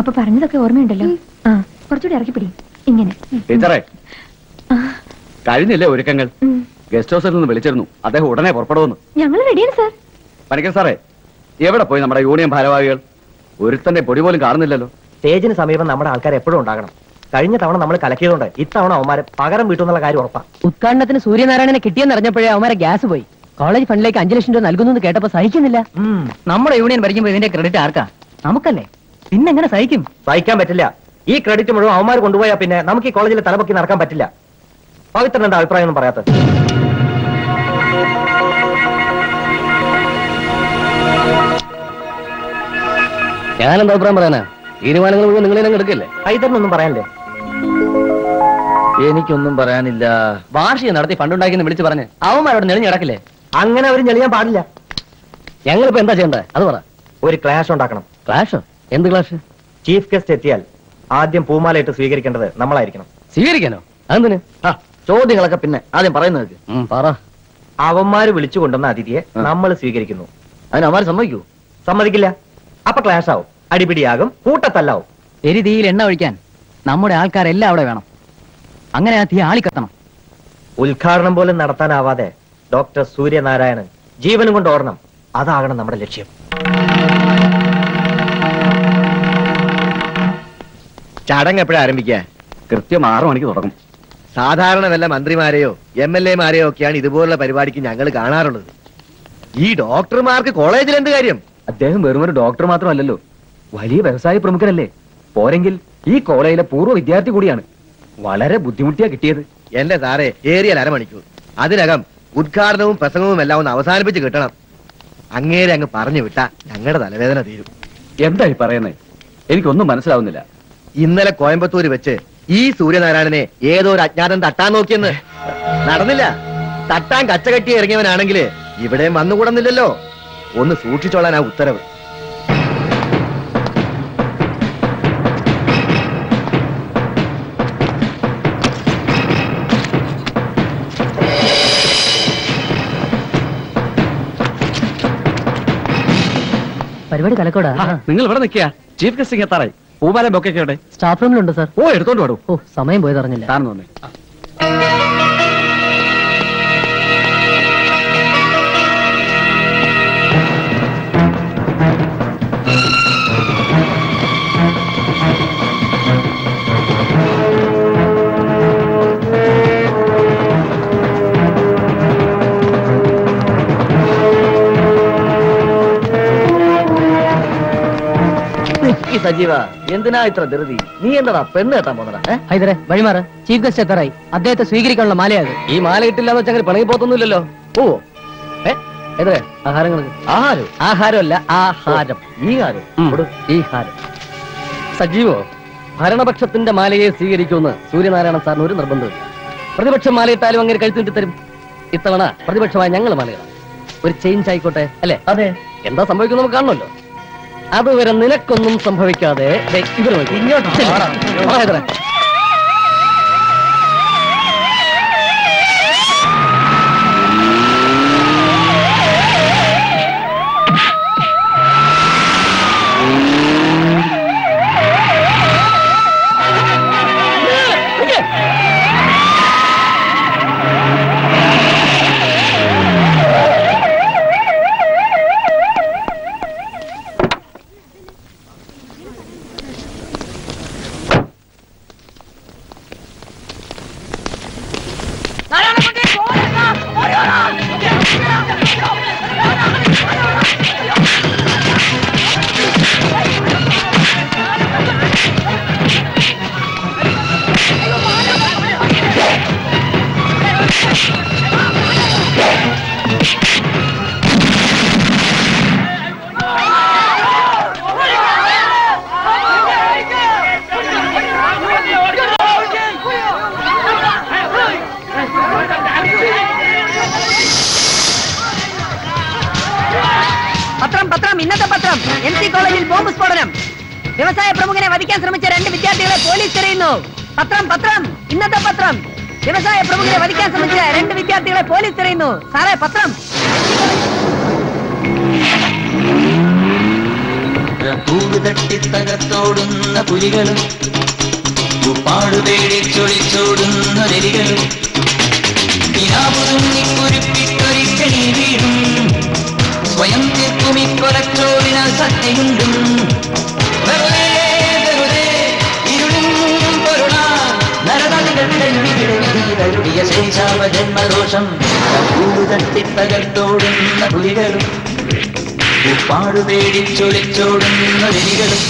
അപ്പൊ പറഞ്ഞതൊക്കെ ഓർമ്മയുണ്ടല്ലോ ആ കുറച്ചുകൂടി ഇറക്കി പിടി ഇങ്ങനെ ടീച്ചറെ ആ, കഴിഞ്ഞില്ലേ ഒരുക്കങ്ങൾ ഉം. ഗസ്റ്റ് ഹൗസിൽ നിന്ന് വിളിച്ചിരുന്നു അദ്ദേഹം ഉടനെ പുറപ്പെടുമെന്ന് ഞങ്ങൾ റെഡിയാണ് സാർ പണിക്കർ സാറേ എവിടെ പോയി നമ്മുടെ യൂണിയൻ ഭാരവാഹികൾ ഒരുത്തന്റെ പൊടി പോലും കാണുന്നില്ലല്ലോ സ്റ്റേജിന് സമീപം നമ്മുടെ ആൾക്കാർ എപ്പോഴും ഉണ്ടാകണം കഴിഞ്ഞ തവണ നമ്മൾ കലക്കിയതുകൊണ്ട് ഇത്തവണ അവന്മാരെ പകരം വീട്ടുന്നുള്ള കാര്യം ഉറപ്പാ ഉദ്ഘാടനത്തിന് സൂര്യനാരായണനെ കിട്ടിയെന്നറിഞ്ഞപ്പോഴേ അവന്മാരെ ഗ്യാസ് പോയി കോളേജ് ഫണ്ടിലേക്ക് അഞ്ചു ലക്ഷം രൂപ നൽകുന്നു കേട്ടപ്പോ സഹിക്കുന്നില്ല നമ്മുടെ യൂണിയൻ ഭരിക്കുമ്പോ ഇതിന്റെ ക്രെഡിറ്റ് ആർക്കാ നമുക്കല്ലേ പിന്നെ എങ്ങനെ സഹിക്കും സഹിക്കാൻ പറ്റില്ല ഈ ക്രെഡിറ്റ് മുഴുവൻ അവന്മാർ കൊണ്ടുപോയാൽ പിന്നെ നമുക്ക് ഈ കോളേജിൽ തലപൊക്കി നടക്കാൻ പറ്റില്ല പവിത്രൻ എന്താ അഭിപ്രായം ഒന്നും പറയാത്ത ഞാനെന്താ അഭിപ്രായം പറയാനാ തീരുമാനങ്ങൾ മുഴുവൻ നിങ്ങൾ തന്നെ എടുക്കല്ലേ ഹൈദറിനൊന്നും പറയാനില്ലേ എനിക്കൊന്നും പറയാനില്ല വാർഷികം നടത്തി ഫണ്ടുണ്ടാക്കിയെന്ന് വിളിച്ച് പറഞ്ഞ് അവന്മാരോട് നെളിഞ്ഞ് കിടക്കില്ലേ അങ്ങനെ അവർ ഞെളിയാൻ പാടില്ല ഞങ്ങളിപ്പോ എന്താ ചെയ്യണ്ടേ അത് പറ ഒരു ക്ലാഷ് ഉണ്ടാക്കണം ക്ലാഷോ എന്ത് ക്ലാഷ് ചീഫ് ഗസ്റ്റ് എത്തിയാൽ ആദ്യം പൂമാലയിട്ട് സ്വീകരിക്കേണ്ടത് നമ്മളായിരിക്കണം സ്വീകരിക്കാനോ അതെന്തിന് ചോദ്യങ്ങളൊക്കെ പിന്നെ ആദ്യം പറയുന്നത് പറ അവന്മാര് വിളിച്ചു കൊണ്ടുവന്ന അതിഥിയെ നമ്മൾ സ്വീകരിക്കുന്നു അതിന് അവന്മാർ സമ്മതിക്കൂ സമ്മതിക്കില്ല അപ്പൊ ക്ലാഷ് ആവും അടിപിടിയാകും കൂട്ടത്തല്ലാവും എരി തീയിൽ എണ്ണ ഒഴിക്കാൻ നമ്മുടെ ആൾക്കാരെല്ലാം അവിടെ വേണം അങ്ങനെ ആ തീ ആളിക്കത്തണം ഉദ്ഘാടനം പോലും നടത്താനാവാതെ ഡോക്ടർ സൂര്യനാരായണൻ ജീവനും കൊണ്ട് ഓടണം അതാകണം നമ്മുടെ ലക്ഷ്യം ചടങ്ങ് എപ്പോഴാ ആരംഭിക്കുക കൃത്യം ആറു മണിക്ക് തുടങ്ങും സാധാരണ വല്ല മന്ത്രിമാരെയോ എം എൽ എമാരെയോ ഒക്കെയാണ് ഇതുപോലുള്ള പരിപാടിക്ക് ഞങ്ങൾ കാണാറുള്ളത് ഈ ഡോക്ടർമാർക്ക് കോളേജിൽ എന്ത് കാര്യം അദ്ദേഹം വെറും ഒരു ഡോക്ടർ മാത്രമല്ലല്ലോ വലിയ വ്യവസായ പ്രമുഖനല്ലേ പോരെങ്കിൽ ഈ കോളേജിലെ പൂർവ്വ വിദ്യാർത്ഥി കൂടിയാണ് വളരെ ബുദ്ധിമുട്ടിയാ കിട്ടിയത് എന്റെ സാറേ ഏറിയാൽ അരമണിക്കൂർ അതിനകം ഉദ്ഘാടനവും പ്രസംഗവും എല്ലാം ഒന്ന് അവസാനിപ്പിച്ച് കിട്ടണം അങ്ങേരെ അങ്ങ് പറഞ്ഞു വിട്ടാ ഞങ്ങളുടെ തലവേദന തീരും എന്തായി പറയുന്നേ എനിക്കൊന്നും മനസ്സിലാവുന്നില്ല ഇന്നലെ കോയമ്പത്തൂര് വെച്ച് ഈ സൂര്യനാരായണനെ ഏതോ ഒരു അജ്ഞാതൻ തട്ടാൻ നോക്കിയെന്ന് നടന്നില്ല തട്ടാൻ കച്ചകെട്ടി ഇറങ്ങിയവനാണെങ്കിൽ ഇവിടെയും വന്നുകൂടുന്നില്ലല്ലോ ഒന്ന് സൂക്ഷിച്ചോളാൻ ആ ഉത്തരവ് പരിപാടി കലക്കോടാ ആ, നിങ്ങൾ ഇവിടെ നിൽക്കുക ചീഫ് ഗസ്റ്റിംഗ് എത്താറായി പൂമാലം ബൊക്കൊക്കെ ഇവിടെ സ്റ്റാഫ് റൂമിലുണ്ട് സാർ ഓ എടുത്തോണ്ട് പാടൂ ഓ സമയം പോയത് അറിഞ്ഞില്ല താഴ്ന്നു വന്നേ ഈ സജീവ എന്തിനാ ഇത്ര ധൃതി നീ എന്താടാ പെണ്ണ് കെട്ടാൻ പോന്നടാ ഹൈദരെ വഴിമാറ് ചീഫ് ഗസ്റ്റ് എത്താറായി അദ്ദേഹത്തെ സ്വീകരിക്കാനുള്ള മാലയത് ഈ മാല കിട്ടില്ലാന്ന് വെച്ചാൽ പിണങ്ങി പോത്തൊന്നുമില്ലല്ലോ ഓ ഏ ഹൈദരെ ആഹാരങ്ങൾ ആഹാരം ആഹാരമല്ല ആഹാരം ഈ ഹാരം കൊടു, ഈ ഹാരം സജീവോ ഭരണപക്ഷത്തിന്റെ മാലയെ സ്വീകരിക്കുമെന്ന് സൂര്യനാരായണ സാറിന് ഒരു നിർബന്ധമില്ല പ്രതിപക്ഷം മാലയിട്ടാലും അങ്ങനെ കഴുത്തിട്ട് തരും ഇത്തവണ പ്രതിപക്ഷമായ ഞങ്ങൾ മാലകളാണ് ഒരു ചേഞ്ച് ആയിക്കോട്ടെ അല്ലേ അതെ എന്താ സംഭവിക്കുന്നത് നമുക്ക് കാണണമല്ലോ അതുവരെ നിനക്കൊന്നും സംഭവിക്കാതെ ദേ ഇവര് നോക്കി. ചെല്ല്. വാ ഹൈദരെ. പത്രം പത്രം ഇന്നത്തെ പത്രം എം സി കോളേജിൽ ബോംബ് സ്ഫോടനം വ്യവസായ പ്രമുഖനെ വധിക്കാൻ ശ്രമിച്ച രണ്ട് വിദ്യാർത്ഥികളെ പോലീസ് തിരയുന്നു പത്രം പത്രം ഇന്നത്തെ പത്രം വ്യവസായ പ്രമുഖനെ വധിക്കാൻ ശ്രമിച്ച രണ്ട് വിദ്യാർത്ഥികളെ പോലീസ് തിരയുന്നു സാറേ പത്രം കൂട് തട്ടിത്തകർത്തോടുന്ന പുലികളും ഉപ്പാട് പേടിച്ചൊളിച്ചോടുന്ന രലികളും കുരുപ്പിട്ടൊരിക്കണി വീടും സ്വയം തീർക്കുമി കൊലച്ചോറിനാൽ സത്യയുണ്ടും വെറുതെ വെറുതെ ഇരുളും പൊരുളാ നരതളികളുടെ ശേഷാവ ജന്മദോഷം കൂട് തട്ടിത്തകർത്തോടുന്ന പുലികളും ഉപ്പാട് പേടിച്ചൊളിച്ചോടുന്ന രലികളും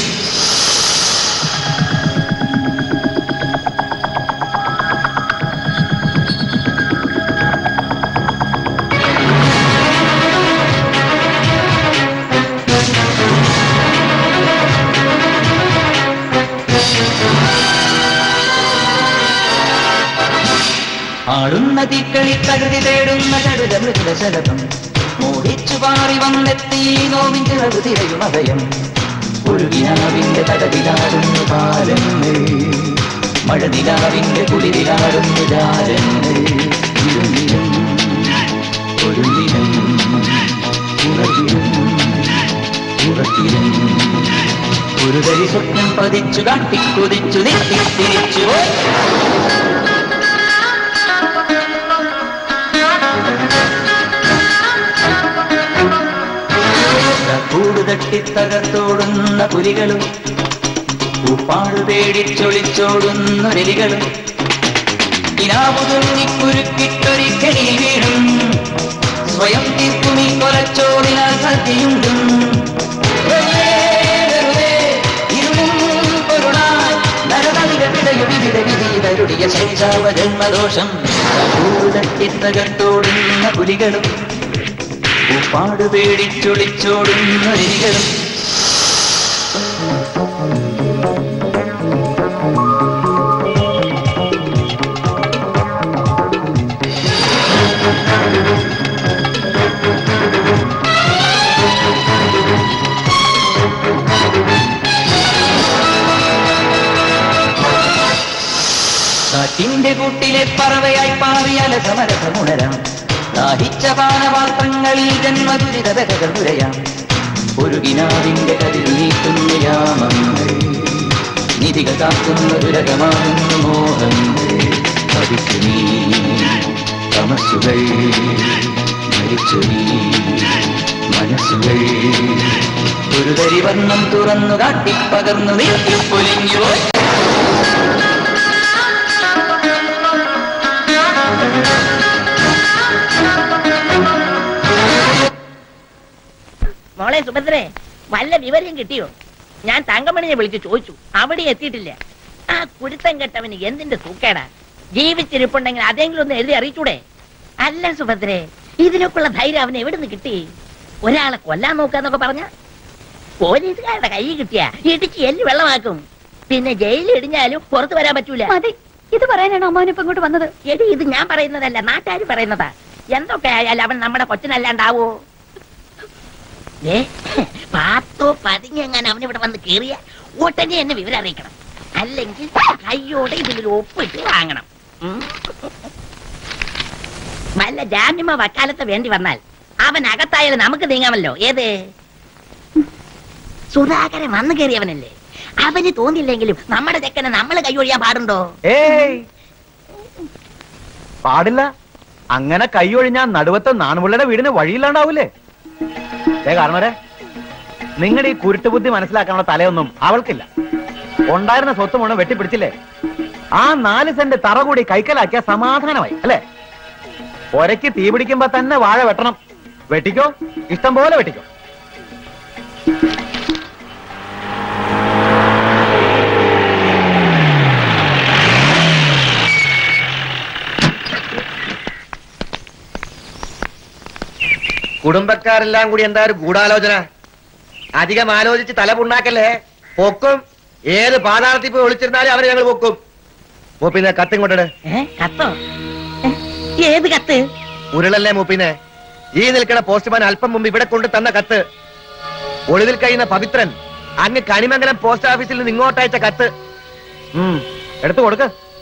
ആടുന്ന തീക്കളി തകൃതി തേടുന്ന കടുത മൃദുലശലഭം മോഹിച്ചു പാറി വന്നെത്തി നോവിൻ ചിറകു തിരയും അഭയം ഒഴുകിനാവിന്റെ തടവിലാടുന്നു പാലങ്ങൾ മഴനിലാവിന്റെ കുളിരിലാടുന്നു ജാലങ്ങൾ ഇരുന്നിലും ഒഴുകിലും ഉറകിലും ഉറക്കിലും ഒരു തരി സ്വപ്നം പതിച്ചു കാട്ടിക്കൊതിച്ചു നിർത്തി തിരിച്ചു പോയി കൂട് തട്ടിത്തകർത്തോടുന്ന പുലികളും ഉപ്പാട് പേടിച്ചൊളിച്ചോടുന്ന രലികളും ഇനാവുതുങ്ങിക്കുരുക്കിട്ടൊരിക്കടി വീടും സ്വയം തീർക്കുമി കൊലച്ചോറിനാൽ സത്യയുണ്ടും വെറുതെ, വെറുതെ, ഇരുളും പൊരുളാൽ നരതളികളിടയൊരു വിധവിധീതരുടിയ ശൈശാവ ജന്മദോഷം കൂട് തട്ടിത്തകർത്തോടുന്ന പുലികളും ഉപ്പാട് പേടിച്ചൊളിച്ചോടുന്ന രലികളും കാറ്റിന്റെ കൂട്ടിലെ പറവയായി പാറിയാല സമരസമുണരാം ദാഹിച്ച പാനപാത്രങ്ങളിൽ ജന്മദുരിതകൾ തുരയാം ഒരു കിനാവിന്റെ കതിൽ നീക്കുന്ന യാമങ്ങൾ നിധികൾ കാക്കുന്ന ദുരകമാകുന്ന മോഹങ്ങൾ പതിച്ചു നീ തമസ്സുകൾ മരിച്ചു നീ മനസ്സുകൾ ഒരു തരി വർണ്ണം തുറന്നു കാട്ടിപ്പകർന്നു നീട്ടി പൊലിഞ്ഞു പോയി മോളെ സുഭദ്രേ വല്ല വിവരം കിട്ടിയോ ഞാൻ തങ്കമണിയെ വിളിച്ച് ചോദിച്ചു അവിടെ എത്തിയിട്ടില്ല ആ കുരുത്തം കെട്ടവന് എന്തിന്റെ സൂക്കേടാ ജീവിച്ചിരിപ്പുണ്ടെങ്കിൽ അതെങ്കിലും ഒന്ന് എഴുതി അറിയിച്ചൂടെ അല്ല സുഭദ്രേ ഇതിനൊക്കെയുള്ള ധൈര്യം അവന് എവിടുന്ന് കിട്ടി ഒരാളെ കൊല്ലാൻ നോക്കാന്നൊക്കെ പറഞ്ഞ പോലീസുകാരുടെ കൈ കിട്ടിയ ഇടിച്ച് എല്ലി വെള്ളമാക്കും പിന്നെ ജയിലിൽ ഇടിഞ്ഞാലും പുറത്തു വരാൻ പറ്റൂല മതി ഇത് പറയാനാണ് അമ്മാവനിപ്പോ ഇങ്ങോട്ട് വന്നത് എടി ഇത് ഞാൻ പറയുന്നതല്ല നാട്ടുകാർ പറയുന്നതാ എന്തൊക്കെ ആയാലും അവൻ നമ്മുടെ കൊച്ചിനല്ലാണ്ടാവോ ഏ പാത്തോ പതിഞ്ഞെങ്ങനെ അവൻ ഇവിടെ വന്ന് കേറിയ ഉടനെ എന്നെ വിവരം അറിയിക്കണം അല്ലെങ്കിൽ കയ്യോടെ ഇതിലൊരു ഒപ്പിട്ട് വാങ്ങണം ഉം. വല്ല ജാമ്യമ വക്കാലത്ത് വേണ്ടി വന്നാൽ അവൻ അകത്തായാലും നമുക്ക് നീങ്ങാമല്ലോ ഏത് സുധാകരൻ വന്നു കയറിയവനല്ലേ അവന് തോന്നില്ലെങ്കിലും നമ്മുടെ ചെക്കനെ നമ്മൾ കൈയൊഴിയാൻ പാടുണ്ടോ ഏയ് പാടില്ല അങ്ങനെ കൈയൊഴിഞ്ഞാ നടുവത്തെ നാണുപിള്ളയുടെ വീടിന് വഴിയില്ലാണ്ടാവൂലേ ഏ കാരണവരെ നിങ്ങളുടെ ഈ കുരുട്ടുബുദ്ധി മനസ്സിലാക്കാനുള്ള തലയൊന്നും അവൾക്കില്ല ഉണ്ടായിരുന്ന സ്വത്ത് മുഴുവൻ വെട്ടിപ്പിടിച്ചില്ലേ ആ നാല് സെന്റ് തറ കൂടി കൈക്കലാക്കിയ സമാധാനമായി അല്ലേ ഒരയ്ക്ക് തീ പിടിക്കുമ്പോ തന്നെ വാഴ വെട്ടണം വെട്ടിക്കോ ഇഷ്ടം പോലെ വെട്ടിക്കോ കുടുംബക്കാരെല്ലാം കൂടി എന്താ ഒരു ഗൂഢാലോചന അധികം ആലോചിച്ച് തല പുണ്ണാക്കല്ലേ പൊക്കും ഏത് പാതാളത്തിൽ പോയി ഒളിച്ചിരുന്നാലും അവരെ ഞങ്ങൾ പൊക്കും മൂപ്പിന്നെ കത്തിങ്ങോട്ടെ ഏ കത്തോ ഏ, ഏത് കത്ത് ഉരുളല്ലേ മൂപ്പിനെ ഈ നിൽക്കുന്ന പോസ്റ്റ്മാൻ അല്പം മുമ്പ് ഇവിടെ കൊണ്ട് തന്ന കത്ത് ഒളിവിൽ കഴിയുന്ന പവിത്രൻ അങ്ങ് കണിമംഗലം പോസ്റ്റ് ഓഫീസിൽ നിന്ന് ഇങ്ങോട്ടയച്ച കത്ത് ഉം എടുത്തു കൊടുക്ക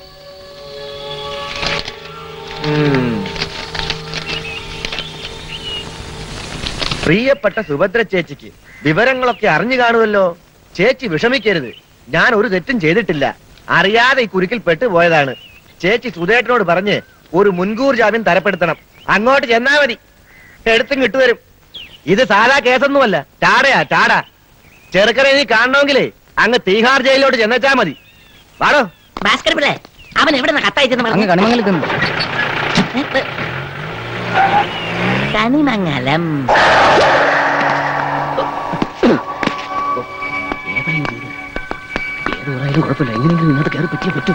ഉം. പ്രിയപ്പെട്ട സുഭദ്ര ചേച്ചിക്ക് വിവരങ്ങളൊക്കെ അറിഞ്ഞു കാണുമല്ലോ ചേച്ചി വിഷമിക്കരുത് ഞാൻ ഒരു തെറ്റും ചെയ്തിട്ടില്ല അറിയാതെ ഈ കുരുക്കിൽ പെട്ടു പോയതാണ് ചേച്ചി സുധേട്ടനോട് പറഞ്ഞ് ഒരു മുൻകൂർ ജാമ്യം തരപ്പെടുത്തണം അങ്ങോട്ട് ചെന്നാ മതി എടുത്തും കിട്ടുവരും ഇത് സാധാ കേസൊന്നുമല്ല ടാടയാ ടാട ചെറുക്കനെ നീ കാണണമെങ്കിലേ അങ്ങ് തീഹാർ ജയിലിലോട്ട് ചെന്നേച്ചാ മതി വാടോ ഭാസ്കർ പിള്ളേ അവൻ എവിടെ നിന്ന് കത്തയച്ചെന്ന് അങ്ങ് കണിമംഗലത്ത് നിന്ന് കണിമംഗലം ഏത് ഊരായാലും കുഴപ്പമില്ല എങ്ങനെയെങ്കിലും ഇന്നത്തെ കയറി പറ്റിയേ പറ്റൂ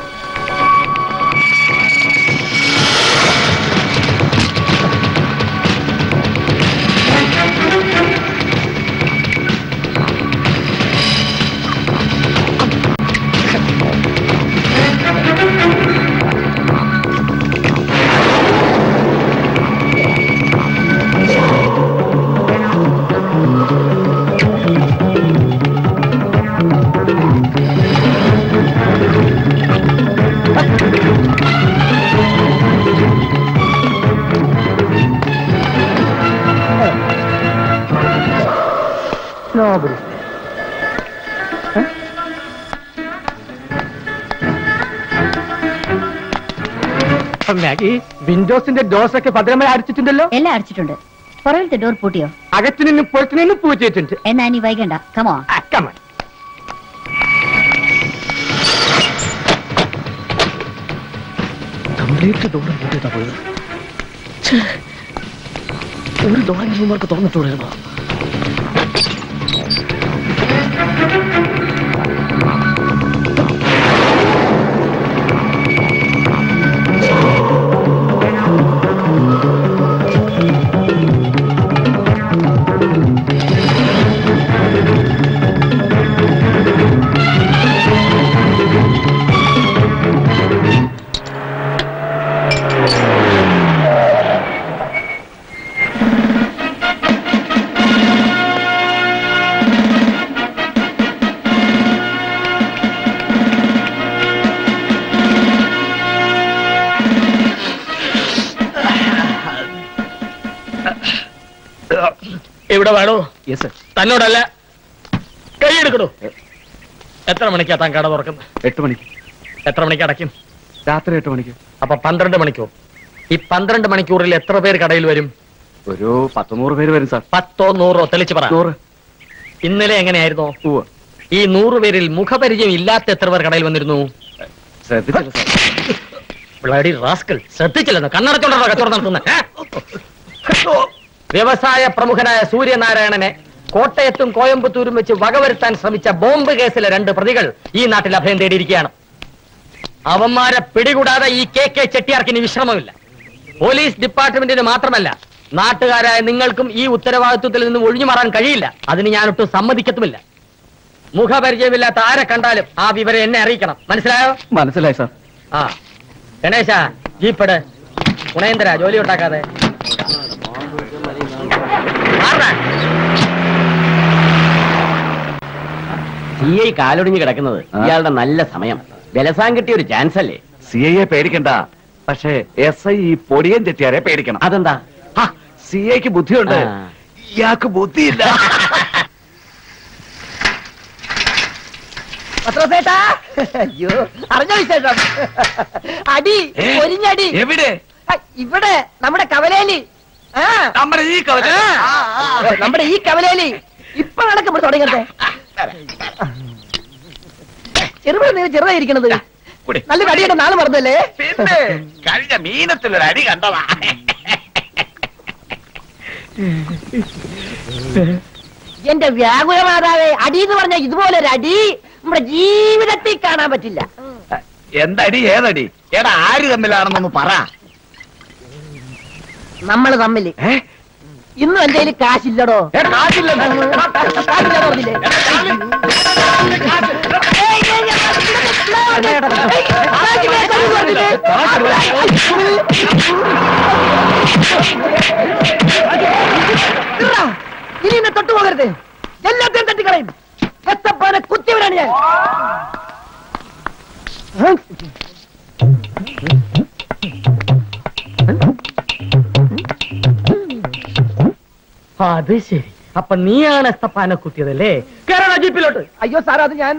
മാഗി വിൻഡോസിന്റെ ഡോസ് ഒക്കെ ഭദ്രമായി അടിച്ചിട്ടുണ്ടല്ലോ എല്ലാം അടച്ചിട്ടുണ്ട് പുറകിലത്തെ ഡോർ പൂട്ടിയോ അകത്തു നിന്നും പുറത്തു നിന്നും പൂച്ചിട്ടുണ്ട് എന്നാ ഇനി വൈകണ്ട കമോ അക്കമൻ കംപ്ലീറ്റ് ഡോർ പൂട്ടിയിട്ടാ പോയത് ഛേ, ഒരു ഡോറെങ്കിലും ഇവർക്ക് തുറന്നിട്ടുണ്ടായിരുന്നോ ഇവിടെ വേണോ യെസ് സർ തന്നോടല്ല കൈയെടുക്കണോ എത്ര മണിക്കാ താൻ കട തുറക്കുന്നത് എട്ട് മണിക്ക് എത്ര മണിക്ക് അടയ്ക്കും രാത്രി എട്ട് മണിക്ക് അപ്പൊ പന്ത്രണ്ട് മണിക്കൂർ ഈ പന്ത്രണ്ട് മണിക്കൂറിൽ എത്ര പേര് കടയിൽ വരും ഒരു പത്തുനൂറ് പേര് വരും സാർ പത്തോ നൂറോ തെളിച്ച് പറ നൂറ് ഇന്നലെ എങ്ങനെയായിരുന്നോ ഉവ്വ്. ഈ നൂറ് പേരിൽ മുഖപരിചയം ഇല്ലാത്ത എത്ര പേർ കടയിൽ വന്നിരുന്നു ശ്രദ്ധിച്ചില്ല സാർ ബ്ലഡി റാസ്കൽ ശ്രദ്ധിച്ചില്ലെന്നോ കണ്ണടച്ചോണ്ടോ കച്ചവടം നടത്തുന്നത് വ്യവസായ പ്രമുഖനായ സൂര്യനാരായണനെ കോട്ടയത്തും കോയമ്പത്തൂരും വെച്ച് വകവരുത്താൻ ശ്രമിച്ച ബോംബ് കേസിലെ രണ്ട് പ്രതികൾ ഈ നാട്ടിൽ അഭയം തേടിയിരിക്കുകയാണ് അവന്മാരെ പിടികൂടാതെ ഈ കെ കെ ചെട്ടിയാർക്ക് ഇനി വിശ്രമമില്ല പോലീസ് ഡിപ്പാർട്ട്മെന്റിന് മാത്രമല്ല നാട്ടുകാരായ നിങ്ങൾക്കും ഈ ഉത്തരവാദിത്വത്തിൽ നിന്ന് ഒഴിഞ്ഞു മാറാൻ കഴിയില്ല അതിന് ഞാനൊട്ടും സമ്മതിക്കത്തുമില്ല മുഖപരിചയമില്ലാത്ത ആരെ കണ്ടാലും ആ വിവരം എന്നെ അറിയിക്കണം മനസ്സിലായോ മനസ്സിലായി സാർ ആ ഗണേശ ജീപ്പട് ഗുണേന്ദ്ര ജോലി ഉണ്ടാക്കാതെ സി ഐ കാലൊടിഞ്ഞ് കിടക്കുന്നത് ഇയാളുടെ നല്ല സമയം ബലസാൻ കിട്ടിയ ഒരു ചാൻസ് അല്ലേ സി ഐയെ പേടിക്കണ്ട പക്ഷേ എസ് ഐ ഈ പൊടിയൻ ചെട്ടിയാരെ പേടിക്കണം അതെന്താ സി ഐക്ക് ബുദ്ധിയുണ്ട് ആ. ഇയാൾക്ക് ബുദ്ധിയില്ല പത്രസേട്ടാ അയ്യോ അറിഞ്ഞ വിശേഷം അടി ഏ? ഒരിഞ്ഞടി എവിടെ ആ, ഇവിടെ നമ്മുടെ കവലേലി ആ നമ്മുടെ ഈ കവല ആ, ആ, നമ്മുടെ ഈ കവലേലി ഇപ്പൊ നടക്കും ഇവിടെ തുടങ്ങട്ടെ ചെറുപഴ നീ ചെറുതായിരിക്കണത് കുടി. നല്ല അടിയുടെ നാള് മറന്നല്ലേ പിന്നെ കഴിഞ്ഞ മീനത്തിലൊരു അടി കണ്ടതാ എന്റെ വ്യാകുല മാതാവേ അടി എന്ന് പറഞ്ഞ ഇതുപോലെ ഒരു അടി നമ്മുടെ ജീവിതത്തിൽ കാണാൻ പറ്റില്ല എന്തടി ഏതടി എടാ ആര് തമ്മിലാണെന്നൊന്ന് പറ നമ്മൾ തമ്മില് ഏ? ഇന്നും എന്റെ കയ്യിൽ കാശില്ലടോ എടാ, കാശില്ലെന്ന്. കാശില്ലെന്ന് പറഞ്ഞില്ലേ? ഏയ്, ഏയ്, ഞാൻ ഏയ്, കാശില്ല, കാശ് പറഞ്ഞില്ലേ? ഇറാ, ഇനി എന്നെ തൊട്ടു പോകരുത് എല്ലാத்தைയും തട്ടിക്കളയും എത്തപ്പാനെ കുത്തിയവരാണ് ഞാൻ അത് ശരി അപ്പൊ നീയാണ് എസ്തപ്പാനെ കുത്തിയതല്ലേ കേരള ജീപ്പിലോട്ട് അയ്യോ സാർ അത് ഞാൻ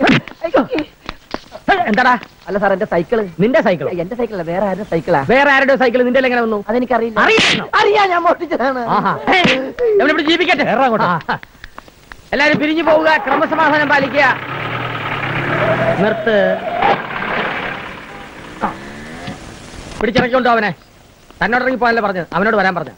ഹേ, എന്താടാ അല്ല സാർ എന്റെ സൈക്കിള് നിന്റെ സൈക്കിൾ എന്റെ സൈക്കിളല്ല വേറെ ആരുടെ സൈക്കിളാ വേറെ ആരുടെ സൈക്കിൾ നിന്റെ എങ്ങനെ വന്നു അതെനിക്കറിയില്ല അറിയില്ല അറിയാ ഞാൻ മോഷ്ടിച്ചതാണ് ആഹാ. ഹേ, എവിടെ ഇവിടെ ജീവിക്കട്ടെ ആ. എല്ലാരും പിരിഞ്ഞു പോവുക ക്രമസമാധാനം പാലിക്കുക നിർത്ത് ആ. പിടിച്ചിറക്കിക്കൊണ്ടോ അവനെ തന്നോട് ഇറങ്ങി പോകാനല്ലേ പറഞ്ഞത് അവനോട് വരാൻ പറഞ്ഞ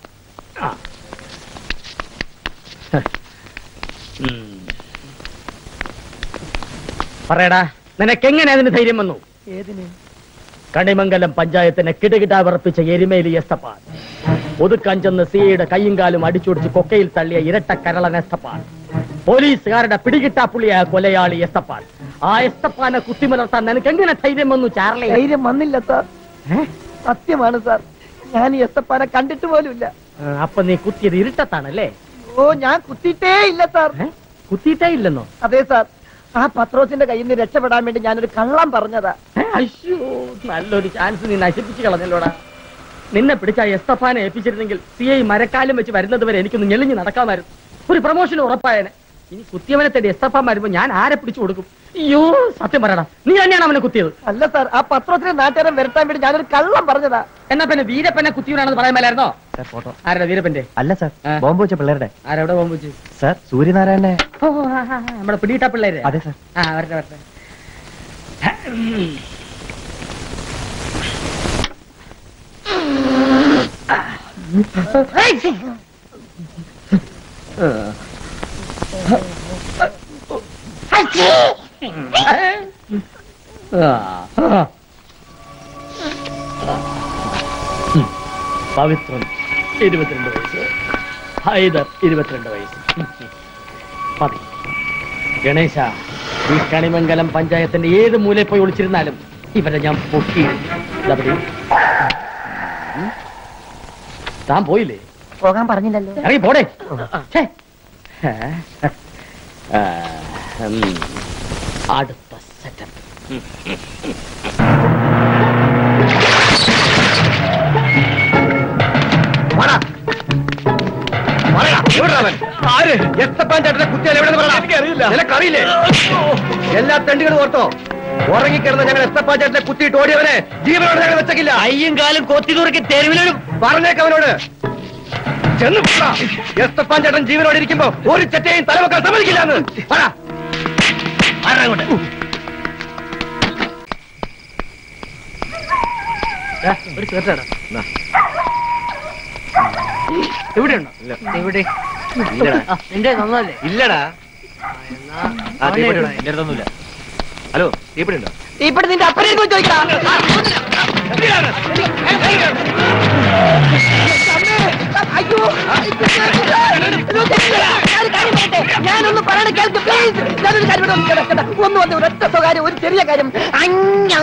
പറയടാ നിനക്കെങ്ങനെ അതിന് ധൈര്യം വന്നു ഏതിന് കണിമംഗലം പഞ്ചായത്തിനെ കിടുകിടാ വിറപ്പിച്ച എരുമേലി എസ്തപ്പാൻ ഒതുക്കാൻ ചെന്ന് സിയുടെ കൈയും കാലും അടിച്ചൊടിച്ച് കൊക്കയിൽ തള്ളിയ ഇരട്ട കരളൻ എസ്തപ്പാൻ പോലീസുകാരുടെ പിടികിട്ടാപ്പുള്ളിയായ കൊലയാളി എസ്തപ്പാൻ ആ എസ്തപ്പാനെ കുത്തിമലർത്താൻ നിനക്ക് എങ്ങനെ ധൈര്യം വന്നു ചാർലി ധൈര്യം വന്നില്ല സാർ സത്യമാണ് സാർ ഞാൻ ഈ എസ്തപ്പാനെ കണ്ടിട്ട് പോലുമില്ല ആ, അപ്പൊ നീ കുത്തിയത് ഇരുട്ടത്താണല്ലേ ഓ ഞാൻ കുത്തിയിട്ടേ ഇല്ല സാർ ഏ? കുത്തിയിട്ടേ ഇല്ലെന്നോ അതെ സാർ ആ പത്രോസിന്റെ കയ്യിൽ നിന്ന് രക്ഷപ്പെടാൻ വേണ്ടി ഞാനൊരു കള്ളം പറഞ്ഞതാ ഏ, അയ്യോ നല്ലൊരു ചാൻസ് നീ നശിപ്പിച്ചു കളഞ്ഞല്ലോടാ നിന്നെ പിടിച്ച ആ എസ്തഫാനെ ഏൽപ്പിച്ചിരുന്നെങ്കിൽ സി ഐ മരക്കാലം വെച്ച് വരുന്നത് വരെ എനിക്കൊന്ന് ഞെളിഞ്ഞ് നടക്കാമായിരുന്നു ഒരു പ്രൊമോഷൻ ഉറപ്പായനെ ഇനി കുത്തിയവനെ തേടി എസ്തഫാൻ വരുമ്പോ ഞാൻ ആരെ പിടിച്ചു കൊടുക്കും അയ്യോ സത്യം പറയടാ നീ തന്നെയാണ് അവനെ കുത്തിയത് അല്ല സാർ ആ പത്രോസിനെ നാട്ടുകാരെ വരട്ടാൻ വേണ്ടി ഞാനൊരു കള്ളം പറഞ്ഞതാ എന്നാ പിന്നെ വീരപ്പനെ കുത്തിയവനാണെന്ന് പറയാൻ മേലായിരുന്നോ ഫോട്ടോ ആരുടെ വീരപ്പന്റെ അല്ല സാർ ആ. ബോംബ് വെച്ച പിള്ളേരുടെ ആരെവിടെ പോകുമ്പോ വെച്ച് സാർ സൂര്യനാരായണനെ ഓ ആ, ആ, ആ, നമ്മുടെ പിടിയിട്ട പിള്ളേര് അതെ സാർ ആ വരട്ടെ വരട്ടെ പവിത്രൻ ഇരുപത്തിരണ്ട് വയസ്സ് ഹൈദർ ഇരുപത്തിരണ്ട് വയസ്സ് മതി ഗണേശ ഈ കണിമംഗലം പഞ്ചായത്തിന്റെ ഏത് മൂലയിൽ പോയി ഒളിച്ചിരുന്നാലും ഇവരെ ഞാൻ പൊക്കി താൻ പോയില്ലേ പോകാൻ പറഞ്ഞില്ലല്ലോ ഇറങ്ങി പോടേ ഛേ. ആ, ഉം. അടുത്ത സെറ്റപ്പ് ആര് എസ്തപ്പാൻ ചേട്ടനെ കുത്തിയാൽ എവിടെ എനിക്കറിയില്ല നിനക്കറിയില്ലേ എല്ലാ തെണ്ടികളും ഓർത്തോ ഉറങ്ങിക്കിടന്ന് ഞങ്ങൾ എസ്തപ്പാൻ ചേട്ടനെ കുത്തിയിട്ട് ഓടിയവനെ ജീവനോട് ഞങ്ങൾ വെച്ചക്കില്ല കയ്യും കാലും കൊത്തി തുറക്കി തെരുവിലും പറഞ്ഞേക്ക് അവനോട് ചെന്ന് പറ. എസ്തപ്പാൻ ചേട്ടൻ ജീവനോട് ഇരിക്കുമ്പോ ഒരു ചെറ്റയും തലവെക്കാൻ സമ്മതിക്കില്ല എന്ന് പറ ആരാങ്ങോട്ട് ഒരു ചേർട്ടാണ് ഇവിടെ ഉണ്ടോ ഇവിടെ എന്റെ നന്നല്ലേ ഇല്ലടാ ആ, തീപ്പെട്ടി ഇടാം. എന്റെ അടുത്തൊന്നുമില്ല ഹലോ തീപ്പെട്ടി ഉണ്ടോ ഇപ്പഴത്തെ നിന്റെ അപ്പനെ പോയി ചോദിക്കാം അയ്യോ ഞാനൊരു കാര്യം പറയട്ടെ? ഞാനൊന്ന് പറയണ കേൾക്ക് പ്ലീസ് ഞാനൊരു കാര്യം ഇവിടെ ഒന്ന് കേട്ടോ, കേട്ടോ. ഒന്ന് വന്ന് ഒരൊറ്റ സ്വകാര്യം ഒരു ചെറിയ കാര്യം അഞ്ഞ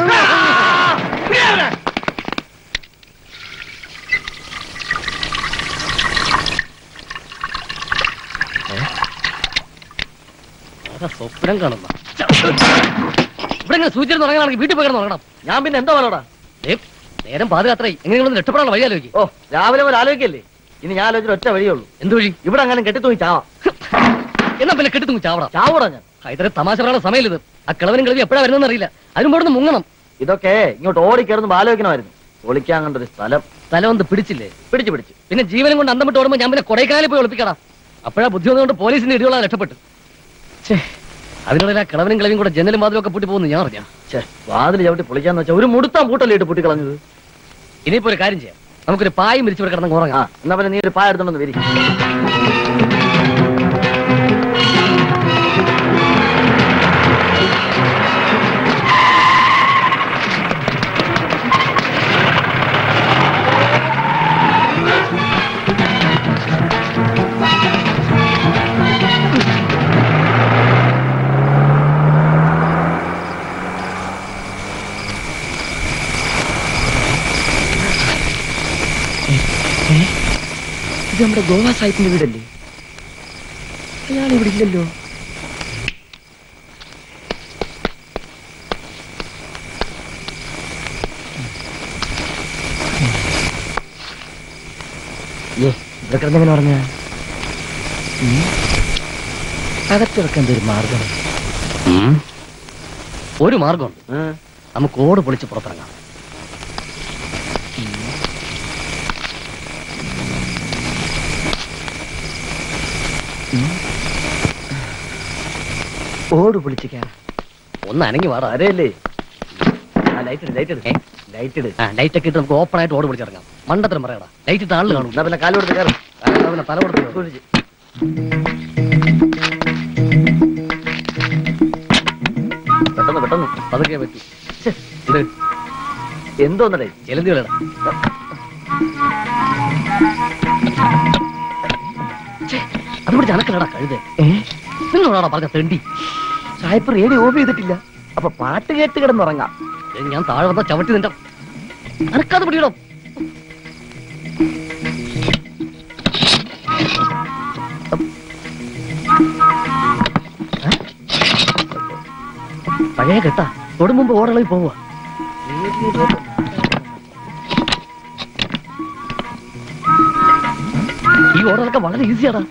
സ്വപ്നം കാണുന്ന ഇവിടെ ഇങ്ങനെ സൂചന തുടങ്ങാണെങ്കിൽ വീട്ടിൽ പോയി കിടന്ന് ഉറങ്ങണം ഞാൻ പിന്നെ എന്താ പറയടാ ദേ, നേരം പാതയാത്രയായി എങ്ങനെയൊന്നും രക്ഷപ്പെടാനുള്ള വഴി ആലോചിക്കും ഓ രാവിലെ മുതൽ ആലോചിക്കല്ലേ ഇനി ഞാൻ ആലോചിച്ച ഒറ്റ വഴിയേ ഉള്ളൂ എന്ത് വഴി ഇവിടെ അങ്ങനെ കെട്ടിത്തൂങ്ങി ചാവാം എന്നാ പിന്നെ കെട്ടിത്തൂങ്ങി ചാവടാ ചാവൂടാ ഞാൻ ഹൈദരെ തമാശ പറയാനുള്ള സമയമില്ല ഇത് ആ കിളവനും കിളവി എപ്പോഴാ വരുന്നതെന്ന് അറിയില്ല അതിനും ഇവിടെ മുങ്ങണം ഇതൊക്കെ ഇങ്ങോട്ട് ഓടിക്കയറുന്നു ആലോചിക്കണമായിരുന്നു ഒളിക്കാൻ കണ്ടൊരു സ്ഥലം തല ഒന്ന് പിടിച്ചില്ലേ പിടിച്ചു പിടിച്ചു പിന്നെ ജീവനം കൊണ്ട് അന്തം വിട്ട് ഓടുമ്പോ ഞാൻ പിന്നെ കൊടൈക്കനാലിൽ പോയി ഒളിപ്പിക്കടാ അപ്പോഴാ ബുദ്ധി വന്നുകൊണ്ട് പോലീസിന്റെ ഇടിയോളാ രക്ഷപ്പെട്ടു ഛേ അതിനുള്ളിൽ ആ കിളവനും കിളവിയും കൂടെ ജനലും വാതിലും ഒക്കെ പൂട്ടി പോകുന്നു ഞാൻ അറിഞ്ഞാ ഛേ വാതിൽ ചവിട്ടി പൊളിക്കാന്ന് വെച്ചാൽ ഒരു മുടുത്താൻ പൂട്ടല്ലേ ഇട്ട് പൊട്ടിക്കളഞ്ഞത് ഇനിയിപ്പോ ഒരു കാര്യം ചെയ്യാം നമുക്കൊരു പായും വിരിച്ചു ഇവിടെ കിടന്ന് ആ ഉറങ്ങാം എന്നാ പിന്നെ നീ ഒരു പായ എടുത്തോണ്ടെന്ന് വരി ഇത് നമ്മുടെ ഗോവ സാഹിബിന്റെ വീടല്ലേ അയാൾ ഇവിടെ ഇല്ലല്ലോ ഏ ഇവിടെ കിടന്നെങ്ങനെ പറഞ്ഞ അകത്തിറക്കാൻ ഒരു മാർഗം ഒരു മാർഗമുണ്ട് നമുക്ക് ഓട് പൊളിച്ച് പുറത്തിറങ്ങാം ഓട് പൊളിച്ചിക്കാ ഒന്ന് അനങ്ങി വാടാ ആരല്ലേ ലൈറ്റ് ലൈറ്റ് ഏ? ലൈറ്റ് ഇട് ആ ലൈറ്റ് ഒക്കെ ഇട്ട് നമുക്ക് ഓപ്പൺ ആയിട്ട് ഓട് പൊളിച്ചിറങ്ങാം മണ്ടത്തരം പറയടാ ലൈറ്റ് ഇട്ട് ആളിൽ കാണും എന്നാ പിന്നെ കാലോടുത്ത് കയറും പിന്നെ തല കൊടുത്ത് പെട്ടെന്ന് പെട്ടെന്ന് പതുക്കെ പറ്റി ഇത് എന്തോന്നടേ ചെലന്തി കളയടാ അത് പിടിച്ച് അനക്കലടാ കഴുതേ നിങ്ങളോടാ പറഞ്ഞ തെണ്ടി സായിപ്പ് റേഡിയോ ഓഫ് ചെയ്തിട്ടില്ല അപ്പൊ പാട്ട് കേട്ട് കിടന്നുറങ്ങാം ഏ, ഞാൻ താഴെ വന്ന ചവിട്ടി നിന്റെ അനക്കാതെ പിടിയടോ പഴയ കെട്ടാ തൊടും മുമ്പ് ഓടളയിൽ പോവുക ഈ ഓടലൊക്കെ വളരെ ഈസിയാടാ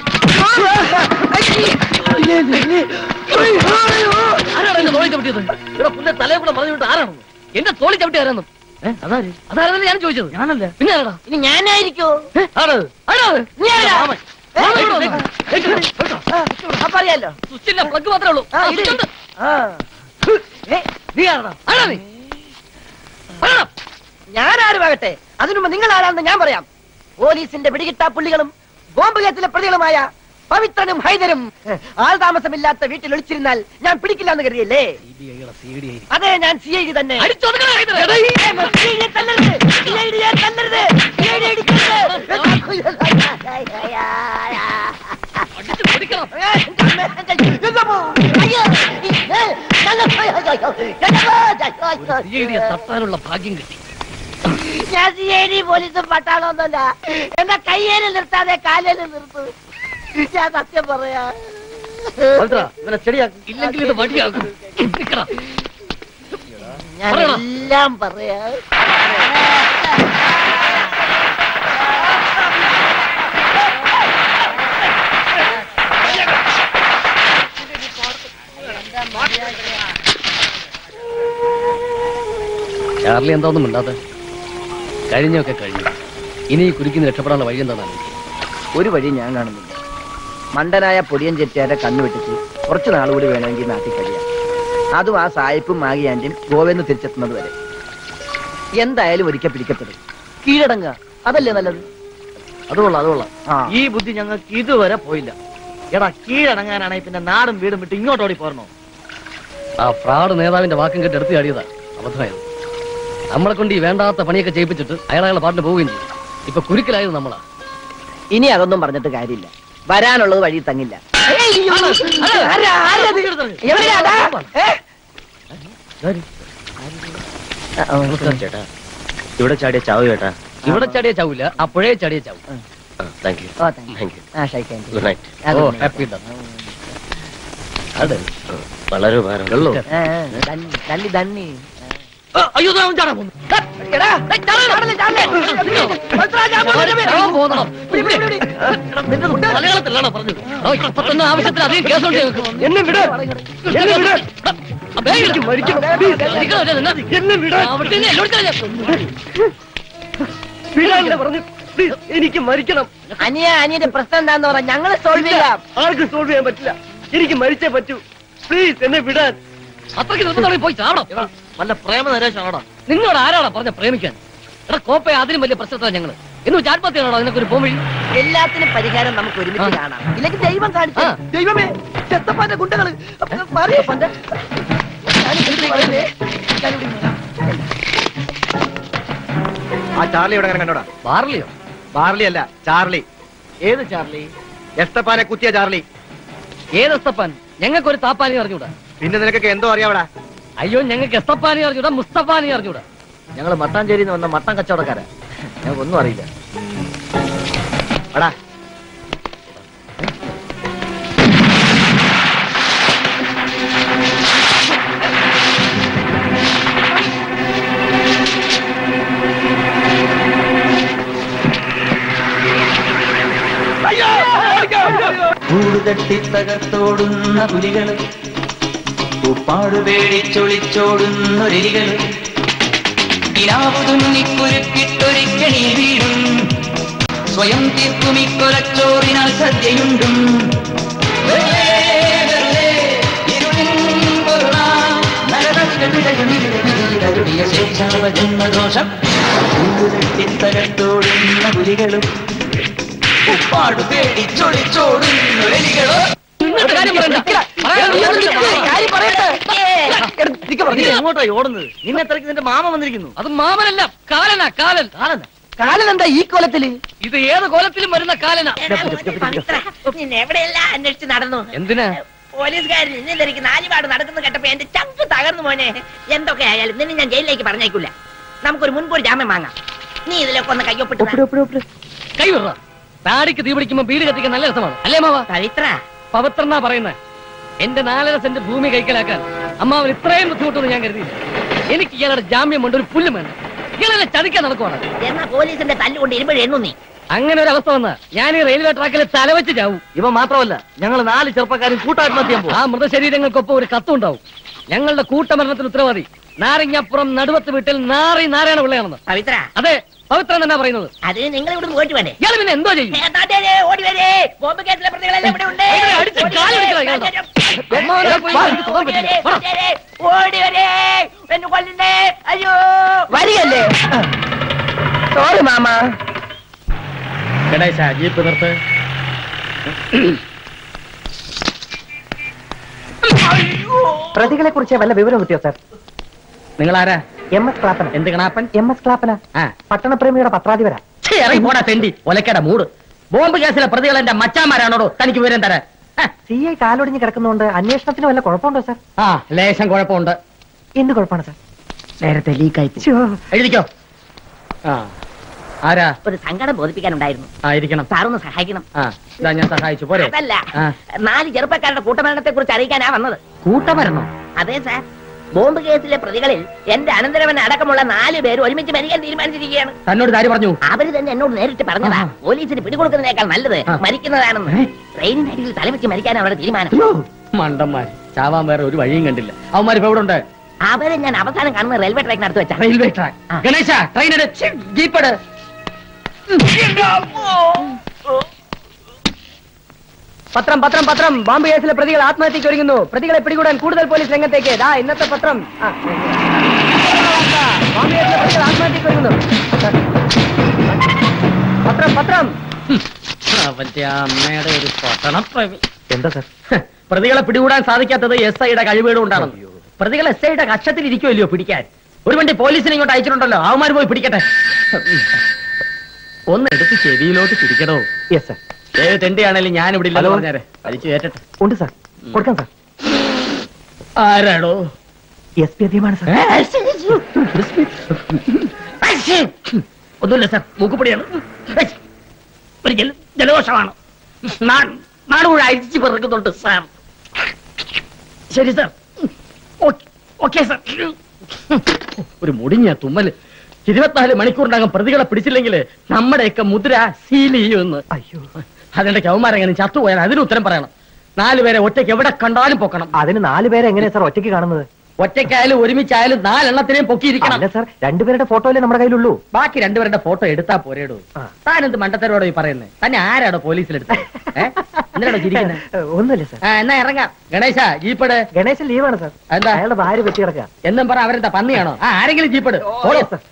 ആരാണ് എന്റെ തോളി ചവിട്ടിയത് ഇവിടെ പുല്ലെ തലയെ കൂടെ മറിഞ്ഞു വിട്ട് ആരാണ് എന്റെ തോളി ചവിട്ടി ആരാന്ന് ഏഹ് അതാര് അതാരല്ലേ ഞാൻ ചോദിച്ചത് ഞാനല്ല പിന്നെ ആരാടാ ഇനി ഞാനായിരിക്കോ ഏ? ആരാ അത്? ആരാ അത്? നീ ആരാ? മാമൻ. മാമൻ ഇവിടെ വന്നോ? ഏയ്, ഏയ്, ഏയ്. അപ്പൊ അറിയാലോ സ്വിച്ചില്ല പ്ലഗ് മാത്രമേ ഉള്ളൂ ആ, ആ, ഇട്. സ്വിച്ച് ഉണ്ട്. ആ. ഏ, നീ ആരാടാ ആരാ നീ ആരാടാ? ഞാനാരുമാകട്ടെ അതിനുമ്പ് നിങ്ങൾ ആരാണെന്ന് ഞാൻ പറയാം പോലീസിന്റെ പിടികിട്ടാ പുള്ളികളും ബോംബ് കേസിലെ പ്രതികളുമായ പവിത്രനും ഹൈദരും ആൾ താമസമില്ലാത്ത വീട്ടിൽ ഒളിച്ചിരുന്നാൽ ഞാൻ പിടിക്കില്ല എന്ന് കരുതിയല്ലേ CBI യുടെ CID. അതെ ഞാൻ സി ഐ ഡി തന്നെ അടിച്ചൊതുക്കണ ഹൈദരെ. എടാ, ഈ- ഏ, CID യെ തല്ലരുത്. CID യെ തല്ലരുത്. CID ഇടിക്കരുത്. അടിച്ച് പൊടിക്കണം. ഏ, എന്തമ്മോ? അയ്യോ. ഏ, നല്ല- CID യെ തട്ടാനുള്ള ഭാഗ്യം കിട്ടി ഞാൻ സി ഐ ഡി പോലീസും പട്ടാളമൊന്നുമല്ല എന്നെ കയ്യേല് നിർത്താതെ കാലേല് നിർത്തൂ ഞാൻ സത്യം പറയാ പവിത്ര, ഇവനെ ചെടിയാക്ക് ഇല്ലെങ്കിൽ ഇത് വടിയാകും നിക്കണം ഞാൻ പറയടാ. എല്ലാം പറയാ ചാർലി എന്താന്നും മിണ്ടാതെ കഴിഞ്ഞൊക്കെ കഴിഞ്ഞു ഇനി ഈ കുരുക്കിന്ന് രക്ഷപ്പെടാനുള്ള വഴി എന്താണ് ഒരു വഴി ഞാൻ കാണുന്നില്ല മണ്ടനായ പൊടിയൻ ചെറ്റിയാരെ കണ്ണുവെട്ടിച്ച് കുറച്ച് നാൾ കൂടി വേണമെങ്കിൽ നാട്ടിൽ കഴിയാം അതും ആ സായിപ്പും മാഗിയാന്റെയും ഗോവെന്ന് തിരിച്ചെത്തുന്നത് വരെ എന്തായാലും ഒരിക്കൽ പിടിക്കപ്പെടും കീഴടങ്ങുക അതല്ലേ നല്ലത് അതുകൊള്ളാം അതുകൊള്ളാം ആ. ഈ ബുദ്ധി ഞങ്ങൾക്ക് ഇതുവരെ പോയില്ല എടാ കീഴടങ്ങാനാണെങ്കിൽ പിന്നെ നാടും വീടും വിട്ട് ഇങ്ങോട്ട് ഓടി പോരണോ ആ ഫ്രാഡ് നേതാവിന്റെ വാക്കും കേട്ട് എടുത്ത് ചാടിയതാ അബദ്ധമായത് നമ്മളെ കൊണ്ട് ഈ വേണ്ടാത്ത പണിയൊക്കെ ചെയ്യിപ്പിച്ചിട്ട് അയാൾ അയാളെ പാട്ടിന് പോവുകയും ചെയ്തു ഇപ്പൊ കുരുക്കിലായത് നമ്മളാ ഇനി അതൊന്നും പറഞ്ഞിട്ട് കാര്യമില്ല വരാനുള്ളത് വഴി തങ്ങില്ല ചേട്ടാ ഇവിടെ ചാടിയ ചാവ് ചേട്ടാ ഇവിടെ ചാടിയ ചാവൂല ആ പുഴയെ ചാടിയ ചാവും താങ്ക് യു ഓ താങ്ക് താങ്ക് യു ആ ഷൈക്കാൻ ഗുഡ് നൈറ്റ് ഓ ഹാപ്പി അതെ വളരെ ഉപകാരം തല്ലി തണ്ണി അയ്യോ ദാ അവൻ ചാടാൻ പോകുന്നു. ചാടാൻ പോകുന്നോ? മലയാളത്തിലാണോ പറഞ്ഞത് ഓ, ഇപ്പൊ തന്നെ ആവശ്യത്തിന് അധികം കേസുണ്ട് ഞങ്ങൾക്ക്. എന്നെ വിട്. എന്നെ വിട്. ആ, ബാഗ് എടുക്ക്. മരിക്കണം, അല്ലേ, നിന്നെ? അവിടെ നിന്ന് എന്നോട് കളഞ്ഞ. എനിക്ക് മരിക്കണം അനിയ അനിയന്റെ പ്രശ്നം എന്താന്ന് പറഞ്ഞാൽ ഞങ്ങള് സോൾവ് ചെയ്യാം ആർക്കും സോൾവ് ചെയ്യാൻ പറ്റില്ല എനിക്ക് മരിച്ചേ പറ്റൂ പ്ലീസ് എന്നെ വിടാൻ അത്രയ്ക്ക് നിർബന്ധമായി പോയി ചാടണം വല്ല പ്രേമ നരേഷാണോടാ നിങ്ങളോട് ആരാടാ പറഞ്ഞ പ്രേമിക്കാൻ എടാ കോപ്പയെ അതിലും വലിയ പ്രശ്നത്തിലാണ് ഞങ്ങള് എന്ന് വെച്ച് ആത്മഹത്യയാണോ അതിനൊക്കെ ഒരു പോംവഴി എല്ലാത്തിനും പരിഹാരം നമുക്ക് ഒരുമിച്ച് ആ. കാണാം ഇല്ലെങ്കിൽ ദൈവം കാണിച്ചു ആ. ദൈവമേ ചെത്തപ്പാന്റെ ഗുണ്ടകള് മാറി. ഞാനിവിടെ വരുന്നേ. ഞാനിവിടെ വരാം. ആ ചാർലി ഇവിടെ കണ്ടോടാ ബാർലിയോ ബാർലി അല്ല ചാർലി ഏത് ചാർലി എസ്തപ്പാനെ കുത്തിയ ചാർലി ഏത് എസ്തപ്പാൻ ഞങ്ങൾക്ക് ഒരു താപ്പാനി അറിഞ്ഞൂടാ പിന്നെ നിനക്കൊക്കെ എന്തോ അറിയാവടാ അയ്യോ ഞങ്ങൾക്ക് എസ്തപ്പാനി അറിഞ്ഞൂടാ മുസ്തഫാനി അറിഞ്ഞൂടാ ഞങ്ങൾ മട്ടാഞ്ചേരിയിൽ നിന്ന് വന്ന മട്ടൻ കച്ചവടക്കാരാ ഞങ്ങൾക്ക് ഒന്നും അറിയില്ല എടാ അയ്യോ കൂടുതട്ടി തകർത്തോടുന്ന പുലികള് ഉപ്പാട് പേടിച്ചൊളിച്ചോടുന്നൊരെലികള് കിനാവു തുന്നിക്കുരുക്കിട്ടൊരിക്കണി വീടും സ്വയം തീർക്കുമിക്കൊലച്ചോറിനാൽ സദ്യയുണ്ടും വെറുതെ, വെറുതെ, ഇരുളിൻ പൊരുളാം, നരകത്തിടരുളിയ ശേഷാവജന്മദോഷം കൂടുതട്ടി തകർത്തോടുന്ന പുലികളും ഉപ്പാട് പേടിച്ചൊളിച്ചോടുന്നൊരെലികളോ ഇങ്ങോട്ട് കാര്യം പറയണ്ട. പറയാൻ കാര്യം പറയട്ടെ. എങ്ങോട്ടായി ഓടുന്നത് നിന്നെ തിരക്കി നിന്റെ മാമ വന്നിരിക്കുന്നു അത് മാമനല്ല കാലനാ കാലൻ കാലൻ കാലൻ എന്താ ഈ കോലത്തില് ഇത് ഏത് കോലത്തിലും വരുന്ന കാലനാ നിന്നെ എവിടെയെല്ലാം അന്വേഷിച്ച് നടന്നു എന്തിനാ പോലീസുകാർ നിന്നെ ധരിക്കുന്ന നാലുപാട് നടക്കുന്നു കേട്ടപ്പോ എന്റെ ചങ്ക് തകർന്നു മോനെ എന്തൊക്കെ ആയാലും നിന്നെ ഞാൻ ജയിലിലേക്ക് പറഞ്ഞേക്കില്ല നമുക്കൊരു മുൻകൂർ ജാമ്യം വാങ്ങാം നീ ഇതിലൊക്കെ ഒന്ന് കയ്യൊപ്പിട്ട് കൈ വിടറ താടിക്ക് തീ പിടിക്കുമ്പോ വീട് കത്തിക്കാൻ നല്ല രസമാണ് അല്ലേ മാവ പവിത്ര പവിത്രന്നാ പറയുന്നത് എന്റെ നാലര സെന്റ് ഭൂമി കൈക്കലാക്കാൻ അമ്മാവൻ ഇത്രയും ബുദ്ധിമുട്ടൊന്നും ഞാൻ കരുതിയില്ല എനിക്ക് ഇയാളുടെ ജാമ്യം കൊണ്ട് ഒരു പുല്ലും വേണ്ട ഇയാളെ ചതിക്കാൻ നടക്കുവാണ് എന്നാ പോലീസിന്റെ തല്ലുകൊണ്ട് ഇരുമ്പഴെണ്ണു നീ അങ്ങനെ ഒരു അവസ്ഥ വന്ന ഞാൻ ഈ റെയിൽവേ ട്രാക്കിൽ തലവെച്ച് ചാവും ഇവ മാത്രമല്ല ഞങ്ങൾ നാല് ചെറുപ്പക്കാരും കൂട്ടാത്മഹത്യ ചെയ്യാൻ പോകും ആ മൃതശരീരങ്ങൾക്കൊപ്പം ഒരു കത്തുണ്ടാവും ഞങ്ങളുടെ കൂട്ടമരണത്തിന് ഉത്തരവാദി നാരങ്ങാപ്പുറം നടുവത്ത് വീട്ടിൽ നാറി നാരായണ പിള്ളയാണെന്ന് പവിത്ര അതെ പവിത്രൻ എന്നാ പറയുന്നത് അത് നിങ്ങൾ ഇവിടുന്ന് പോയിട്ട് വേണ്ടേ ഇയാൾ പിന്നെ എന്തോ ചെയ്യും ഏ, താത്തേ, ഓടി വരേ ബോംബ് കേസിലെ പ്രതികളെല്ലാം ഇവിടെ ഉണ്ട് ഇവിടെ അടിച്ച് ഓടി കാല് വരേ, പിടിക്കണം ഇയാളുടെ. താത്തേ, അമ്മാവനെ പോയി ഓടി എനിക്ക് തൊടാൻ പറ്റില്ല. വരേ, വാ. താത്തേ, ഓടി വരേ എന്നെ കൊല്ലുന്നേ അയ്യോ വരികല്ലേ സോറി മാമ ഗണേശ ജീപ്പ് നിർത്ത് പ്രതികളെ കുറിച്ച് വല്ല വിവരം കിട്ടിയോ സാർ നിങ്ങൾ ആരാ എം എസ് ക്ലാപ്പന എന്ത് കണാപ്പൻ എം എസ് ക്ലാപ്പന ആ പട്ടണപ്രേമിയുടെ പത്രാധിപരാ ഛേ, ഇറങ്ങി പോടാ തെണ്ടി ഒലക്കട മൂട് ബോംബ് കേസിലെ പ്രതികൾ എന്റെ മച്ചാന്മാരാണോടോ തനിക്ക് വിവരം തരാൻ ഹ. സി ഐ കാലൊടിഞ്ഞ് കിടക്കുന്നതുകൊണ്ട് അന്വേഷണത്തിന് വല്ല കുഴപ്പമുണ്ടോ സാർ ആ ലേശം കുഴപ്പമുണ്ട് എന്ത് കുഴപ്പമാണ് സാർ നേരത്തെ ലീക്കായി ശ്ശോ. എഴുതിക്കോ ആ ആരാ ഒരു സങ്കടം ബോധിപ്പിക്കാനുണ്ടായിരുന്നു ആ ഇരിക്കണം സാറൊന്ന് സഹായിക്കണം ആ ഇതാ ഞാൻ സഹായിച്ചു പോരെ അതല്ല ആ. നാല് ചെറുപ്പക്കാരുടെ കൂട്ടമരണത്തെ കുറിച്ച് അറിയിക്കാനാ വന്നത് കൂട്ടമരണം അതെ സാർ ബോംബ് കേസിലെ പ്രതികളിൽ എന്റെ അനന്തരവൻ അടക്കമുള്ള നാല് പേര് ഒരുമിച്ച് മരിക്കാൻ തീരുമാനിച്ചിരിക്കുകയാണ് തന്നോട് കാര്യം പറഞ്ഞു അവര് തന്നെ എന്നോട് നേരിട്ട് പറഞ്ഞതാ ആഹാ. പോലീസിന് പിടികൊടുക്കുന്നതിനേക്കാൾ നല്ലത് ആ. മരിക്കുന്നതാണെന്ന് ഏ? ട്രെയിനിനടിയിൽ തലവെച്ച് മരിക്കാൻ അവരുടെ തീരുമാനം മണ്ടന്മാര് ചാവാൻ വേറെ ഒരു വഴിയും കണ്ടില്ല അവന്മാർ ഇപ്പൊ ഇവിടെ ഉണ്ട് അവരെ ഞാൻ അവസാനം കാണുന്ന റെയിൽവേ ട്രാക്കിനടുത്ത് വെച്ചാ റെയിൽവേ ട്രാക്ക് ആ. ഗണേശ ട്രെയിൻ എട് ജീപ്പ് എട് പത്രം പത്രം പത്രം ബോംബ് കേസിലെ പ്രതികൾ ആത്മഹത്യക്ക് ഒരുങ്ങുന്നു പ്രതികളെ പിടികൂടാൻ കൂടുതൽ പോലീസ് രംഗത്തേക്ക് ദാ ഇന്നത്തെ പത്രം ആ. ബോംബ് കേസിലെ പ്രതികൾ ആത്മഹത്യക്ക് ഒരുങ്ങുന്നു പത്രം പത്രം അവന്റെ അമ്മയുടെ ഒരു പട്ടണപ്രേമി എന്താ സാർ ഹ്, പ്രതികളെ പിടികൂടാൻ സാധിക്കാത്തത് എസ് ഐയുടെ കഴിവുകൾ കൊണ്ടാണ് പ്രതികൾ എസ് ഐയുടെ കക്ഷത്തിൽ ഇരിക്കുമല്ലോ പിടിക്കാൻ ഒരു വണ്ടി പോലീസിനെ ഇങ്ങോട്ട് അയച്ചിട്ടുണ്ടല്ലോ അവന്മാർ പോയി പിടിക്കട്ടെ ഒന്ന് എടുത്ത് ചെവിയിലോട്ട് പിടിക്കണോ യെസ് സാർ ഏത് തെണ്ടിയാണേലും ഞാൻ ഇവിടെ ഇല്ലെന്ന് ഹലോ. പറഞ്ഞേരെ അടിച്ചു കയറ്റട്ടെ ഉണ്ട് സാർ കൊടുക്കാം സാർ ആരാടോ എസ് പി അധികമാണ് സാർ ഒന്നുമില്ല സാർ മൂക്കുപൊടിയാണ് ഒരു ജല ജലദോഷമാണ് നാ- നാട് മുഴുവൻ അരിച്ചു പിറക്കുന്നുണ്ട് സാർ ശരി സാർ ഓക്കെ സാർ ഒരു മുടിഞ്ഞ തുമ്മല് ഇരുപത്തിനാല് മണിക്കൂറിനകം പ്രതികളെ പിടിച്ചില്ലെങ്കിൽ നമ്മുടെയൊക്കെ മുദ്ര സീൽ ചെയ്യുമെന്ന് അയ്യോ അതിന്റെ കൗമാരെങ്ങനെ ചത്തുപോയാൽ അതിന് ഉത്തരം പറയണം നാലുപേരെ ഒറ്റയ്ക്ക് എവിടെ കണ്ടാലും പൊക്കണം അതിന് നാല് പേരെ എങ്ങനെയാ സാർ ഒറ്റയ്ക്ക് കാണുന്നത് ഒറ്റയ്ക്കായാലും ഒരുമിച്ചായാലും നാലെണ്ണത്തിനെയും പൊക്കിയിരിക്കണം അല്ല സാർ രണ്ടുപേരുടെ ഫോട്ടോയിലേ നമ്മുടെ കയ്യിലുള്ളൂ ബാക്കി രണ്ടുപേരുടെ ഫോട്ടോ എടുത്താ പോരേടോ ആ. താൻ എന്ത് മണ്ടത്തരോടോ ഈ പറയുന്നത് തന്നെ ആരാടോ പോലീസിലെടുത്തത് എന്തിനാടോ ചിരിക്കുന്നത് ഒന്നുമില്ല സാർ ആ എന്നാ ഇറങ്ങാം ഗണേശ ജീപ്പട് ഗണേശൻ ലീവാണ് സാർ എന്താ? അയാളുടെ ഭാര്യ വെച്ച് കിടക്കുക എന്നും പറ അവരെന്താ പന്നിയാണോ ആ ആരെങ്കിലും ജീപ്പട് ഓടോ സാർ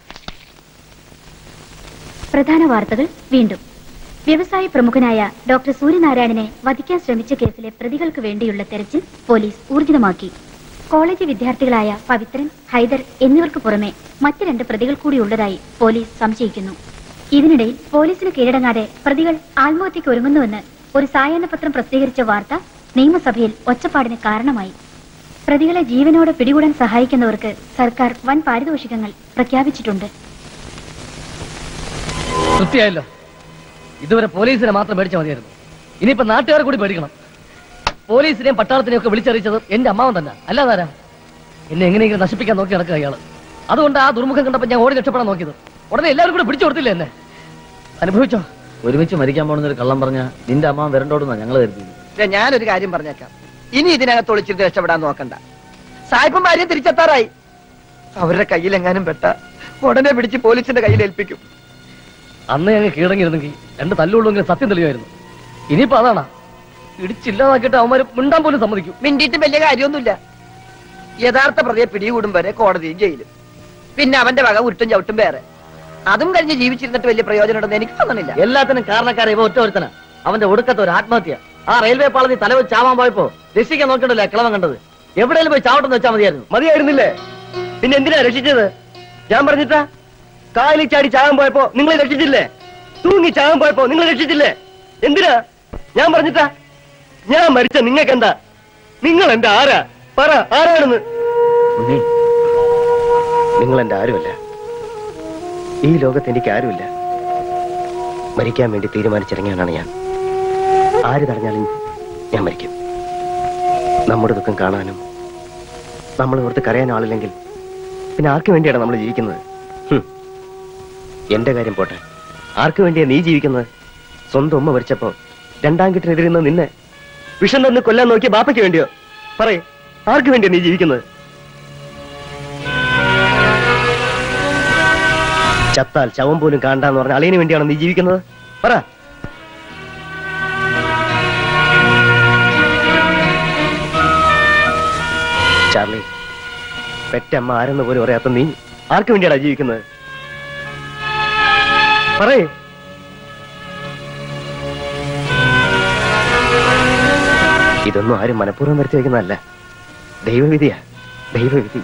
പ്രധാന വാർത്തകൾ വീണ്ടും വ്യവസായ പ്രമുഖനായ ഡോക്ടർ സൂര്യനാരായണനെ വധിക്കാൻ ശ്രമിച്ച കേസിലെ പ്രതികൾക്ക് വേണ്ടിയുള്ള തെരച്ചിൽ പോലീസ് ഊർജിതമാക്കി കോളേജ് വിദ്യാർത്ഥികളായ പവിത്രൻ ഹൈദർ എന്നിവർക്ക് പുറമെ മറ്റ് രണ്ട് പ്രതികൾ കൂടിയുള്ളതായി പോലീസ് സംശയിക്കുന്നു ഇതിനിടയിൽ പോലീസിന് കീഴടങ്ങാതെ പ്രതികൾ ആത്മഹത്യക്ക് ഒരുങ്ങുന്നുവെന്ന് ഒരു സായാഹ്ന പത്രം പ്രസിദ്ധീകരിച്ച വാർത്ത നിയമസഭയിൽ ഒച്ചപ്പാടിന് കാരണമായി പ്രതികളെ ജീവനോടെ പിടികൂടാൻ സഹായിക്കുന്നവർക്ക് സർക്കാർ വൻ പാരിതോഷികങ്ങൾ പ്രഖ്യാപിച്ചിട്ടുണ്ട് തൃപ്തിയായല്ലോ ഇതുവരെ പോലീസിനെ മാത്രം മേടിച്ചാൽ മതിയായിരുന്നു ഇനിയിപ്പോ നാട്ടുകാരെ കൂടി പേടിക്കണം പോലീസിനെയും പട്ടാളത്തിനെയും ഒക്കെ വിളിച്ചറിയിച്ചത് എന്റെ അമ്മാവൻ തന്നെ അല്ലാതാരാ എന്നെ എങ്ങനെയെങ്കിലും നശിപ്പിക്കാൻ നോക്കി നടക്കുക അയാള് അതുകൊണ്ട് ആ ദുർമുഖം കണ്ടപ്പോ ഞാൻ ഓടി രക്ഷപ്പെടാൻ നോക്കിയത് ഉടനെ എല്ലാവരും കൂടെ പിടിച്ചു കൊടുത്തില്ലേ എന്നെ അനുഭവിച്ചോ ഒരുമിച്ച് മരിക്കാൻ പോണെന്നൊരു കള്ളം പറഞ്ഞ നിന്റെ അമ്മ വരണ്ടോടുന്നാ ഞങ്ങൾ കരുതിയത് ദേ, ഞാനൊരു കാര്യം പറഞ്ഞേക്കാം ഇനി ഇതിനകത്ത് ഒളിച്ചിട്ട് രക്ഷപ്പെടാൻ നോക്കണ്ട സായിപ്പന്മാരെയും തിരിച്ചെത്താറായി അവരുടെ കയ്യിലെങ്ങാനും പെട്ട ഉടനെ പിടിച്ച് പോലീസിന്റെ കയ്യിൽ ഏൽപ്പിക്കും അന്ന് ഞങ്ങൾ കീഴടങ്ങിയിരുന്നെങ്കിൽ രണ്ട് തല്ലുള്ളെങ്കിൽ സത്യം തെളിവായിരുന്നു ഇനിയിപ്പോ അതാണാ ഇടിച്ചില്ലാതാക്കിയിട്ട് അവന്മാര് മിണ്ടാൻ പോലും സമ്മതിക്കും മിണ്ടിയിട്ട് വലിയ കാര്യമൊന്നുമില്ല യഥാർത്ഥ പ്രതിയെ പിടികൂടും വരെ കോടതിയും ജയിലും പിന്നെ അവന്റെ വക ഉരുട്ടും ചവിട്ടും വേറെ അതും കഴിഞ്ഞ് ജീവിച്ചിരുന്നിട്ട് വലിയ പ്രയോജനം ഉണ്ടെന്ന് എനിക്ക് തോന്നണില്ല എല്ലാത്തിനും കാരണക്കാരെ ഇവ ഒറ്റ ഒരുത്തന അവന്റെ ഒടുക്കത്തെ ഒരു ആത്മഹത്യ ആ റെയിൽവേ പാളത്തിൽ തലവെച്ച് ചാവാൻ പോയപ്പോ രക്ഷിക്കാൻ നോക്കണ്ടല്ലോ കിളവൻ കണ്ടത് എവിടെയെങ്കിലും പോയി ചാവട്ടെന്ന് വെച്ചാൽ മതിയായിരുന്നു മതിയായിരുന്നില്ലേ പിന്നെ എന്തിനാ രക്ഷിച്ചത് ഞാൻ പറഞ്ഞിട്ടാ കാലിൽ ചാടി ചാകാൻ പോയപ്പോ നിങ്ങളെ രക്ഷിച്ചില്ലേ തൂങ്ങി ചാകാൻ പോയപ്പോ നിങ്ങളെ രക്ഷിച്ചില്ലേ എന്തിനാ ഞാൻ പറഞ്ഞിട്ടാ ഞാൻ മരിച്ച നിങ്ങൾക്ക് എന്താ നിങ്ങൾ എന്റെ ആരാ പറ ആരാണെന്ന് നിങ്ങൾ എന്റെ ആരുമല്ല ഈ ലോകത്ത് എനിക്ക് ആരുമില്ല മരിക്കാൻ വേണ്ടി തീരുമാനിച്ചിറങ്ങിയാണ് ഞാൻ ആര് തടഞ്ഞാലും ഞാൻ മരിക്കും നമ്മുടെ ദുഃഖം കാണാനും നമ്മൾ ഓർത്ത് കരയാൻ ആളില്ലെങ്കിൽ പിന്നെ ആർക്ക് വേണ്ടിയാണ് നമ്മൾ ജീവിക്കുന്നത് ഹും. എന്റെ കാര്യം പോട്ടെ ആർക്ക് വേണ്ടിയാ നീ ജീവിക്കുന്നത് സ്വന്തം ഉമ്മ മരിച്ചപ്പോ രണ്ടാം കെട്ടിനെതിരുന്ന നിന്നെ വിഷം തന്ന് കൊല്ലാൻ നോക്കിയ ബാപ്പയ്ക്ക് വേണ്ടിയോ പറയേ ആർക്ക് വേണ്ടിയാ നീ ജീവിക്കുന്നത് ചത്താൽ ശവം പോലും കാണണ്ടെന്ന് പറഞ്ഞ അളിയന് വേണ്ടിയാണോ നീ ജീവിക്കുന്നത് പറ ചാർലി പെറ്റമ്മ ആരെന്ന് പോലും അറിയാത്ത നീ ആർക്ക് വേണ്ടിയാടാ ജീവിക്കുന്നത് പറയേ ഇതൊന്നും ആരും മനഃപൂർവ്വം വരുത്തി വെക്കുന്നതല്ല ദൈവവിധിയാ ദൈവവിധി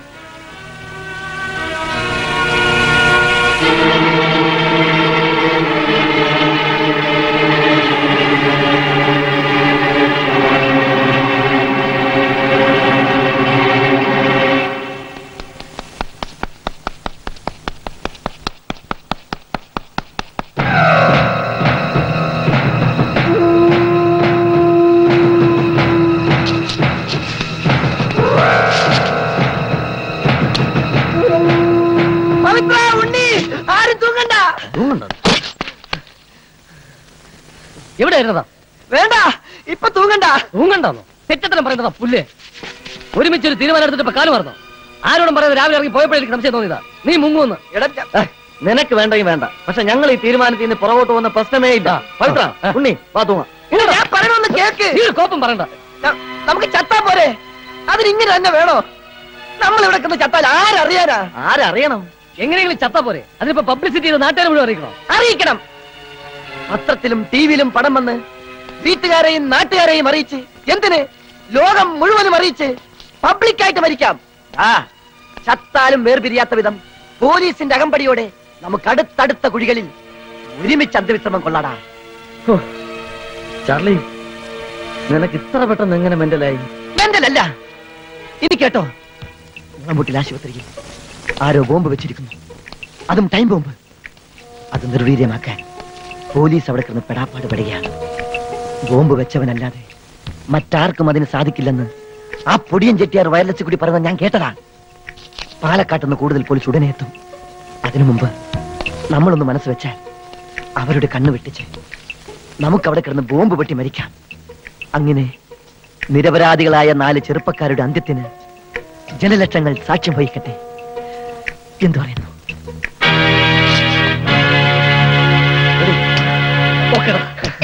പവിത്ര ഉണ്ണി ആരും തൂങ്ങണ്ട എവിടെയായിരുന്നതാ വേണ്ട ഇപ്പൊ തൂങ്ങണ്ട തൂങ്ങണ്ടെന്നോ തെറ്റത്തരം പറയുന്നതാ പുല്ലേ ഒരുമിച്ച് ഒരു തീരുമാനം എടുത്തിട്ട് ഇപ്പൊ കാല് മറന്നോ ആരോടും പറയാതെ രാവിലെ ഇറങ്ങി പോയപ്പോഴേക്ക് സംശയം തോന്നിയതാ നീ മുങ്ങുമെന്ന് എടാ ഏഹ്, നിനക്ക് വേണ്ടെങ്കിൽ വേണ്ട പക്ഷെ ഞങ്ങൾ ഈ തീരുമാനത്തിൽ നിന്ന് പുറകോട്ട് പോകുന്ന പ്രശ്നമേ ഇല്ല പവിത്ര ഉണ്ണി വാ തൂങ്ങ ഞാൻ പറയണമെന്ന് കേക്ക് നീ ഒരു കോപ്പം പറയണ്ട ന- നമുക്ക് ചത്താ പോരെ അതിനിങ്ങനെ തന്നെ വേണോ നമ്മൾ ഇവിടെ കിടന്ന് ചത്താൽ ആരറിയാനാ ആരറിയണം എങ്ങനെയെങ്കിലും ചത്താ പോരെ അതിനിപ്പോ പബ്ലിസിറ്റി ചെയ്ത് നാട്ടുകാരെ മുഴുവൻ അറിയിക്കണം അറിയിക്കണം പത്രത്തിലും ടിവിയിലും പടം വന്ന് വീട്ടുകാരെയും നാട്ടുകാരെയും അറിയിച്ച് എന്തിന് ലോകം മുഴുവനും അറിയിച്ച് പബ്ലിക്കായിട്ട് മരിക്കാം ആ ചത്താലും വേർപിരിയാത്ത വിധം പോലീസിന്റെ അകമ്പടിയോടെ നമുക്ക് അടുത്തടുത്ത കുഴികളിൽ ഒരുമിച്ച് അന്ത്യവിശ്രമം കൊള്ളാടാ ചാർലി നിനക്ക് ഇത്ര പെട്ടെന്ന് എങ്ങനെ മെന്റലായി മെന്റലല്ല ഇനി കേട്ടോ മുട്ടിൽ ആശുപത്രിയിൽ ആരോ ബോംബ് വെച്ചിരിക്കുന്നു അതും ടൈം ബോംബ് അത് നിർവീര്യമാക്കാൻ പോലീസ് അവിടെ കിടന്ന് പെടാപ്പാട് പെടുകയാണ് ബോംബ് വെച്ചവനല്ലാതെ മറ്റാർക്കും അതിന് സാധിക്കില്ലെന്ന് ആ പൊടിയൻ ചെട്ടിയാർ വയർലെസ് കൂടി പറയുന്നത് ഞാൻ കേട്ടതാ പാലക്കാട്ട് നിന്ന് കൂടുതൽ പോലീസ് ഉടനെ എത്തും അതിനു മുമ്പ് നമ്മളൊന്ന് മനസ്സ് വെച്ചാൽ അവരുടെ കണ്ണു വെട്ടിച്ച് നമുക്ക് അവിടെ കിടന്ന് ബോംബ് വെട്ടി മരിക്കാം അങ്ങനെ നിരപരാധികളായ നാല് ചെറുപ്പക്കാരുടെ അന്ത്യത്തിന് ജനലക്ഷങ്ങൾ സാക്ഷ്യം വഹിക്കട്ടെ എന്തു പറയുന്നു Ready? ഓക്കെടാ.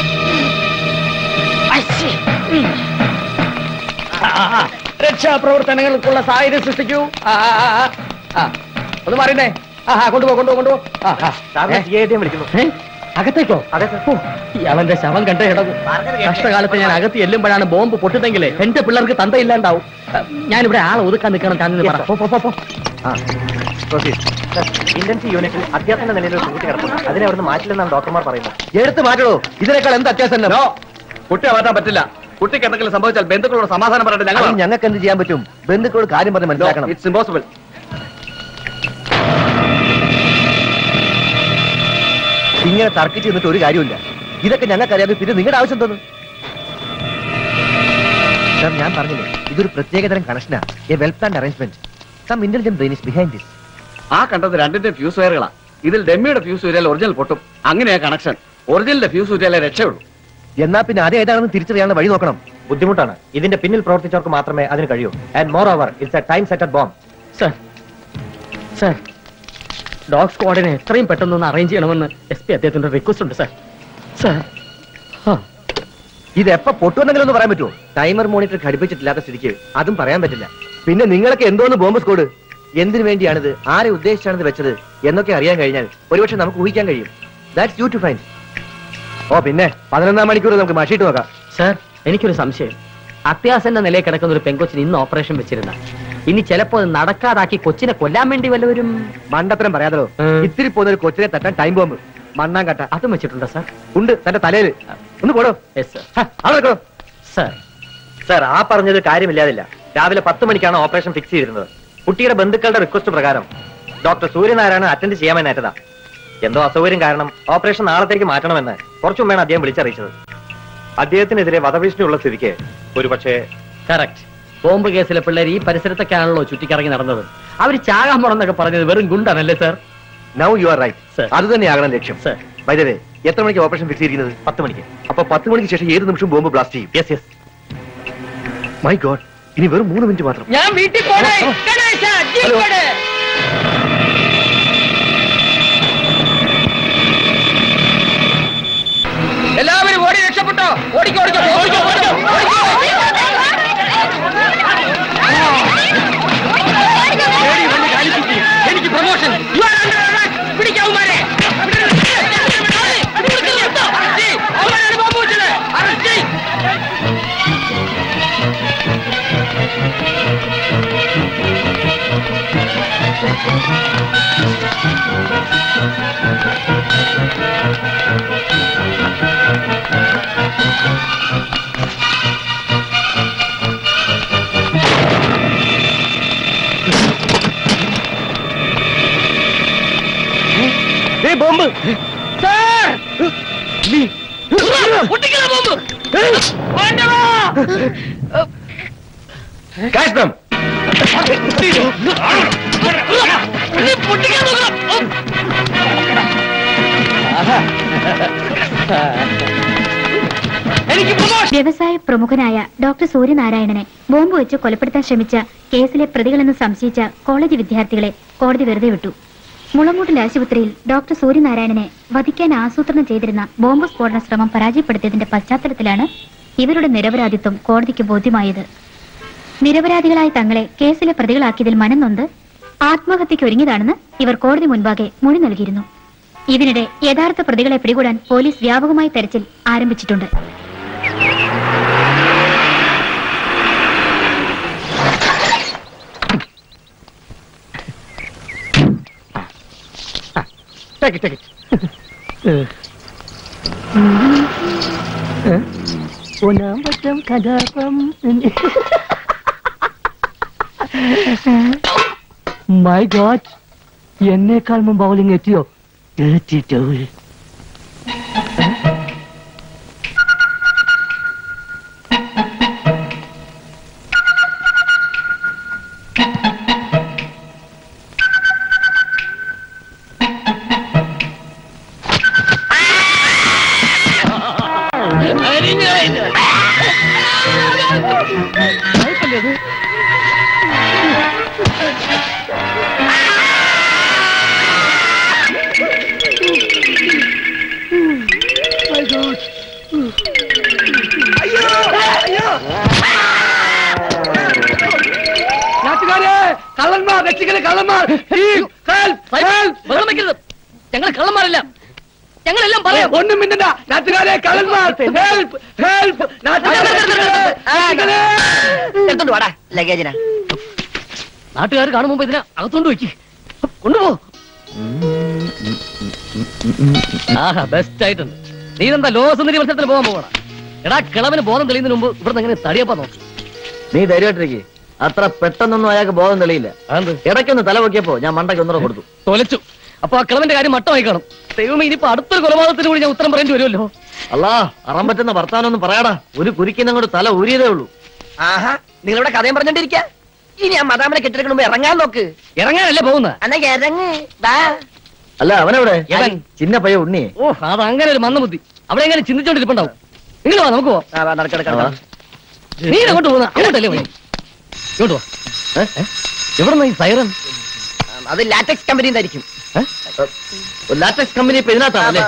രക്ഷാപ്രവർത്തനങ്ങൾക്കുള്ള സാഹചര്യം സൃഷ്ടിക്കൂ ആ, ആ, ആ, ആ, ആ. ഒന്ന് മാറിണ്ടേ ആ ആ കൊണ്ടുപോ കൊണ്ടുപോ കൊണ്ടുപോ ആ, ആ. സാറിനെ ഏ? CID വിളിക്കുന്നു ഏ? അകത്തേക്കോ ഓ, ഇയാളെന്റെ ശവം കണ്ടേ കിടന്നു കഷ്ടകാലത്ത് ഞാൻ അകത്ത് ചെല്ലുമ്പോഴാണ് ബോംബ് പൊട്ടുന്നെങ്കിലേ എന്റെ പിള്ളേർക്ക് തന്തയില്ലാണ്ടാവും ഞാനിവിടെ ആളെ ഒതുക്കാൻ നിൽക്കണം താൻ പറ പോ, പോ, പോ, പോ. ഇന്റൻസീവ് യൂണിറ്റിൽ അത്യാസന്ന നിലയിൽ ഒരു കുട്ടി കിടക്കുന്നു അതിനെ അവിടുന്ന് മാറ്റില്ലെന്നാണ് ഡോക്ടർമാർ പറയുന്നത് എടുത്ത് മാറ്റണോ ഇതിനേക്കാൾ എന്ത് അത്യാസം കുട്ടിയെ മാറ്റാൻ പറ്റില്ല കുട്ടിക്ക് എന്തെങ്കിലും സംഭവിച്ചാൽ ബന്ധുക്കളോട് സമാധാനം പറഞ്ഞിട്ട് ഞങ്ങൾ ഞങ്ങൾക്ക് എന്ത് ചെയ്യാൻ പറ്റും ബന്ധുക്കളോട് കാര്യം പറഞ്ഞ് മനസ്സിലാക്കണം ഇറ്റ്സ് ഇമ്പോസിബിൾ ഇങ്ങനെ തർക്കിച്ച് നിന്നിട്ട് ഒരു കാര്യമില്ല ഇതൊക്കെ ഞങ്ങൾക്കറിയാതെ പിന്നെ നിങ്ങളുടെ ആവശ്യം തോന്നും സാർ ഞാൻ പറഞ്ഞില്ലേ ഇതൊരു പ്രത്യേകതരം കണക്ഷനാ a well plan arrangement some intelligent brain is behind this ആ കണ്ടത് രണ്ടിന്റെ ഫ്യൂസ് വയറുകളാ ഇതിൽ ഡെമ്മിയുടെ ഫ്യൂസ് ഊരിയാൽ ഒറിജിനൽ പൊട്ടും അങ്ങനെയാ കണക്ഷൻ ഒറിജിനലിന്റെ ഫ്യൂസ് ഊരിയാലേ രക്ഷയുള്ളൂ എന്നാ പിന്നെ അത് ഏതാണെന്ന് തിരിച്ചറിയാനുള്ള വഴി നോക്കണം ബുദ്ധിമുട്ടാണ് ഇതിന്റെ പിന്നിൽ പ്രവർത്തിച്ചവർക്ക് മാത്രമേ അതിന് കഴിയൂ and moreover it's a time setted bomb sir sir dog സ്ക്വാഡിനെ എത്രയും പെട്ടെന്ന് അറേഞ്ച് ചെയ്യണമെന്ന് എസ് പി അദ്ദേഹത്തിന്റെ റിക്വസ്റ്റ് ഉണ്ട് സർ സർ ഇത് എപ്പോ പൊട്ടുവെന്നെങ്കിലും ഒന്ന് പറയാൻ പറ്റുമോ ടൈമർ മോണിറ്റർ ഘടിപ്പിച്ചിട്ടില്ലാത്ത സ്ഥിതിക്ക് അതും പറയാൻ പറ്റില്ല പിന്നെ നിങ്ങളൊക്കെ എന്തോന്ന് ബോംബ് സ്കോഡ് എന്തിനു വേണ്ടിയാണിത് ആരെ ഉദ്ദേശിച്ചാണിത് വെച്ചത് എന്നൊക്കെ അറിയാൻ കഴിഞ്ഞാൽ ഒരുപക്ഷെ നമുക്ക് ഊഹിക്കാൻ കഴിയും ദാറ്റ്സ് യു ടു ഫൈൻ ഓ പിന്നെ പതിനൊന്നാം മണിക്കൂർ നമുക്ക് മഷിയിട്ട് നോക്കാം സർ എനിക്കൊരു സംശയം അത്യാസന്റെ നിലയിൽ കിടക്കുന്ന ഒരു പെങ്കൊച്ചിന് ഇന്ന് ഓപ്പറേഷൻ വെച്ചിരുന്ന ഇനി ചിലപ്പോ അത് നടക്കാതാക്കി കൊച്ചിനെ കൊല്ലാൻ വേണ്ടി വല്ലവരും മണ്ടത്തരം പറയാതോ ഉം. ഇത്തിരി പോകുന്ന ഒരു കൊച്ചിനെ തട്ടാൻ ടൈം ബോംബ് മണ്ണാൻ കട്ട അതും വെച്ചിട്ടുണ്ടോ സർ ഉണ്ട് തന്റെ തലയിൽ ഒന്ന് പോടോ യെസ് സർ ഹ, അവിടെ നിൽക്കണോ സർ സർ ആ പറഞ്ഞത് കാര്യമില്ലാതില്ല രാവിലെ പത്ത് മണിക്കാണ് ഓപ്പറേഷൻ ഫിക്സ് ചെയ്തിരുന്നത് കുട്ടിയുടെ ബന്ധുക്കളുടെ റിക്വസ്റ്റ് പ്രകാരം ഡോക്ടർ സൂര്യനാരായണൻ അറ്റൻഡ് ചെയ്യാമെന്നേറ്റതാ എന്തോ അസൗകര്യം കാരണം ഓപ്പറേഷൻ നാളത്തേക്ക് മാറ്റണമെന്ന് കുറച്ചു മുമ്പാണ് അദ്ദേഹം വിളിച്ചറിയിച്ചത് അദ്ദേഹത്തിനെതിരെ വധഭീഷണിയുള്ള സ്ഥിതിക്ക് ഒരുപക്ഷെ കറക്റ്റ് ബോംബ് കേസിലെ പിള്ളേർ ഈ പരിസരത്തൊക്കെയാണല്ലോ ചുറ്റിക്കറങ്ങി നടന്നത് അവർ ചാകാൻ പോണെന്നൊക്കെ പറഞ്ഞത് വെറും ഗുണ്ടാണല്ലേ sir now you are right Sir. അത് തന്നെയാകണം ലക്ഷ്യം Sir. വൈദ്യരെ എത്ര മണിക്ക് ഓപ്പറേഷൻ ഫിക്സ് ചെയ്തിരിക്കുന്നത് പത്ത് മണിക്ക് അപ്പൊ പത്ത് മണിക്ക് ശേഷം ഏത് നിമിഷം ബോംബ് ബ്ലാസ്റ്റ് ചെയ്യും യെസ് യെസ് മൈ ഗോഡ് ഇനി വെറും മൂന്ന് മിനിറ്റ് മാത്രം ഞാൻ വീട്ടിൽ പോണേ ഹലോ. എല്ലാവരും ഓടി രക്ഷപ്പെട്ടോ ഓടിക്കോ ഓടിക്കോ ഓടിക്കോ ഓടിക്കോ ഓടിക്കോ എനിക്ക് പ്രൊമോഷൻ പിടിക്കാവുമാരെ ബോംബ് കാശ് ബ്രം വ്യവസായ പ്രമുഖനായ ഡോക്ടർ സൂര്യനാരായണനെ ബോംബ് വെച്ച് കൊലപ്പെടുത്താൻ ശ്രമിച്ച കേസിലെ പ്രതികളെന്ന് സംശയിച്ച കോളേജ് വിദ്യാർത്ഥികളെ കോടതി വെറുതെ വിട്ടു മുളമൂട്ടിൽ ആശുപത്രിയിൽ ഡോക്ടർ സൂര്യനാരായണനെ വധിക്കാൻ ആസൂത്രണം ചെയ്തിരുന്ന ബോംബ് സ്ഫോടന ശ്രമം പരാജയപ്പെടുത്തിയതിന്റെ പശ്ചാത്തലത്തിലാണ് ഇവരുടെ നിരപരാധിത്വം കോടതിക്ക് ബോധ്യമായത് നിരപരാധികളായ തങ്ങളെ കേസിലെ പ്രതികളാക്കിയതിൽ മനംനൊന്ത് ആത്മഹത്യയ്ക്ക് ഒരുങ്ങിയതാണെന്ന് ഇവർ കോടതി മുൻപാകെ മൊഴി നൽകിയിരുന്നു ഇതിനിടെ യഥാർത്ഥ പ്രതികളെ പിടികൂടാൻ പോലീസ് വ്യാപകമായി തെരച്ചിൽ ആരംഭിച്ചിട്ടുണ്ട് Take it, take it. ഒന്നാം പറ്റം കഥാപം മൈ ഗോഡ് എന്നേക്കാൾ മുമ്പ് ബൗളിംഗ് എത്തിയോ എത്തിട്ടോ നാട്ടുകാരെ കള്ളന്മാർ രക്ഷിക്കല് കള്ളന്മാർ ഞങ്ങൾ കള്ളന്മാരല്ല ഞങ്ങളെല്ലാം പറയാം ഒന്നും മിണ്ടണ്ട നാട്ടുകാരെ കള്ളന്മാർ ഹെൽപ്പ് ഹെൽപ്പ് എടുത്തോണ്ട് വാടാ ലഗേജിനാ നാട്ടുകാർ കാണും മുമ്പ് ഇതിനെ അകത്തോണ്ട് വെക്ക് കൊണ്ടുപോ ആഹാ ബെസ്റ്റ് ആയിട്ടുണ്ട് നീ എന്താ ലോകസുന്ദരി മത്സരത്തിന് പോകാൻ പോകണം എടാ കിളവിന് ബോധം തെളിയുന്നതിന് മുമ്പ് ഇവിടെ എങ്ങനെ തടിയപ്പാ നോക്കി നീ ധൈര്യമായിട്ടിരിക്കെ അത്ര പെട്ടെന്നൊന്നും അയാൾക്ക് ബോധം തെളിയില്ല അതെന്ത് ഇടയ്ക്കൊന്ന് തല പൊക്കിയപ്പോ ഞാൻ മണ്ടയ്ക്ക് ഒന്നര കൊടുത്തു തൊലച്ചു അപ്പൊ ആ കിളവന്റെ കാര്യം മട്ടമായി കാണും ദൈവമേ ഇനിയിപ്പോ അടുത്തൊരു കൊലപാതകത്തിന് കൂടി ഞാൻ ഉത്തരം പറയേണ്ടി വരുമല്ലോ അല്ലാ അറം പറ്റുന്ന വർത്താനൊന്നും പറയാടാ ഒരു കുരിക്കിനങ്ങോട്ട് തല ഊരിയതേ ഉള്ളൂ ആഹാ നിങ്ങളിവിടെ കഥയും പറഞ്ഞോണ്ടിരിക്ക ഇനി ആ മദാമനെ കെട്ടിടക്കണ മുമ്പ് ഇറങ്ങാൻ നോക്ക് ഇറങ്ങാനല്ലേ പോകുന്ന അന്ന ഇറങ്ങ് ദാ അല്ല അവനെവിടെ എവൻ? ചിന്ന പയ്യ ഉണ്ണിയെ ഓ അത് അങ്ങനെ ഒരു മന്ദബുദ്ധി അവിടെ എങ്ങനെ ചിന്തിച്ചോണ്ടിരിപ്പുണ്ടാവും നിങ്ങൾ വാ നമുക്ക് പോവാം ആ, വാ, നടക്ക്, നടക്ക്, നടക്ക്. നീ അങ്ങോട്ട് പോകുന്ന അങ്ങോട്ടല്ലേ പോയി ഇങ്ങോട്ട് വാ എവിടെ ഈ സൈറൻ അത് ലാറ്റക്സ് കമ്പനിന്നായിരിക്കും ലാറ്റക്സ് കമ്പനി ഇപ്പൊ ഇതിനകത്താണല്ലേ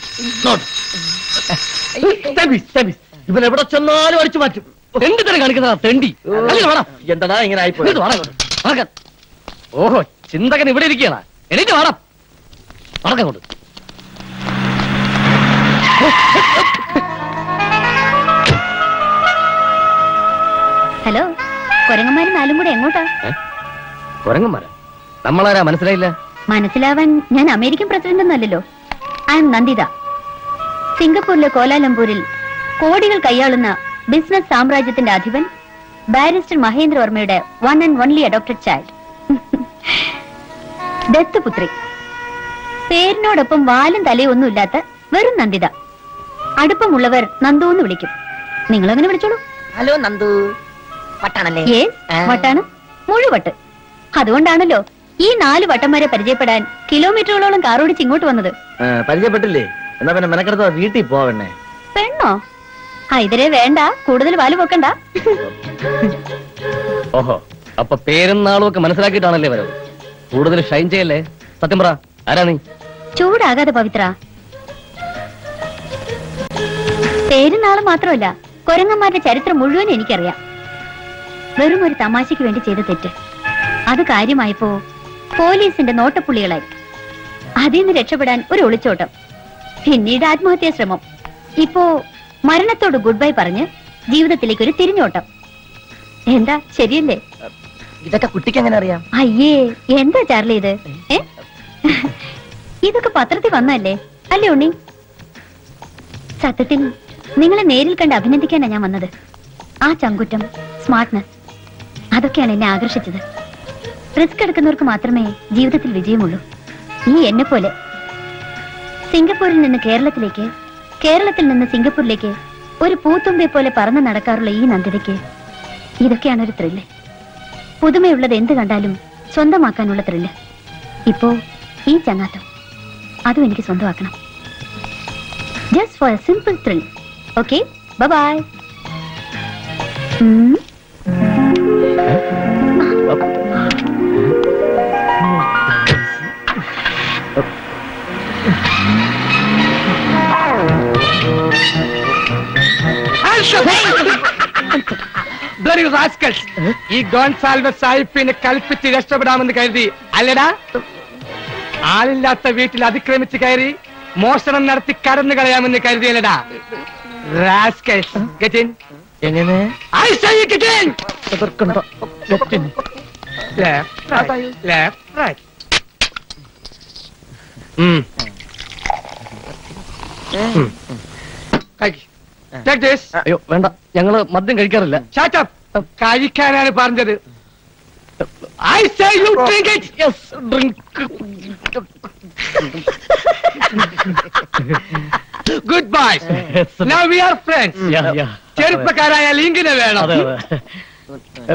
ഇവൻ എവിടെ ചെന്നാലും അടിച്ചു മാറ്റും എന്ത് തന്നെ കാണിക്കുന്നതാ തെണ്ടി അങ്ങനെ വേണം എന്താടാ ഇങ്ങനെ ആയിപ്പോയി ഇങ്ങോട്ട് വാടാ ഇങ്ങോട്ട്. നടക്കാൻ. ഓഹോ ചിന്തകൻ ഇവിടെ ഇരിക്കുകയാണ് എനിക്ക് വേണം നടക്കങ്ങോട്ട് ഹലോ കൊരങ്ങന്മാര് നാലും കൂടെ എങ്ങോട്ടാ കുരങ്ങന്മാരാ നമ്മളാരാ മനസ്സിലായില്ല മനസ്സിലാവാൻ ഞാൻ അമേരിക്കൻ പ്രസിഡന്റ് ഒന്നല്ലല്ലോ ഐ എം നന്ദിത സിംഗപ്പൂരിലെ കോലാലംപൂരിൽ കോടികൾ കൈയാളുന്ന ബിസിനസ് സാമ്രാജ്യത്തിന്റെ അധിപൻ ബാരിസ്റ്റർ മഹേന്ദ്രവർമ്മയുടെ one and only adopted child ദത്തുപുത്രി പേരിനോടൊപ്പം വാലും തലയും ഒന്നുമില്ലാത്ത വെറും നന്ദിത അടുപ്പമുള്ളവർ നന്ദു എന്ന് വിളിക്കും നിങ്ങൾ അങ്ങനെ വിളിച്ചോളൂ ഹലോ നന്ദു പട്ടാണല്ലേ യേസ് വട്ടാണ് മുഴുവട്ട് അതുകൊണ്ടാണല്ലോ ഈ നാല് വട്ടന്മാരെ പരിചയപ്പെടാൻ കിലോമീറ്ററുകളോളം കാറോടിച്ച് ഇങ്ങോട്ട് വന്നത് ആ, പരിചയപ്പെട്ടില്ലേ എന്നാ പിന്നെ മെനക്കെടുത്ത വീട്ടിൽ പോവണ്ണേ പെണ്ണോ ആ ഇതിരെ വേണ്ട കൂടുതൽ വാല് പൊക്കണ്ട ഓഹോ അപ്പൊ പേരും നാളും ഒക്കെ മനസ്സിലാക്കിയിട്ടാണല്ലേ വരവ് കൂടുതൽ ഷൈൻ ചെയ്യല്ലേ സത്യം പറ ആരാ നീ ചൂടാകാതെ പവിത്ര പേരും നാളും മാത്രമല്ല കൊരങ്ങന്മാരുടെ ചരിത്രം മുഴുവൻ എനിക്കറിയാം വെറും ഒരു തമാശയ്ക്ക് വേണ്ടി ചെയ്ത തെറ്റ് അത് കാര്യമായപ്പോ പോലീസിന്റെ നോട്ടപ്പുള്ളികളായി അതിൽ നിന്ന് രക്ഷപ്പെടാൻ ഒരു ഒളിച്ചോട്ടം പിന്നീട് ആത്മഹത്യാ ശ്രമം ഇപ്പോ മരണത്തോട് ഗുഡ് ബൈ പറഞ്ഞ് ജീവിതത്തിലേക്ക് ഒരു തിരിഞ്ഞോട്ടം എന്താ ശരിയല്ലേ ഇതൊക്കെ കുട്ടിക്ക് എങ്ങനെ അറിയാം അയ്യേ എന്താ ചാർലി ഇത് ഏ ഇതൊക്കെ പത്രത്തിൽ വന്നല്ലേ അല്ലേ ഉണ്ണി സത്യത്തിൽ നിങ്ങളെ നേരിൽ കണ്ട് അഭിനന്ദിക്കാനാ ഞാൻ വന്നത് ആ ചങ്കുറ്റം സ്മാർട്ട്നെസ് അതൊക്കെയാണ് എന്നെ ആകർഷിച്ചത് റിസ്ക് എടുക്കുന്നവർക്ക് മാത്രമേ ജീവിതത്തിൽ വിജയമുള്ളൂ ഈ എന്നെ പോലെ സിംഗപ്പൂരിൽ നിന്ന് കേരളത്തിലേക്ക് കേരളത്തിൽ നിന്ന് സിംഗപ്പൂരിലേക്ക് ഒരു പൂത്തുമ്പെ പോലെ പറന്ന് നടക്കാറുള്ള ഈ നന്ദിതയ്ക്ക് ഇതൊക്കെയാണ് ഒരു ത്രില്ല് പുതുമയുള്ളത് എന്ത് കണ്ടാലും സ്വന്തമാക്കാനുള്ള ത്രില്ല് ഇപ്പോ ഈ ചങ്ങാത്തം അതും എനിക്ക് സ്വന്തമാക്കണം just for a simple thrill okay bye Bloody rascals! ഈ ഗോൺസാൽവസ് സാഹിബിനെ കൽപ്പിച്ച് രക്ഷപ്പെടാമെന്ന് കരുതി അല്ലടാ ആളില്ലാത്ത വീട്ടിൽ അതിക്രമിച്ച് കയറി മോഷണം നടത്തി കടന്നു കളയാമെന്ന് കരുതിയല്ലടാ റാസ്കൽസ് Get in. എങ്ങനെ I say you get in! Get in. Left, right, left, right. ഉം. ഉം. കഴിക്ക്. Take this. അയ്യോ വേണ്ട ഞങ്ങള് മദ്യം കഴിക്കാറില്ല Shut up. കഴിക്കാനാണ് പറഞ്ഞത് I say you drink it yes drink good bye now we are friends ചെറുപ്പക്കാരായ ലിങ്കിനെ വേണം അതെ അതെ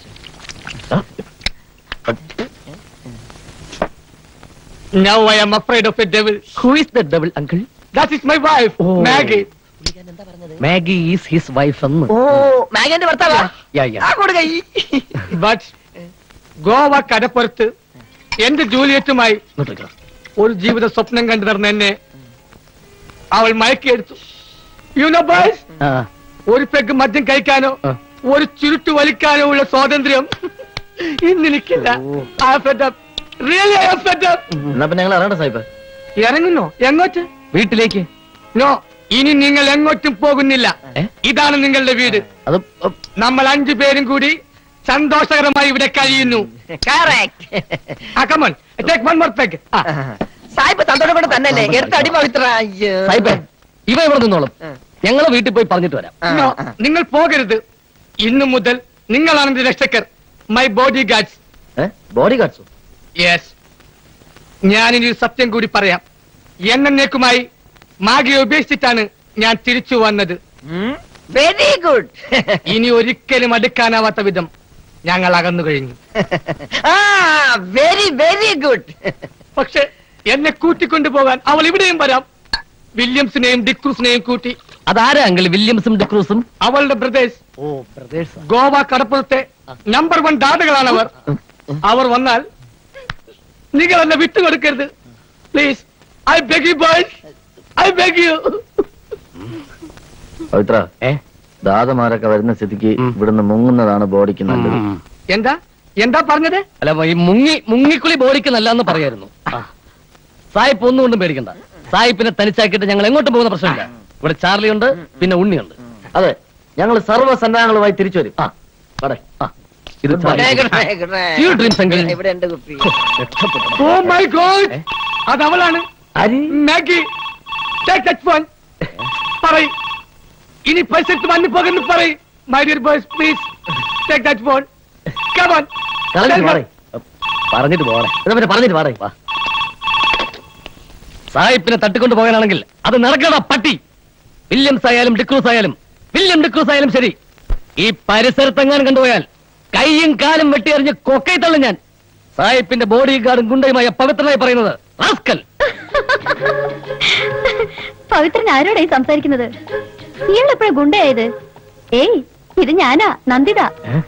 now I am afraid of a devil who is the double uncle that is my wife Oh. Maggie Maggie is his wife എന്ന് ഓ മാഗന്റെ ഭർത്താവാ യാ, യാ. ആ കൊടുക്ക but Goa കടപ്പുറത്ത് എന്റെ ജൂലിയറ്റുമായി ഇങ്ങോട്ട് വെക്കണം. ഒരു ജീവിത സ്വപ്നം കണ്ടു നടന്ന എന്നെ അവൾ മയക്കിയെടുത്തു യു നോ ബോയ്സ് ആ, ഒരു പെഗ് മദ്യം കഴിക്കാനോ ആ. ഒരു ചുരുട്ട് വലിക്കാനോ ഉള്ള സ്വാതന്ത്ര്യം ഇന്നെനിക്കില്ല I am fed up. Really, I am fed up. എന്നാ പിന്നെ ഞങ്ങൾ അറിയണ്ട സാഹിബ് ഇറങ്ങുന്നോ എങ്ങോട്ട് വീട്ടിലേക്ക് നോ ഇനി നിങ്ങൾ എങ്ങോട്ടും പോകുന്നില്ല ഏ? ഇതാണ് നിങ്ങളുടെ വീട് അത് നമ്മൾ അഞ്ചു പേരും കൂടി സന്തോഷകരമായി ഇവിടെ കഴിയുന്നു ആ come on take one more peg സായിപ്പ് സന്തോഷപ്പെട്ട് തന്നെയല്ലേ എടുത്ത് അടി പവിത്ര അയ്യോ. സാഹിബേ ഇവ ഇവിടെ നിന്നോളും ഞങ്ങള് വീട്ടിൽ പോയി പറഞ്ഞിട്ട് വരാം ആ, നോ ആ. നിങ്ങൾ പോകരുത് ഇന്നു മുതൽ നിങ്ങളാണ് എന്റെ രക്ഷകർ മൈ ബോഡി ഗാർഡ്സ് ബോഡി ഗാർഡ്സോ യെസ് ഞാനിനി ഒരു സത്യം കൂടി പറയാം എന്നേക്കുമായി മാഗിയെ ഉപേക്ഷിച്ചിട്ടാണ് ഞാൻ തിരിച്ചു വന്നത് വെരി ഗുഡ് ഇനി ഒരിക്കലും അടുക്കാനാവാത്ത വിധം ഞങ്ങൾ അകന്നു കഴിഞ്ഞു ആ വെരി വെരി ഗുഡ് പക്ഷെ എന്നെ കൂട്ടിക്കൊണ്ടുപോകാൻ അവൾ ഇവിടെയും വരാം വില്യംസിനെയും ഡിക്രൂസിനെയും കൂട്ടി അതാരാ അങ്കിൾ വില്യംസും ഡിക്രൂസും അവളുടെ ബ്രദേഴ്സ് ഓ ബ്രദേഴ്സ് ഗോവ കടപ്പുറത്തെ നമ്പർ വൺ ദാതകളാണ് അവർ അവർ വന്നാൽ നിങ്ങൾ എന്നെ വിട്ടുകൊടുക്കരുത് please I beg you boys I beg you Pavithra ഏ ദാതമാരൊക്കെ വരുന്ന സ്ഥിതിക്ക് ഇവിടുന്ന് മുങ്ങുന്നതാണ് ബോഡിക്ക് നല്ലത് എന്താ എന്താ പറഞ്ഞത് അല്ല ഈ മുങ്ങി മുങ്ങിക്കുളി ബോഡിക്ക് നല്ലതെന്ന് പറയായിരുന്നു ആ. സായിപ്പ് ഒന്നും കൊണ്ടും പേടിക്കണ്ട സായിപ്പിനെ തനിച്ചാക്കിയിട്ട് ഞങ്ങൾ എങ്ങോട്ടും പോകുന്ന പ്രശ്നമില്ല ഇവിടെ ചാർലി ഉണ്ട് പിന്നെ ഉണ്ണിയുണ്ട് അതെ ഞങ്ങൾ സർവ്വസന്നാഹങ്ങളുമായി തിരിച്ചു വരും ആ വരെ. ആ ഇത് You dreams, uncle. ഇവിടെ ഉണ്ട് കുപ്പി രക്ഷപ്പെട്ടു ഓ മൈ ഗോഡ് അത് അവളാണ് മാഗി ടേക്ക് ദാറ്റ് ഫോൺ പറയ് ഇനി പൈസ എടുത്ത് വന്നു പോകുന്നു പറയ് my dear boys please take that phone come on കളഞ്ഞിട്ട് പോടെ പറഞ്ഞിട്ട് പോടെ എന്നാ പിന്നെ പറഞ്ഞിട്ട് പാടേ വാ സായിപ്പിനെ തട്ടിക്കൊണ്ട് പോകാനാണെങ്കിൽ അത് നടക്കണ പട്ടി വില്യംസ് ആയാലും ഡിക്രൂസ് ആയാലും വില്യം ഡിക്രൂസ് ആയാലും ശരി ഈ പരിസരത്തെങ്ങാനും കണ്ടുപോയാൽ കൈയും കാലും വെട്ടിയെറിഞ്ഞ് കൊക്കൈ തള്ളും ഞാൻ സായിപ്പിന്റെ ബോഡി ഗാർഡും ഗുണ്ടയുമായ പവിത്രനായി പറയുന്നത് റാസ്കൽ പവിത്രൻ ആരോടായി സംസാരിക്കുന്നത് ഇയാൾ എപ്പോഴാ ഗുണ്ടയായത് ഏയ് ഇത് ഞാനാ നന്ദിത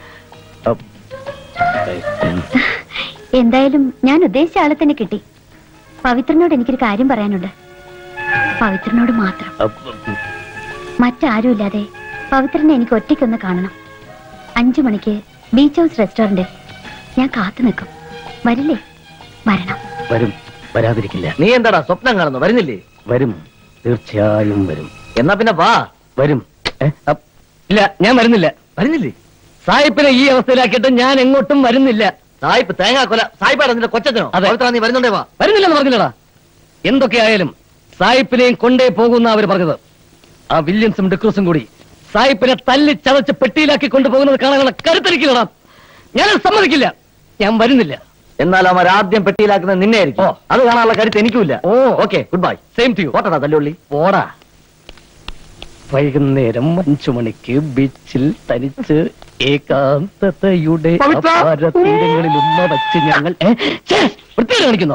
എന്തായാലും ഞാൻ ഉദ്ദേശിച്ച ആളെ തന്നെ കിട്ടി പവിത്രനോട് എനിക്കൊരു കാര്യം പറയാനുണ്ട് പവിത്രനോട് മാത്രം മറ്റാരുമില്ലാതെ പവിത്രനെ എനിക്ക് ഒറ്റയ്ക്കൊന്ന് കാണണം അഞ്ചു മണിക്ക് ബീച്ച് ഹൗസ് റെസ്റ്റോറന്റിൽ ഞാൻ കാത്തു നിൽക്കും വരില്ലേ വരണം വരും വരാതിരിക്കില്ല നീ എന്താടാ സ്വപ്നം കാണുന്നു വരുന്നില്ലേ വരും തീർച്ചയായും വരും എന്നാ പിന്നെ വാ വരും ഏ? അപ്പ് ഇല്ല ഞാൻ വരുന്നില്ല വരുന്നില്ലേ സായിപ്പിനെ ഈ അവസ്ഥയിലാക്കിയിട്ട് ഞാൻ എങ്ങോട്ടും വരുന്നില്ല സായിപ്പ് തേങ്ങാ കൊല സായിപ്പാടാ നിന്റെ കൊച്ചത്തിനോ അതെ. പവിത്ര നീ വരുന്നുണ്ടേ വാ വരുന്നില്ലെന്ന് പറഞ്ഞില്ലടാ എന്തൊക്കെ ആയാലും സായിപ്പിനെയും കൊണ്ടേ പോകുന്ന അവർ പറഞ്ഞത് ആ വില്യംസും ഡിക്രൂസും കൂടി സായിപ്പിനെ തല്ലി ചതച്ച് പെട്ടിയിലാക്കി കൊണ്ടുപോകുന്നത് കാണാനുള്ള കരുത്തരിക്കില്ലടാ ഞാനത് സമ്മതിക്കില്ല ഞാൻ വരുന്നില്ല എന്നാൽ അവർ ആദ്യം പെട്ടിയിലാക്കുന്നത് നിന്നെ ആയിരിക്കും ഓ. അത് കാണാനുള്ള കരുത്ത് എനിക്കുമില്ല ഓ. Okay good bye same to you ഓട്ടടാ തല്ലുള്ളി പോടാ വൈകുന്നേരം അഞ്ചു മണിക്ക് ബീച്ചിൽ തനിച്ച് ഏകാന്തതയുടെ പവിത്ര! അപാരതീരങ്ങളിൽ ഉമ്മ വച്ച് ഞങ്ങൾ ഏ? ഛേ, വൃത്തികേട് കാണിക്കുന്നോ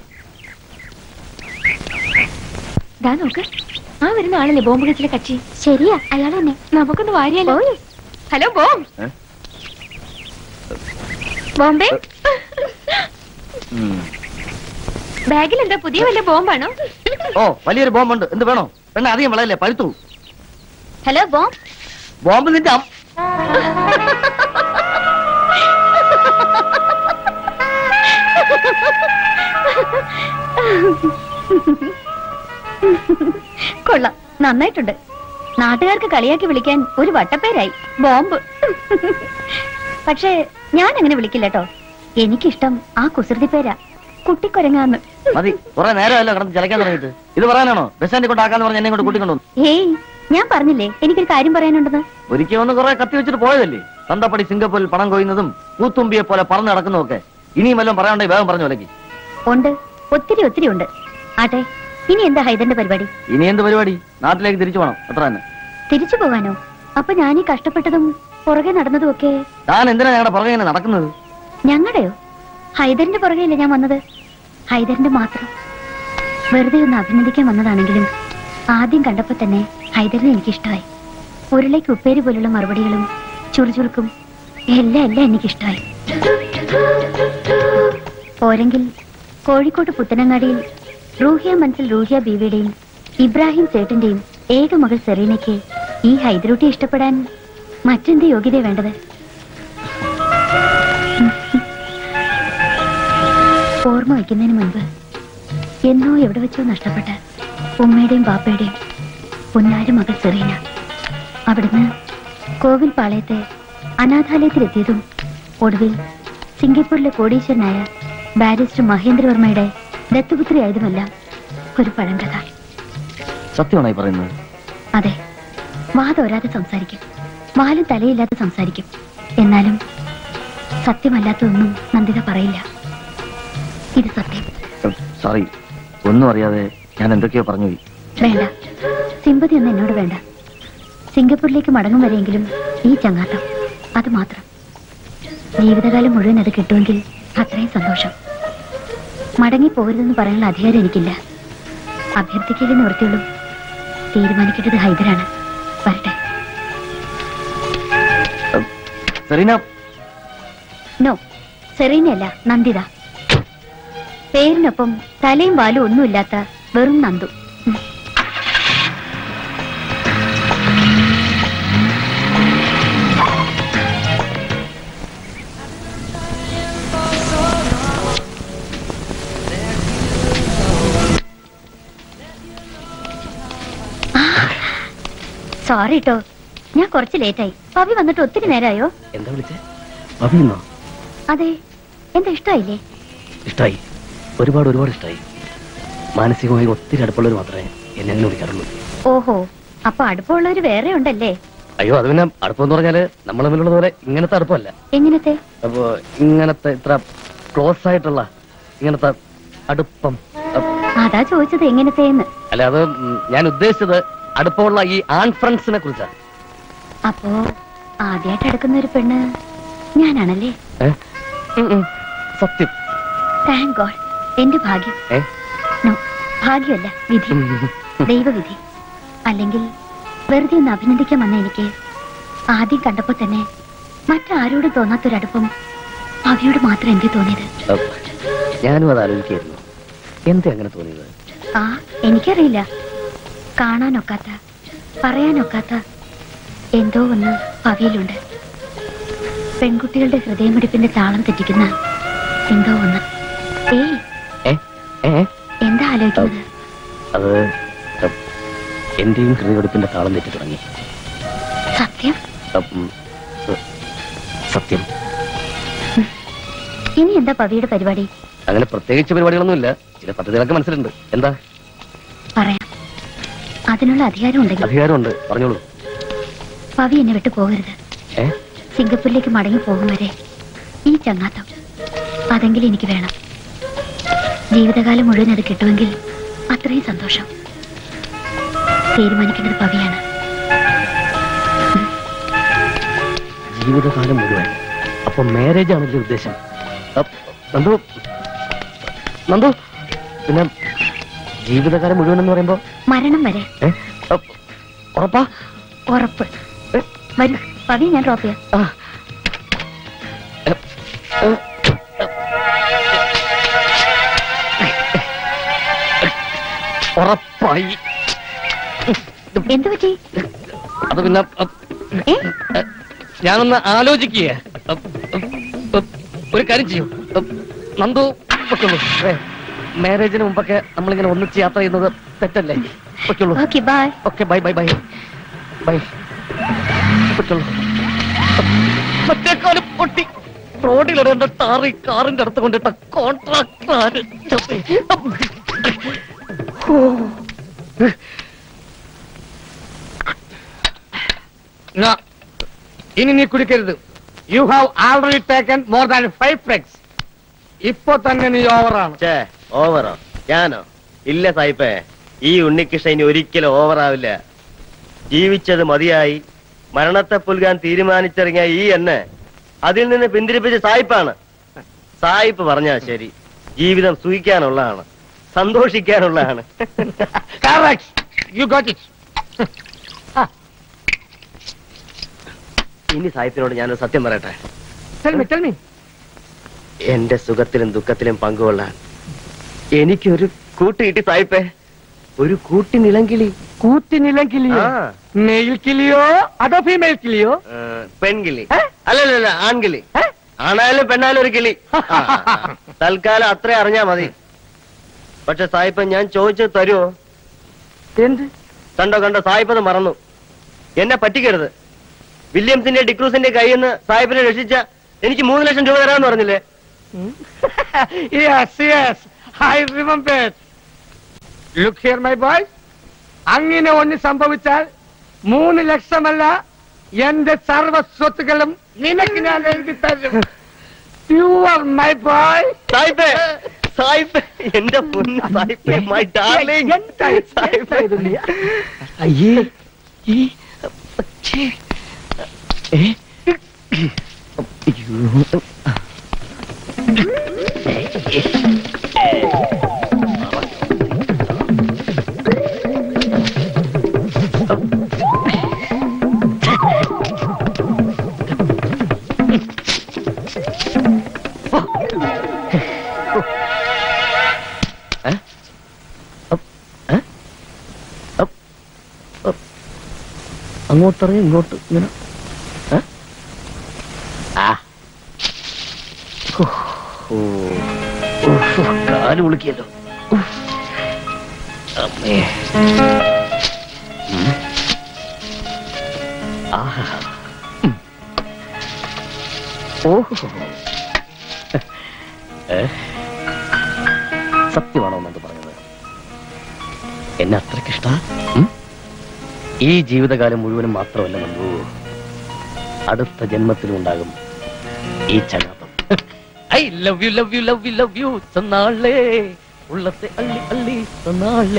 ദാ നോക്ക് ആ വരുന്ന ആളല്ലേ ബോംബ് കേസിലെ കക്ഷി ശരിയാ അയാൾ തന്നെ നമുക്കൊന്ന് വാരിയാലോ ഹലോ ബോം ഏ? ബോംബെ ബാഗിൽ എന്താ പുതിയ വല്ല ബോംബാണോ ഓ വലിയൊരു ബോംബുണ്ട് എന്ത് വേണോ പെണ്ണ അധികം വളയല്ലേ പഴുത്തു ഹലോ ബോം ബോംബ് നിന്റെ അം- കൊള്ളാം നന്നായിട്ടുണ്ട് നാട്ടുകാർക്ക് കളിയാക്കി വിളിക്കാൻ ഒരു വട്ടപ്പേരായി ബോംബ് പക്ഷേ ഞാൻ അങ്ങനെ വിളിക്കില്ല കേട്ടോ എനിക്കിഷ്ടം ആ കുസൃതി പേരാ കുട്ടിക്കൊരങ്ങാന്ന് മതി കുറെ നേരമല്ലോ കിടന്ന് ചിലക്കാൻ തുടങ്ങിയിട്ട് ഇത് പറയാനാണോ ബസ് സ്റ്റാൻഡിൽ കൊണ്ടാക്കാന്ന് പറഞ്ഞ് എന്നെ കൊണ്ട് കൂട്ടിക്കൊണ്ടു ഏയ് ഞാൻ പറഞ്ഞില്ലേ എനിക്കൊരു കാര്യം പറയാനുണ്ടെന്ന് ഒരിക്കൽ ഒന്ന് കുറെ കത്തി വെച്ചിട്ട് പോയതല്ലേ തന്തപ്പടി സിംഗപ്പൂരിൽ പണം കൊയ്യുന്നതും പൂത്തുമ്പിയെ പോലെ പറന്ന് നടക്കുന്നതൊക്കെ ഇനിയും വല്ലതും പറയാണ്ടേ വേഗം പറഞ്ഞു വിലക്കി ഉണ്ട് ഒത്തിരി ഒത്തിരി ഉണ്ട് ആട്ടെ ഇനി എന്താ ഹൈദന്റെ പരിപാടി ഇനി എന്ത് പരിപാടി നാട്ടിലേക്ക് തിരിച്ചു പോകണം അത്ര തന്നെ തിരിച്ചു പോകാനോ അപ്പൊ ഞാൻ ഈ കഷ്ടപ്പെട്ടതും പുറകെ നടന്നതും ഒക്കെ താൻ എന്തിനാ ഞങ്ങളുടെ പുറകെ ഇങ്ങനെ നടക്കുന്നത് ഞങ്ങളുടെയോ ഹൈദറിന്റെ പുറകെയല്ലേ ഞാൻ വന്നത് ഹൈദറിന്റെ മാത്രം വെറുതെ ഒന്ന് അഭിനന്ദിക്കാൻ വന്നതാണെങ്കിലും ആദ്യം കണ്ടപ്പോ തന്നെ ഹൈദറിനെ എനിക്കിഷ്ടമായി ഉരുളയ്ക്ക് ഉപ്പേരി പോലുള്ള മറുപടികളും ചുറുചുറുക്കും എല്ലാം എല്ലാം എനിക്കിഷ്ടമായി പോരെങ്കിൽ കോഴിക്കോട് പുത്തനങ്ങാടിയിൽ റൂഹിയ മനസ്സിൽ റൂഹിയ ബീവിയുടെയും ഇബ്രാഹിം സേട്ടിന്റെയും ഏക മകൾ സെറീനയ്ക്ക് ഈ ഹൈദരൂട്ടി ഇഷ്ടപ്പെടാൻ മറ്റെന്ത് യോഗ്യത വേണ്ടത് ഓർമ്മ വയ്ക്കുന്നതിന് മുൻപ് എന്നോ എവിടെ വെച്ചോ നഷ്ടപ്പെട്ട ഉമ്മയുടെയും ബാപ്പയുടെയും പൊന്നാര മകൾ സെറീന അവിടുന്ന് കോവിൽ പാളയത്തെ അനാഥാലയത്തിലെത്തിയതും ഒടുവിൽ സിംഗപ്പൂരിലെ കോടീശ്വരനായ ബാരിസ്റ്റർ മഹേന്ദ്രവർമ്മയുടെ ദത്തുപുത്രിയായതുമെല്ലാം ഒരു പഴങ്കഥ സത്യമാണോ ഈ പറയുന്നത് അതെ വാതോരാതെ സംസാരിക്കും വാലും തലയില്ലാതെ സംസാരിക്കും എന്നാലും സത്യമല്ലാത്തതൊന്നും നന്ദിത പറയില്ല ഇത് സത്യം സോറി ഒന്നും അറിയാതെ ഞാൻ എന്തൊക്കെയോ പറഞ്ഞു പോയി വേണ്ട സിമ്പതി ഒന്നും എന്നോട് വേണ്ട സിംഗപ്പൂരിലേക്ക് മടങ്ങും വരെയെങ്കിലും ഈ ചങ്ങാത്തം അത് മാത്രം ജീവിതകാലം മുഴുവൻ അത് കിട്ടുമെങ്കിൽ അത്രയും സന്തോഷം മടങ്ങി പോകരുതെന്ന് പറയാനുള്ള അധികാരം എനിക്കില്ല അഭ്യർത്ഥിക്കലേ നിവൃത്തിയുള്ളൂ തീരുമാനിക്കേണ്ടത് ഹൈദരാണ് വരട്ടെ സെറീന നോ സെറീനയല്ല നന്ദിത പേരിനൊപ്പം തലയും വാലും ഒന്നുമില്ലാത്ത വെറും നന്ദു ഉം. സോറി കേട്ടോ ഞാൻ കുറച്ച് ലേറ്റായി പവി വന്നിട്ട് ഒത്തിരി നേരമായോ എന്താ വിളിച്ചേ പവിയുന്നോ അതെ എന്താ ഇഷ്ടായില്ലേ ഇഷ്ടായി ഒരുപാട് ഒരുപാട് ഇഷ്ടായി മാനസികമായി ഒത്തിരി അടുപ്പുള്ളവർ മാത്രമേ എന്നെ അങ്ങനെ വിളിക്കാറുള്ളൂ ഓഹോ അപ്പൊ അടുപ്പമുള്ളവര് വേറെ ഉണ്ടല്ലേ അയ്യോ അത് പിന്നെ അടുപ്പം എന്ന് പറഞ്ഞാല് നമ്മൾ തമ്മിലുള്ളത് പോലെ ഇങ്ങനത്തെ അടുപ്പമല്ല എങ്ങനത്തെ അപ്പോ ഇങ്ങനത്തെ ഇത്ര ക്ലോസ് ആയിട്ടുള്ള ഇങ്ങനത്തെ അടുപ്പം അപ്പ് അതാ ചോദിച്ചത് എങ്ങനത്തെന്ന് അല്ല അത് ഉം, ഞാൻ ഉദ്ദേശിച്ചത് അടുപ്പമുള്ള ഈ ആൺ ഫ്രണ്ട്സിനെ കുറിച്ചാ അപ്പോ ആദ്യമായിട്ട് എടുക്കുന്ന ഒരു പെണ്ണ് ഞാനാണല്ലേ ഏ? ഉം, ഉം. സത്യം താങ്ക് ഗോഡ് എന്റെ ഭാഗ്യം ഏ? നോ ഭാഗ്യമല്ല വിധി ഉം. ദൈവവിധി അല്ലെങ്കിൽ വെറുതെ ഒന്ന് അഭിനന്ദിക്കാൻ വന്ന എനിക്ക് ആദ്യം കണ്ടപ്പോ തന്നെ മറ്റാരോടും തോന്നാത്തൊരടുപ്പം അവയോട് മാത്രം എന്തേ തോന്നിയത് അപ്പ് ഞാനും അത് ആലോചിക്കായിരുന്നു എന്തേ അങ്ങനെ തോന്നിയത് ആ എനിക്കറിയില്ല കാണാനൊക്കാത്ത പറയാനൊക്കാത്ത എന്തോ ഒന്ന് പവിയിലുണ്ട് പെൺകുട്ടികളുടെ ഹൃദയമിടിപ്പിന്റെ താളം തെറ്റിക്കുന്ന എന്തോ ഒന്ന് ഏയ് ഏ ഏ എന്താ ആലോചിക്കുന്നത് അത് അപ്പ് എന്റെയും ഹൃദയവെടുപ്പിന്റെ താളം തെറ്റി തുടങ്ങി സത്യം അപ്പ് ഉം, ഉം, സത്യം ഇനി എന്താ പവിയുടെ പരിപാടി അങ്ങനെ പ്രത്യേകിച്ച് പരിപാടികളൊന്നുമില്ല ചില പദ്ധതികളൊക്കെ മനസ്സിലുണ്ട് എന്താ പറയാം അതിനുള്ള അധികാരം ഉണ്ടെങ്കിൽ അധികാരമുണ്ട് പറഞ്ഞോളൂ പവി എന്നെ വിട്ടു പോകരുത് ഏ സിംഗപ്പൂരിലേക്ക് മടങ്ങി പോകും വരെ ഈ ചങ്ങാത്തം അതെങ്കിലും എനിക്ക് വേണം ജീവിതകാലം മുഴുവൻ അത് കിട്ടുമെങ്കിൽ അത്രയും സന്തോഷം തീരുമാനിക്കേണ്ടത് പവിയാണ് ജീവിതകാലം മുഴുവൻ അപ്പൊ മാരേജ് ആണല്ലേ ഉദ്ദേശം അപ്പ് നന്ദു നന്ദു പിന്നെ ജീവിതകാലം മുഴുവൻ എന്ന് പറയുമ്പോ മരണം വരെ ഏ അപ്പ് ഉറപ്പാ ഉറപ്പ് വരൂ പവി ഞാൻ ഡ്രോപ്പ് ചെയ്യാം ആ. എ, എ, ഉറപ്പായി എന്തു പറ്റി അത് പിന്നെ അപ്പ്, ഏ എ, ഞാനൊന്ന് ആലോചിക്കുക ഒരു കാര്യം ചെയ്യൂ അപ്പ്, നന്ദു വെക്കുള്ളൂ ഏ, മാരേജിന് മുമ്പൊക്കെ നമ്മളിങ്ങനെ ഒന്നിച്ച് യാത്ര ചെയ്യുന്നത് തെറ്റല്ലേ വെക്കുള്ളൂ okay bye okay bye bye bye bye പറ്റുള്ളൂ മറ്റേ കാലം പൊട്ടി റോഡിലിടേണ്ട ടാറി കാറിന്റെ അടുത്ത് കൊണ്ടിട്ട കോൺട്രാക്ടർ ഇനി നീ കുടിക്കരുത് you have already taken more than five flex ഇപ്പൊ തന്നെ നീ ഓവറാണ് ഛേ ഓവറോ ഞാനോ ഇല്ല സായിപ്പേ ഈ ഉണ്ണികൃഷ്ണൻ ഇനി ഒരിക്കലും ഓവറാവില്ല ജീവിച്ചത് മതിയായി മരണത്തെ പുൽകാൻ തീരുമാനിച്ചിറങ്ങിയ ഈ എന്നെ അതിൽ നിന്ന് പിന്തിരിപ്പിച്ച സായിപ്പാണ് സായിപ്പ് പറഞ്ഞാ ശരി ജീവിതം സുഖിക്കാനുള്ളതാണ് സന്തോഷിക്കാനുള്ളതാണ് യു ഗോട്ട് ഇറ്റ് ഇനി സായിപ്പിനോട് ഞാനൊരു സത്യം പറയട്ടെ ടെൽ മീ ടെൽ മീ എന്റെ സുഖത്തിലും ദുഃഖത്തിലും പങ്കുകൊള്ളാൻ എനിക്കൊരു കൂട്ട് കിട്ടി സായിപ്പേ ഒരു കൂട്ടി നിലങ്കിളി കൂറ്റിനിലം കിളിയോ ആ. മെയിൽ കിളിയോ അതോ ഫീമെയിൽ കിളിയോ ആ, പെൺകിളി ഏ? അല്ലല്ല ആൺകിളി ഏ? ആണായാലും പെണ്ണായാലും ഒരു കിളി ആ, ആ. തൽക്കാലം അത്ര അറിഞ്ഞാ മതി പക്ഷെ സായിപ്പ് ഞാൻ ചോദിച്ചത് തരുമോ എന്ത് കണ്ടോ കണ്ടോ സായിപ്പ് അത് മറന്നു എന്നെ പറ്റിക്കരുത് വില്യംസിന്റെ ഡിക്രൂസിന്റെ കയ്യിൽ നിന്ന് സായിപ്പിനെ രക്ഷിച്ച എനിക്ക് മൂന്ന് ലക്ഷം രൂപ തരാമെന്ന് പറഞ്ഞില്ലേ yes yes i remember look here my boy അങ്ങനെ ഒന്ന് സംഭവിച്ചാൽ മൂന്ന് ലക്ഷമല്ല എന്റെ സർവ സ്വത്തുക്കളും നിനക്ക് ഞാൻ എഴുതി തരും യു ആർ മൈ ബോയ് സായിപ്പേ സായിപ്പ് എന്റെ പൊന്ന് സായിപ്പേ മൈ ഡാർലിംഗ് സായിപ്പേ അയ്യേ ഈ ഛേ. ഏ? അയ്യോ. അങ്ങോട്ടിറങ്ങി ഇങ്ങോട്ട് ഇങ്ങനെ ഏ? ആ. ഹോ, ഓ. ഉഫ്, കാല് വിളിക്കല്ലോ അമ്മേ ഉം. ആഹാ. ഉം. ഓഹോ ഏ? സത്യമാണോ എന്നത് പറഞ്ഞത് എന്നെ അത്രയ്ക്ക് ഇഷ്ട ഈ ജീവിതകാലം മുഴുവനും മാത്രമല്ല നന്ദു അടുത്ത ജന്മത്തിലും ഉണ്ടാകും ഈ ചങ്ങാത്തം I love you love you love you love you തന്നാളേ ഉള്ളത്തെ അള്ളി അള്ളി തന്നാളേ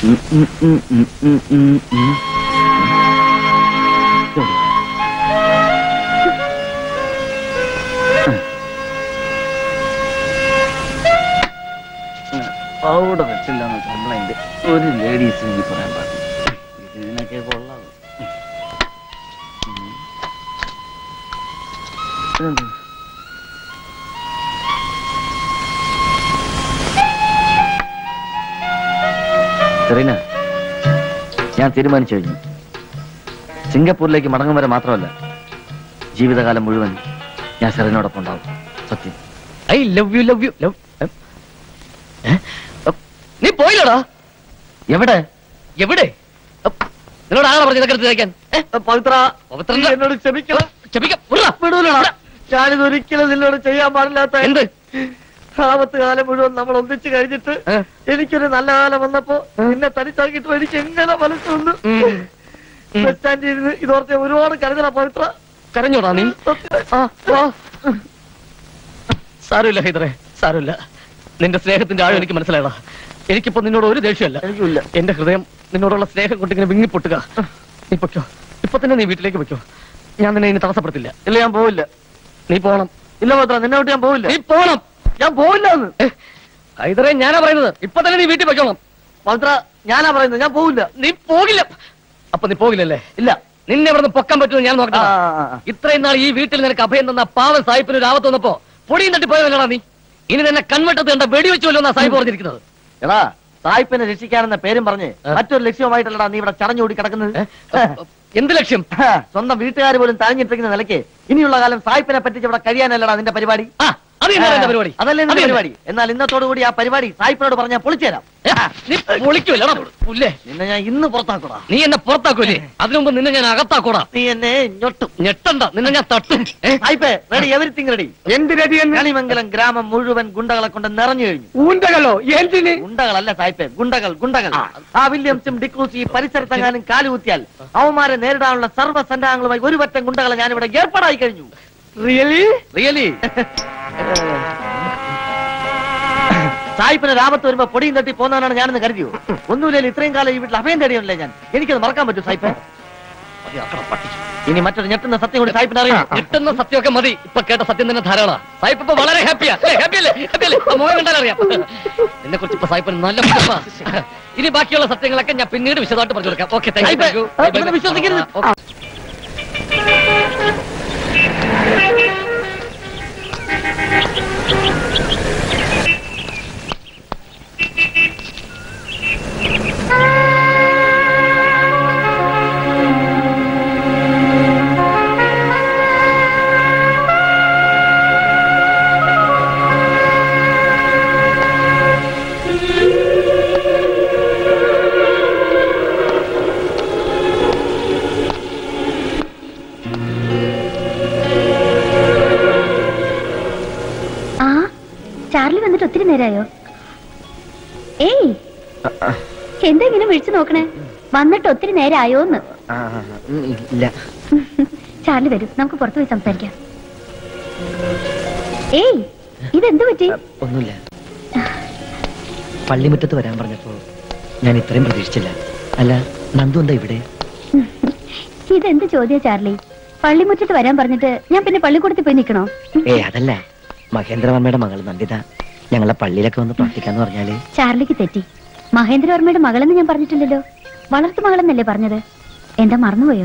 അവിടെ വെച്ചില്ല കംപ്ലൈന്റ് ഒരു ലേഡീസ് എനിക്ക് പറയാൻ പാടില്ല ഇതിനൊക്കെ കൊള്ളാം സെറീന ഞാൻ തീരുമാനിച്ചു കഴിഞ്ഞു സിംഗപ്പൂരിലേക്ക് മടങ്ങും വരെ മാത്രമല്ല ജീവിതകാലം മുഴുവൻ ഞാൻ സെറീനോടൊപ്പം ഉണ്ടാവും സത്യം I love you love you love നീ പോയില്ലടാ എവിടെ എവിടെ അപ്പ്, നിന്നോട് ആരാ പറഞ്ഞത് ഇതൊക്കെ എടുത്ത് തേക്കാൻ? ഏ? പവിത്ര പവിത്രന്റെ- നീ എന്നോട് ക്ഷമിക്കണം ക്ഷമിക്കാം വിടടാ. വിടൂലടാ ഞാനിത് ഒരിക്കലും നിന്നോട് ചെയ്യാൻ പാടില്ലാത്ത എന്ത് ആപത്ത് കാലം മുഴുവൻ നമ്മൾ ഒന്നിച്ചു കഴിഞ്ഞിട്ട് ഏ? എനിക്കൊരു നല്ല കാലം വന്നപ്പോ നിന്നെ തനിച്ചാക്കിയിട്ട് എനിക്ക് എങ്ങനെ മനസ്സ് വന്നു ഉം. ഉം. ബസ് സ്റ്റാൻഡിൽ ഇരുന്ന് ഇതോർത്ത് ഞാൻ ഒരുപാട് കരുതല പവിത്ര കരഞ്ഞോടാ നീ ആ, വാ. സാരമില്ല ഹൈദറെ സാരമില്ല നിന്റെ സ്നേഹത്തിന്റെ ആഴം എനിക്ക് മനസ്സിലായടാ എനിക്കിപ്പോ നിന്നോട് ഒരു ദേഷ്യമല്ല എനിക്കില്ല എന്റെ ഹൃദയം നിന്നോടുള്ള സ്നേഹം കൊണ്ട് ഇങ്ങനെ വിങ്ങിപ്പൊട്ടുക നീ പൊയ്ക്കോ ഇപ്പൊ തന്നെ നീ വീട്ടിലേക്ക് പൊയ്ക്കോ ഞാൻ നിന്നെ ഇനി തടസ്സപ്പെടുത്തില്ല ഇല്ല ഞാൻ പോവില്ല നീ പോണം ഇല്ല പവിത്ര നിന്നെ വിട്ട് ഞാൻ പോവില്ല നീ പോണം ഞാൻ പോവില്ല എന്ന് ഹൈദറെ ഞാനാ പറയുന്നത് ഇപ്പൊ തന്നെ നീ വീട്ടിൽ പൊയ്ക്കോണം പവിത്ര ഞാനാ പറയുന്നത് ഞാൻ പോവില്ല നീ പോകില്ല അപ്പൊ നീ പോകില്ലല്ലേ ഇല്ല നിന്നെ ഇവിടെ നിന്ന് പൊക്കാൻ പറ്റുമെന്ന് ഞാൻ ആ, നോക്കാം ആ, ആ, ആ. ഇത്രയും നാൾ ഈ വീട്ടിൽ നിനക്ക് അഭയം തന്ന പാവൻ സാഹിബിന് ഒരു ആവത്ത് വന്നപ്പോ പൊടിയും തട്ടി പോയതല്ലടാ നീ ഇനി നിന്നെ കൺവെട്ടത്ത് കണ്ട വെടിവെച്ചുവല്ലോ എന്നാ സാഹിബ് പറഞ്ഞിരിക്കുന്നത് എടാ സായിപ്പിനെ രക്ഷിക്കാനെന്ന പേരും പറഞ്ഞ് ആ. മറ്റൊരു ലക്ഷ്യവുമായിട്ടല്ലടാ നീ ഇവിടെ ചടഞ്ഞുകൂടി കിടക്കുന്നത് ഏ? എന്ത് ലക്ഷ്യം സ്വന്തം വീട്ടുകാർ പോലും തഴഞ്ഞിട്ടിരിക്കുന്ന നിലയ്ക്ക് ഇനിയുള്ള കാലം സായിപ്പിനെ പറ്റിച്ച് ഇവിടെ കഴിയാനല്ലടാ നിന്റെ പരിപാടി ആ അത് തന്നെ എന്റെ പരിപാടി അതല്ലേ അത് നിന്റെ തന്നെ. പരിപാടി എന്നാൽ ഇന്നത്തോടു കൂടി ആ പരിപാടി സായിപ്പിനോട് പറഞ്ഞാൽ പൊളിച്ചു തരാം ഏ, നീ പൊളിക്കുമല്ലടാ പുല്ലേ നിന്നെ ഞാൻ ഇന്ന് പുറത്താക്കൂടാ നീ എന്നെ പുറത്താക്കൂലേ അതിനു മുമ്പ് നിന്നെ ഞാൻ അകത്താക്കൂടാ നീ എന്നെ ഞൊട്ടും ഞെട്ടണ്ട നിന്നെ ഞാൻ തട്ടും ഏ? സായിപ്പേ റെഡി എവരിത്തിങ് റെഡി എന്ത് രതി എന്ന് കളിമംഗലം ഗ്രാമം മുഴുവൻ ഗുണ്ടകളെ കൊണ്ട് നിറഞ്ഞു കഴിഞ്ഞു ഊന്തകളോ എന്തിന് ഗുണ്ടകളല്ല സായിപ്പേ ഗുണ്ടകൾ ഗുണ്ടകൾ ആ വില്യംസും ഡിക്രൂസ് ഈ പരിസരത്തെങ്ങാനും കാലുകുത്തിയാൽ അവന്മാരെ നേരിടാനുള്ള സർവ്വസന്നാഹങ്ങളുമായി ഒരു പറ്റം ഗുണ്ടകളെ ഞാനിവിടെ ഏർപ്പാടായി കഴിഞ്ഞു റിയലി റിയലി സായിപ്പിന് രാമത്ത് വരുമ്പോ പൊടിയും തട്ടി പോന്നവനാണ് ഞാനെന്ന് കരുതിയോ ഒന്നുമില്ല ഇത്രയും കാലം ഈ വീട്ടിൽ അഭയം തേടിയല്ലേ ഞാൻ എനിക്കത് മറക്കാൻ പറ്റൂ സായിപ്പേ ഇനി മറ്റൊരു ഞെട്ടുന്ന സത്യം കൂടി സായിപ്പിന് അറിയാം കിട്ടുന്ന സത്യമൊക്കെ മതി ഇപ്പൊ കേട്ട സത്യം തന്നെ ധാരാള സായിപ്പ് ഇപ്പൊ വളരെ ഹാപ്പിയാ ഹാപ്പി അല്ലേ ഹാപ്പി അല്ലേ ആ മോഹൻ കണ്ടാൽ അറിയാം എന്നെ കുറിച്ച് ഇപ്പൊ സായിപ്പിന് നല്ല പിടിപ്പാ. ഇനി ബാക്കിയുള്ള സത്യങ്ങളൊക്കെ ഞാൻ പിന്നീട് വിശദമായിട്ട് പറഞ്ഞു കൊടുക്കാം ഓക്കെ സായിപ്പേ, ഇവനെ വിശ്വസിക്കരുത്. ആ ചാർലി വന്നിട്ട് ഒത്തിരി നേരമായോ ഏയ് എന്താ ഇങ്ങനെ വിളിച്ചു നോക്കണേ വന്നിട്ട് ഒത്തിരി നേരമായോന്ന് ഇല്ല ചാർലി വരൂ നമുക്ക് പുറത്തു പോയി സംസാരിക്കാം ഏയ് ഇതെന്ത് പറ്റി ഒന്നുമില്ല പള്ളിമുറ്റത്ത് വരാൻ പറഞ്ഞപ്പോ ഞാൻ ഇത്രയും പ്രതീക്ഷിച്ചില്ല അല്ല നന്ദു എന്താ ഇവിടെ ഇതെന്ത് ചോദ്യ ചാർലി പള്ളിമുറ്റത്ത് വരാൻ പറഞ്ഞിട്ട് ഞാൻ പിന്നെ പള്ളിക്കൂടത്തിൽ പോയി നിൽക്കണോ ഏ അതല്ല മഹേന്ദ്രവർമ്മയുടെ മകൾ നന്ദിത ഞങ്ങളെ പള്ളിയിലൊക്കെ വന്ന് പ്രാർത്ഥിക്കാന്ന് പറഞ്ഞാല് ചാർലിക്ക് തെറ്റി മഹേന്ദ്രവർമ്മയുടെ മകളെന്ന് ഞാൻ പറഞ്ഞിട്ടില്ലല്ലോ വളർത്തു മകളെന്നല്ലേ പറഞ്ഞത് എന്താ മറന്നുപോയോ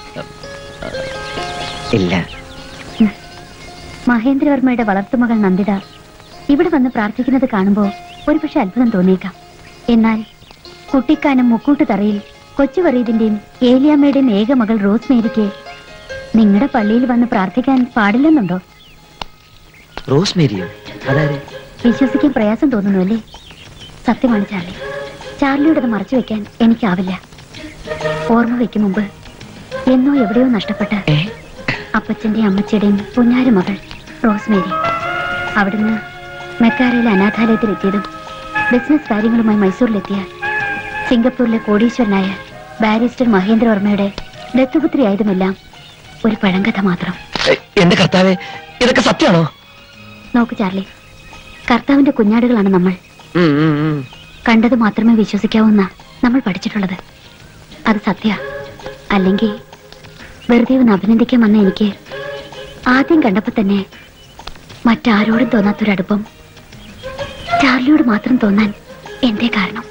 ഇല്ല മഹേന്ദ്രവർമ്മയുടെ വളർത്തുമകൾ നന്ദിത ഇവിടെ വന്ന് പ്രാർത്ഥിക്കുന്നത് കാണുമ്പോൾ ഒരുപക്ഷെ അത്ഭുതം തോന്നിയേക്കാം എന്നാൽ കുട്ടിക്കാനം മുക്കൂട്ട് തറയിൽ കൊച്ചു വറീദിന്റെയും ഏലിയാമ്മയുടെയും ഏക മകൾ റോസ് മേരിക്ക് നിങ്ങളുടെ പള്ളിയിൽ വന്ന് പ്രാർത്ഥിക്കാൻ പാടില്ലെന്നുണ്ടോ റോസ് മേരിയോ അതായത് വിശ്വസിക്കാൻ പ്രയാസം തോന്നുന്നു അല്ലേ സത്യമാണ് ചാർലി ചാർലിയോടത് മറച്ചു വെക്കാൻ എനിക്കാവില്ല ഓർമ്മ വയ്ക്കും മുമ്പ് എന്നോ എവിടെയോ നഷ്ടപ്പെട്ട അപ്പച്ചന്റെയും അമ്മച്ചിയുടെയും പുന്നാര മകൾ റോസ്മേരി അവിടുന്ന് മെക്കാരയിലെ അനാഥാലയത്തിലെത്തിയതും ബിസിനസ് കാര്യങ്ങളുമായി മൈസൂരിലെത്തിയ സിംഗപ്പൂരിലെ കോടീശ്വരനായ ബാരിസ്റ്റർ മഹേന്ദ്രവർമ്മയുടെ ദത്തുപുത്രിയായതുമെല്ലാം ഒരു പഴങ്കഥ മാത്രം എന്റെ കർത്താവെ ഇതൊക്കെ സത്യമാണോ നോക്ക് ചാർലി കർത്താവിന്റെ കുഞ്ഞാടുകളാണ് നമ്മൾ കണ്ടത് മാത്രമേ വിശ്വസിക്കാവൂന്ന നമ്മൾ പഠിച്ചിട്ടുള്ളത് അത് സത്യ അല്ലെങ്കിൽ വെറുതെ ഒന്ന് അഭിനന്ദിക്കാൻ വന്ന എനിക്ക് ആദ്യം കണ്ടപ്പോ തന്നെ മറ്റാരോടും തോന്നാത്തൊരടുപ്പം ചാർലിയോട് മാത്രം തോന്നാൻ എന്തേ കാരണം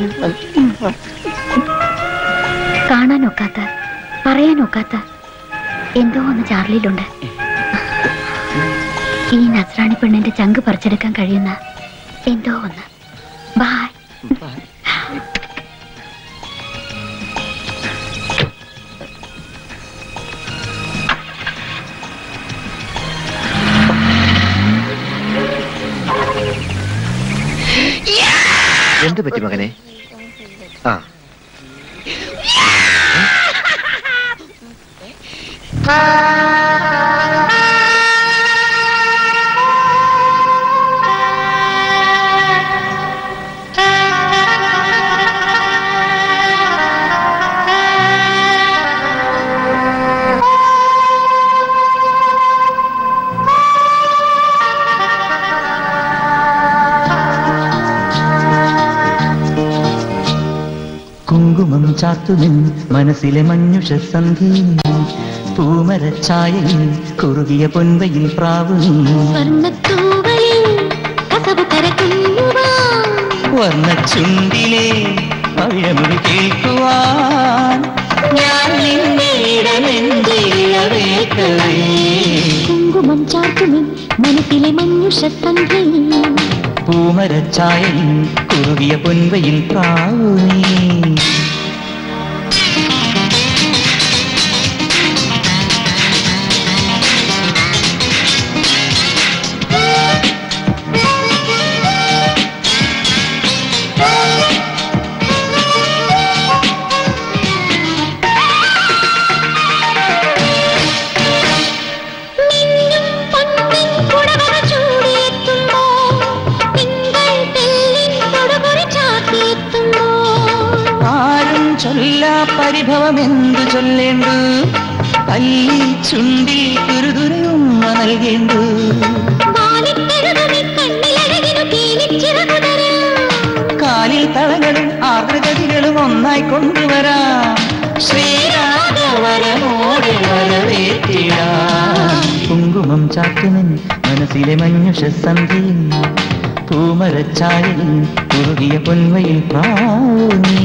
കാണാനൊക്കാത്ത പറയാനൊക്കാത്ത എന്തോ ഒന്ന് ചാർലിയിലുണ്ട് ഈ നസ്രാണി പെണ്ണിന്റെ ചങ്ക് പറിച്ചെടുക്കാൻ കഴിയുന്ന എന്തോ ഒന്ന് ബായ് എന്ത് പറ്റി മകനെ ആ കുങ്കുമം ചാത്തുമിൻ മനസ്സിലെ മഞ്ഞുഷ സന്ധ്യ പൂമരച്ചായയിൽ കുറുകിയ പൊൻവയിൽ പ്രാവ് വർണ്ണച്ചുണ്ടിലെ പഴമൊഴി കേൾക്കുവാൻ ഞാൻ നിന്റെ ഇടമെന്തിലവേക്കവേ കുങ്കുമം ചാർത്തുമിൻ മനസ്സിലെ മഞ്ഞുഷത്തന്ത്രയിൽ പൂമരച്ചായയിൽ കുറുകിയ പൊൻവയിൽ പ്രാവ് നീ പൊന്നിൻ കുടവറ ചൂടിയെത്തുമ്പോ തിങ്കൾ തെല്ലിൻ തൊടുകുറി ചാത്തിയെത്തുമ്പോ ആരും ചൊല്ലാ പരിഭവമെന്തു ചൊല്ലേണ്ടു പല്ലി ചുണ്ടിൽ കുരുതുരയുമ്മ നൽകേണ്ടു വാലിട്ടെഴുതുമി കണ്ണിലഴകിനു തീലിച്ചിറകുതരാം കാലിൽ തളകളും ആർദ്രഗതികളും ഒന്നായി കൊണ്ടുവരാം ശ്രീരാഘവരമോടെ വരവേറ്റിടാം കുങ്കുമം ചാത്തുമൻ മനസ്സിലെ മഞ്ഞുഷ സന്ധ്യയിൽ പൂമരച്ചായയിൽ കുറുകിയ പൊൻവയിൽ പ്രാവീ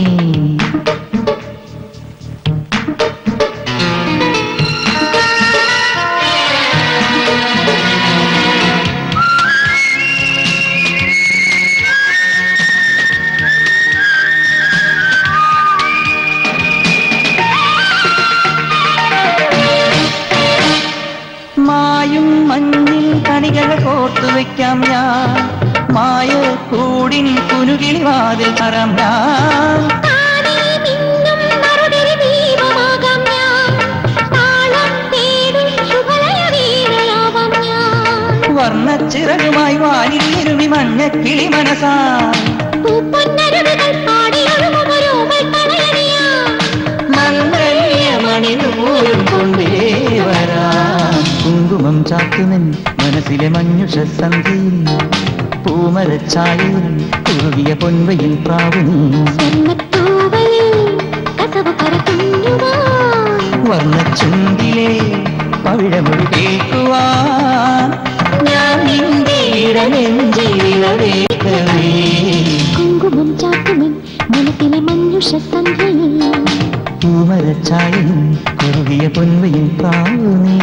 മായും മഞ്ഞിൽ കണികൾ കോർത്തു വെക്കാം ഞാൻ മായ കൂടിൻ കുനുകിളി വാതിൽ തരാം ഞാൻ താനേ മിന്നും മറുതിരി ദീപമാകാം ഞാൻ താളം തേടും ശുഭലയ വീണയാവാം ഞാൻ വർണ്ണച്ചിറകുമായി വാനിൽ ഇരുമി മഞ്ഞക്കിളി മനസാ പൂപ്പൊന്നരുവികൾ പാടിയൊഴുകുമൊരോമൽ പ്രണയനിയാം മംഗല്യമണിനൂറും കൊണ്ടേ വരാം കുങ്കുമം ചാത്തുമൻ മനസ്സിലെ മഞ്ഞുഷ സന്ധ്യയിൽ പൂമരച്ചായയിൽ കുറുകിയ പൊൻവയിൽ പ്രാവുനീ സ്വർണ്ണത്തൂവലിൽ കസവ് കരകുഞ്ഞുവാൻ വർണ്ണച്ചുണ്ടിലെ പവിഴമൊഴി കേൾക്കുവാൻ ഞാൻ നിന്റെ ഇടനെഞ്ചിലവേക്കവേ കുങ്കുമം ചാത്തുമിൻ മനസ്സിലെ മഞ്ഞുഷ സന്ധ്യയിൽ പൂമ ചെമ്മരച്ചായും കുറുകിയ പൊൻവയും പ്രാവു നീ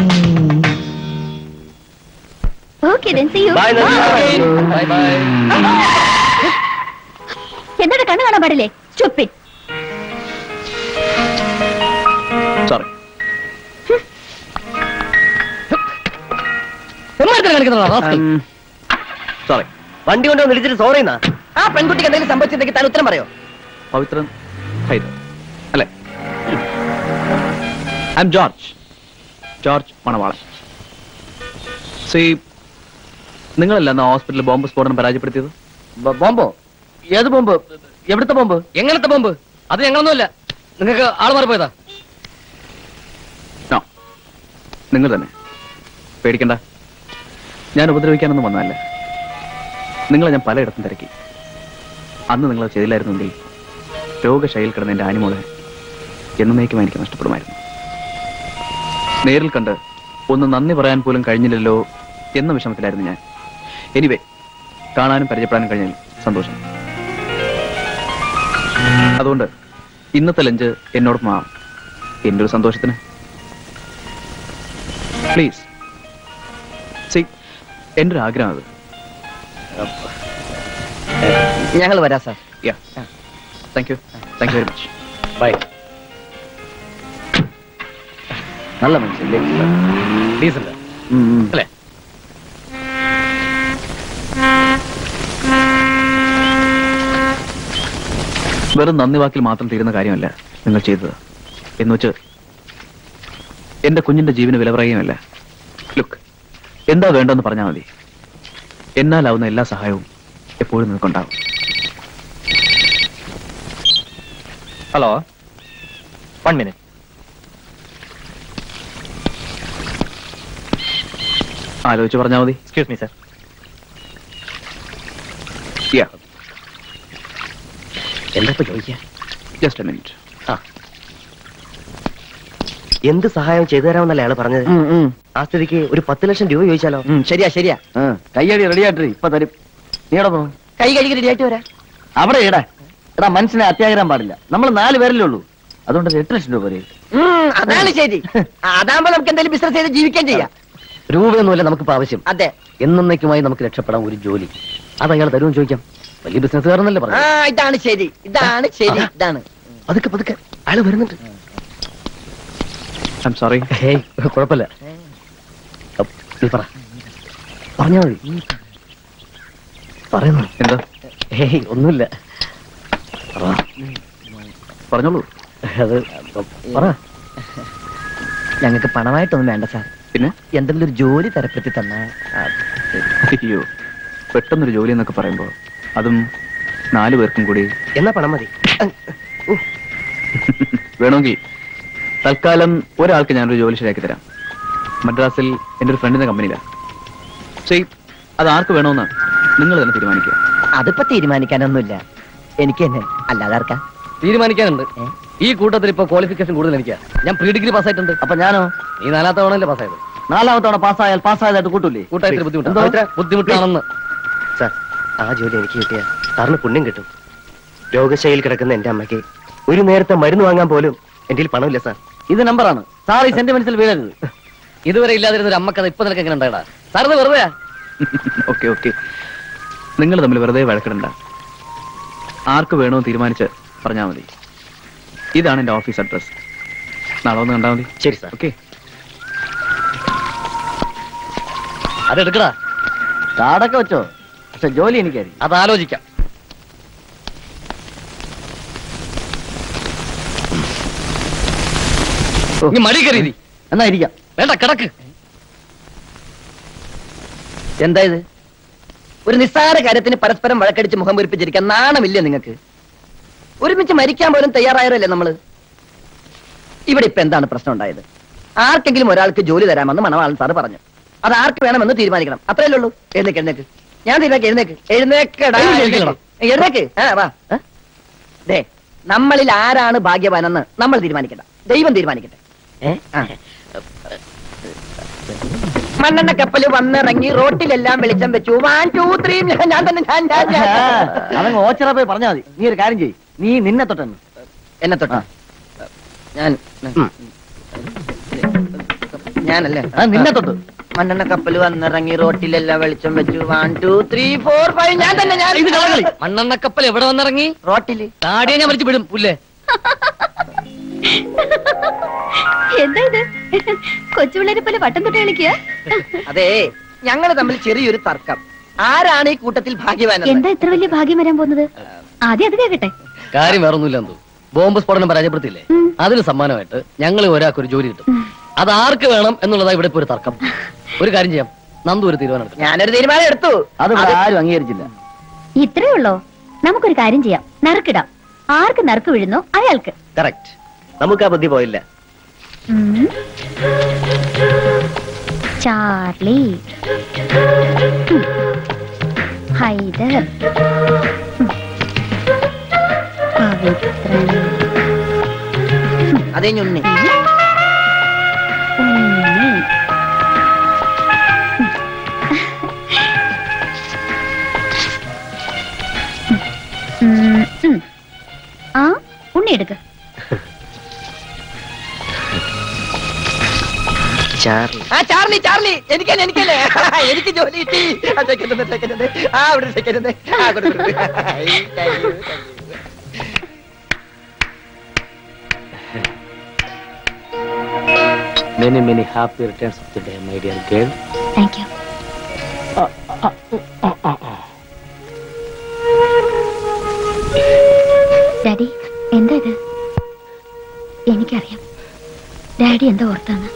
okay then see you. Bye bye bye എന്നോട് കണ്ണു കാണാൻ പാടില്ലേ സ്റ്റുപ്പിഡ് സോറി എമ്മാരത്തിൽ കാണിക്കുന്നതാ സോറി വണ്ടി കൊണ്ടുവന്ന് ഇടിച്ചിട്ട് സോറി എന്നാ ആ പെൺകുട്ടിക്ക് എന്തെങ്കിലും സംഭവിച്ചിട്ടുണ്ടെങ്കിൽ താൻ ഉത്തരം പറയോ പവിത്രൻ ഹൈദർ അല്ലേ I am George George Manavalan സി നിങ്ങളല്ല അന്ന് ഹോസ്പിറ്റലിൽ ബോംബ് സ്ഫോടനം പരാജയപ്പെടുത്തിയത് ബ- ബോംബോ ഏത് ബോംബ് എവിടുത്തെ ബോംബ് എങ്ങനത്തെ ബോംബ് അത് ഞങ്ങളൊന്നുമല്ല നിങ്ങൾക്ക് ആള് മാറിപ്പോയതാ നോ നിങ്ങൾ തന്നെ പേടിക്കണ്ട ഞാൻ ഉപദ്രവിക്കാനൊന്നും വന്നതല്ല നിങ്ങളെ ഞാൻ പലയിടത്തും തിരക്കി അന്ന് നിങ്ങൾ അത് ചെയ്തില്ലായിരുന്നെങ്കിൽ രോഗശൈലിൽ കിടന്ന എൻ്റെ ആനിമോളെ എന്നേക്കും എനിക്ക് നഷ്ടപ്പെടുമായിരുന്നു നേരിൽ കണ്ട് ഒന്ന് നന്ദി പറയാൻ പോലും കഴിഞ്ഞില്ലല്ലോ എന്ന വിഷമത്തിലായിരുന്നു ഞാൻ എനിവേ കാണാനും പരിചയപ്പെടാനും കഴിഞ്ഞാൽ സന്തോഷം അതുകൊണ്ട് ഇന്നത്തെ ലഞ്ച് എന്നോടൊപ്പം ആവാം എൻ്റെ ഒരു സന്തോഷത്തിന് പ്ലീസ് സി എൻ്റെ ഒരു ആഗ്രഹം അത് ഞങ്ങൾ വരാം sir yeah thank you thank you very much bye നല്ല മനുഷ്യല്ലേ ഡീസന്റ് അല്ലേ വെറും നന്ദി വാക്കിൽ മാത്രം തീരുന്ന കാര്യമല്ല നിങ്ങൾ ചെയ്തത് എന്ന് വെച്ച് എന്റെ കുഞ്ഞിന്റെ ജീവന് വില പറയുകയുമല്ല ലുക്ക് എന്താ വേണ്ടെന്ന് പറഞ്ഞാൽ മതി എന്നാലാവുന്ന എല്ലാ സഹായവും എപ്പോഴും നിങ്ങൾക്കുണ്ടാവും ഹലോ വൺ മിനിറ്റ് ആലോചിച്ച് പറഞ്ഞാൽ മതി എക്സ്ക്യൂസ് മീ സർ യാ എന്താ ഇപ്പൊ ചോദിക്കാ ജസ്റ്റ് എ മിനിറ്റ് എന്ത് സഹായം ചെയ്തു തരാമെന്നല്ലേ അയാൾ പറഞ്ഞത് ആ സ്ഥിതിക്ക് ഒരു പത്ത് ലക്ഷം രൂപ ചോദിച്ചാലോ ശരിയാ ശരിയാ കയ്യടി റെഡി ആയിട്ട് ഇപ്പൊ തരും നീ എവിടെ പോകും കൈ കഴുകി റെഡി ആയിട്ട് വരാം അവിടെ ഇടാ എടാ മനസ്സിനെ അത്യാഗ്രഹം പാടില്ല നമ്മൾ നാല് പേരല്ലേ ഉള്ളൂ അതുകൊണ്ട് ഒരു എട്ട് ലക്ഷം രൂപ വരെ അതാണ് ശരി അതാകുമ്പോ നമുക്ക് എന്തെങ്കിലും ബിസിനസ് ചെയ്ത് ജീവിക്കാൻ ചെയ്യാം രൂപയൊന്നുമല്ല നമുക്കിപ്പോ ആവശ്യം അതെ എന്നേക്കുമായി നമുക്ക് രക്ഷപ്പെടാൻ ഒരു ജോലി അത് അയാൾ തരുമെന്ന് ചോദിക്കാം വലിയ ബിസിനസ്സുകാരനല്ലേ ആ പറഞ്ഞു ഇതാണ് ശരി ഇതാണ് ശരി ഇതാണ് പതുക്കെ പതുക്കെ അയാൾ വരുന്നുണ്ട് ഐ എം സോറി ഹേയ് കുഴപ്പമില്ല അപ്പ്, നീ പറ പറഞ്ഞാ മതി പറയുന്നു എന്താ ഹേയ് ഒന്നുമില്ല പറ. പറഞ്ഞോളൂ അത് പറ ഞങ്ങൾക്ക് പണമായിട്ടൊന്നും വേണ്ട സാർ പിന്നെ എന്തെങ്കിലും ഒരു ജോലി തരപ്പെടുത്തി തന്ന അയ്യോ പെട്ടെന്നൊരു ജോലി എന്നൊക്കെ പറയുമ്പോ അതും നാലു പേർക്കും കൂടി എന്നാ പണം മതി വേണമെങ്കിൽ തൽക്കാലം ഒരാൾക്ക് ഞാനൊരു ജോലി ശരിയാക്കി തരാം മദ്രാസിൽ എൻ്റെ ഒരു ഫ്രണ്ടിന്റെ കമ്പനിയിലാണ് ശരി അത് ആർക്ക് വേണമെന്ന് നിങ്ങൾ തന്നെ തീരുമാനിക്കുക അതിപ്പോ തീരുമാനിക്കാനൊന്നുമില്ല എനിക്ക് തന്നെ അല്ലാതെ ആർക്കാ തീരുമാനിക്കാനുണ്ട് ഈ കൂട്ടത്തിൽ ഇപ്പൊ ക്വാളിഫിക്കേഷൻ കൂടുതൽ എനിക്കാ ഞാൻ പ്രീ ഡിഗ്രി പാസ്സായിട്ടുണ്ട് അപ്പൊ ഞാനോ നീ നാലാമത്തെ തവണയല്ലേ പാസ്സായത് നാലാമത്തെ തവണ പാസ്സായാൽ പാസ്സായതായിട്ട് കൂട്ടൂലേ കൂട്ടായിട്ട് ബുദ്ധിമുട്ട് എന്തോ? ബുദ്ധിമുട്ടാണെന്ന് സാർ ആ ജോലി എനിക്ക് കിട്ടിയ സാറിന് പുണ്യം കിട്ടും രോഗശൈലിയിൽ കിടക്കുന്ന എന്റെ അമ്മയ്ക്ക് ഒരു നേരത്തെ മരുന്ന് വാങ്ങാൻ പോലും എന്റെ കയ്യിൽ പണമില്ല സാർ ഇത് നമ്പറാണ് സാർ ഈ സെന്റിമെന്റ്സിൽ വീഴരുത് ഇതുവരെ ഇല്ലാതിരുന്ന ഒരു അമ്മക്കഥ ഇപ്പൊ നിനക്ക് എങ്ങനെ ഉണ്ടായടാ സാറിന് വെറുതെ ഓക്കെ ഓക്കെ നിങ്ങൾ തമ്മിൽ വെറുതെ വഴക്കിടണ്ട ആർക്ക് വേണോ തീരുമാനിച്ച് പറഞ്ഞാൽ മതി ഇതാണ് എൻ്റെ ഓഫീസ് അഡ്രസ് നാളെ ഒന്ന് കണ്ടാൽ മതി ശരി സാർ ഓക്കെ അതെടുക്കടാ കാർഡൊക്കെ വെച്ചോ പക്ഷെ ജോലി എനിക്കായിരിക്കും അത് ആലോചിക്കാം നീ മടി കരുതി എന്നാ ഇരിക്കാം വേണ്ട കിടക്ക് എന്താ ഇത് ഒരു നിസ്സാര കാര്യത്തിന് പരസ്പരം വഴക്കടിച്ച് മുഖം വീർപ്പിച്ചിരിക്കാൻ നാണമില്ലേ നിങ്ങൾക്ക് ഒരുമിച്ച് മരിക്കാൻ പോലും തയ്യാറായവരല്ലേ നമ്മള് ഇവിടെ ഇപ്പൊ എന്താണ് പ്രശ്നം ഉണ്ടായത് ആർക്കെങ്കിലും ഒരാൾക്ക് ജോലി തരാമെന്ന് മണവാളൻ സാറ് പറഞ്ഞു അത് ആർക്ക് വേണമെന്ന് തീരുമാനിക്കണം അത്രയല്ലേ ഉള്ളൂ എഴുന്നേക്ക് എഴുന്നേക്ക് ഞാൻ തീരുമാനിക്ക് എഴുന്നേക്ക് എഴുന്നേക്കടാ എഴുന്നേൽക്കടാ. എഴുന്നേക്ക് ആ വാ ഏ? ദേ നമ്മളിൽ ആരാണ് ഭാഗ്യവാനെന്ന് നമ്മൾ തീരുമാനിക്കണ്ട ദൈവം തീരുമാനിക്കട്ടെ ഏ? ആ. മണ്ണെണ്ണ കപ്പല് വന്നിറങ്ങി റോട്ടിലെല്ലാം വെളിച്ചം വെച്ചു വൺ ടു ത്രീ ഞാൻ തന്നെ ഞാൻ ഞാൻ ഞാൻ. അതങ്ങ് ഓച്ചറ പോയി പറഞ്ഞാൽ മതി നീ ഒരു കാര്യം ചെയ്യ് നീ നിന്നെ തൊട്ടെന്ന് എന്നെ തൊട്ടാ ഞാൻ ഞാനല്ലേ ആ നിന്നെ തൊട്ട് മണ്ണെണ്ണ കപ്പൽ വന്നിറങ്ങി റോട്ടിലെല്ലാം വെളിച്ചം വെച്ചു one two three four five ഞാൻ തന്നെ ഞാൻ ഇത് കളകളി മണ്ണെണ്ണ കപ്പൽ എവിടെ വന്നിറങ്ങി റോട്ടില് താടിയെ ഞാൻ വലിച്ചു വിടും പുല്ലേ എന്താ ഇത് കൊച്ചുപിള്ളേരെ പോലെ വട്ടം തൊട്ട് കളിക്കുക അതെ ഞങ്ങൾ തമ്മിൽ ചെറിയൊരു തർക്കം ആരാണ് ഈ കൂട്ടത്തിൽ ഭാഗ്യവാൻ എന്താ ഇത്ര വലിയ ഭാഗ്യം വരാൻ പോകുന്നത് ആദ്യം അത് കേക്കട്ടെ കാര്യം വേറൊന്നുമില്ല എന്തോ ബോംബ് സ്ഫോടനം പരാജയപ്പെടുത്തില്ലേ ഉം. അതിന് സമ്മാനമായിട്ട് ഞങ്ങൾ ഒരാൾക്ക് ഒരു ജോലി കിട്ടും അത് ആർക്ക് വേണം എന്നുള്ളതാ ഇവിടെ ഇപ്പൊ ഒരു തർക്കം ഒരു കാര്യം ചെയ്യാം നന്ദു ഒരു തീരുമാനം എടുക്കാം ഞാനൊരു തീരുമാനം എടുത്തു അത് ഇവിടെ ആരും അംഗീകരിച്ചില്ല ഇത്രേ ഉള്ളോ നമുക്കൊരു കാര്യം ചെയ്യാം നറുക്കിടാം ആർക്ക് നറുക്ക് വീഴുന്നോ അയാൾക്ക് കറക്റ്റ് നമുക്ക് ആ ബുദ്ധി പോയില്ല ഉം. ചാർലി ഉം. ഹൈദർ ഉം. പവിത്രൻ അതേ ഞുണ്ണി ഉണ്ണി ഉം. ഉം. ആ ഉണ്ണി എടുക്ക ചാർലി ആ ചാർലി ചാർലി എനിക്കല്ലേ എനിക്കല്ലേ എനിക്ക് ജോലി കിട്ടി ആ, second ഉണ്ട്, second ഉണ്ട്. ആ ഇവിടെ സെക്കൻഡ് ഉണ്ട് ആ കൊടു, കൊടു, കൊടു. I, thank you, thank you. Many many happy returns of the day my dear girl thank you daddy എന്താ ഇത് എനിക്കറിയാം ഡാഡി എന്താ ഓർത്താണ്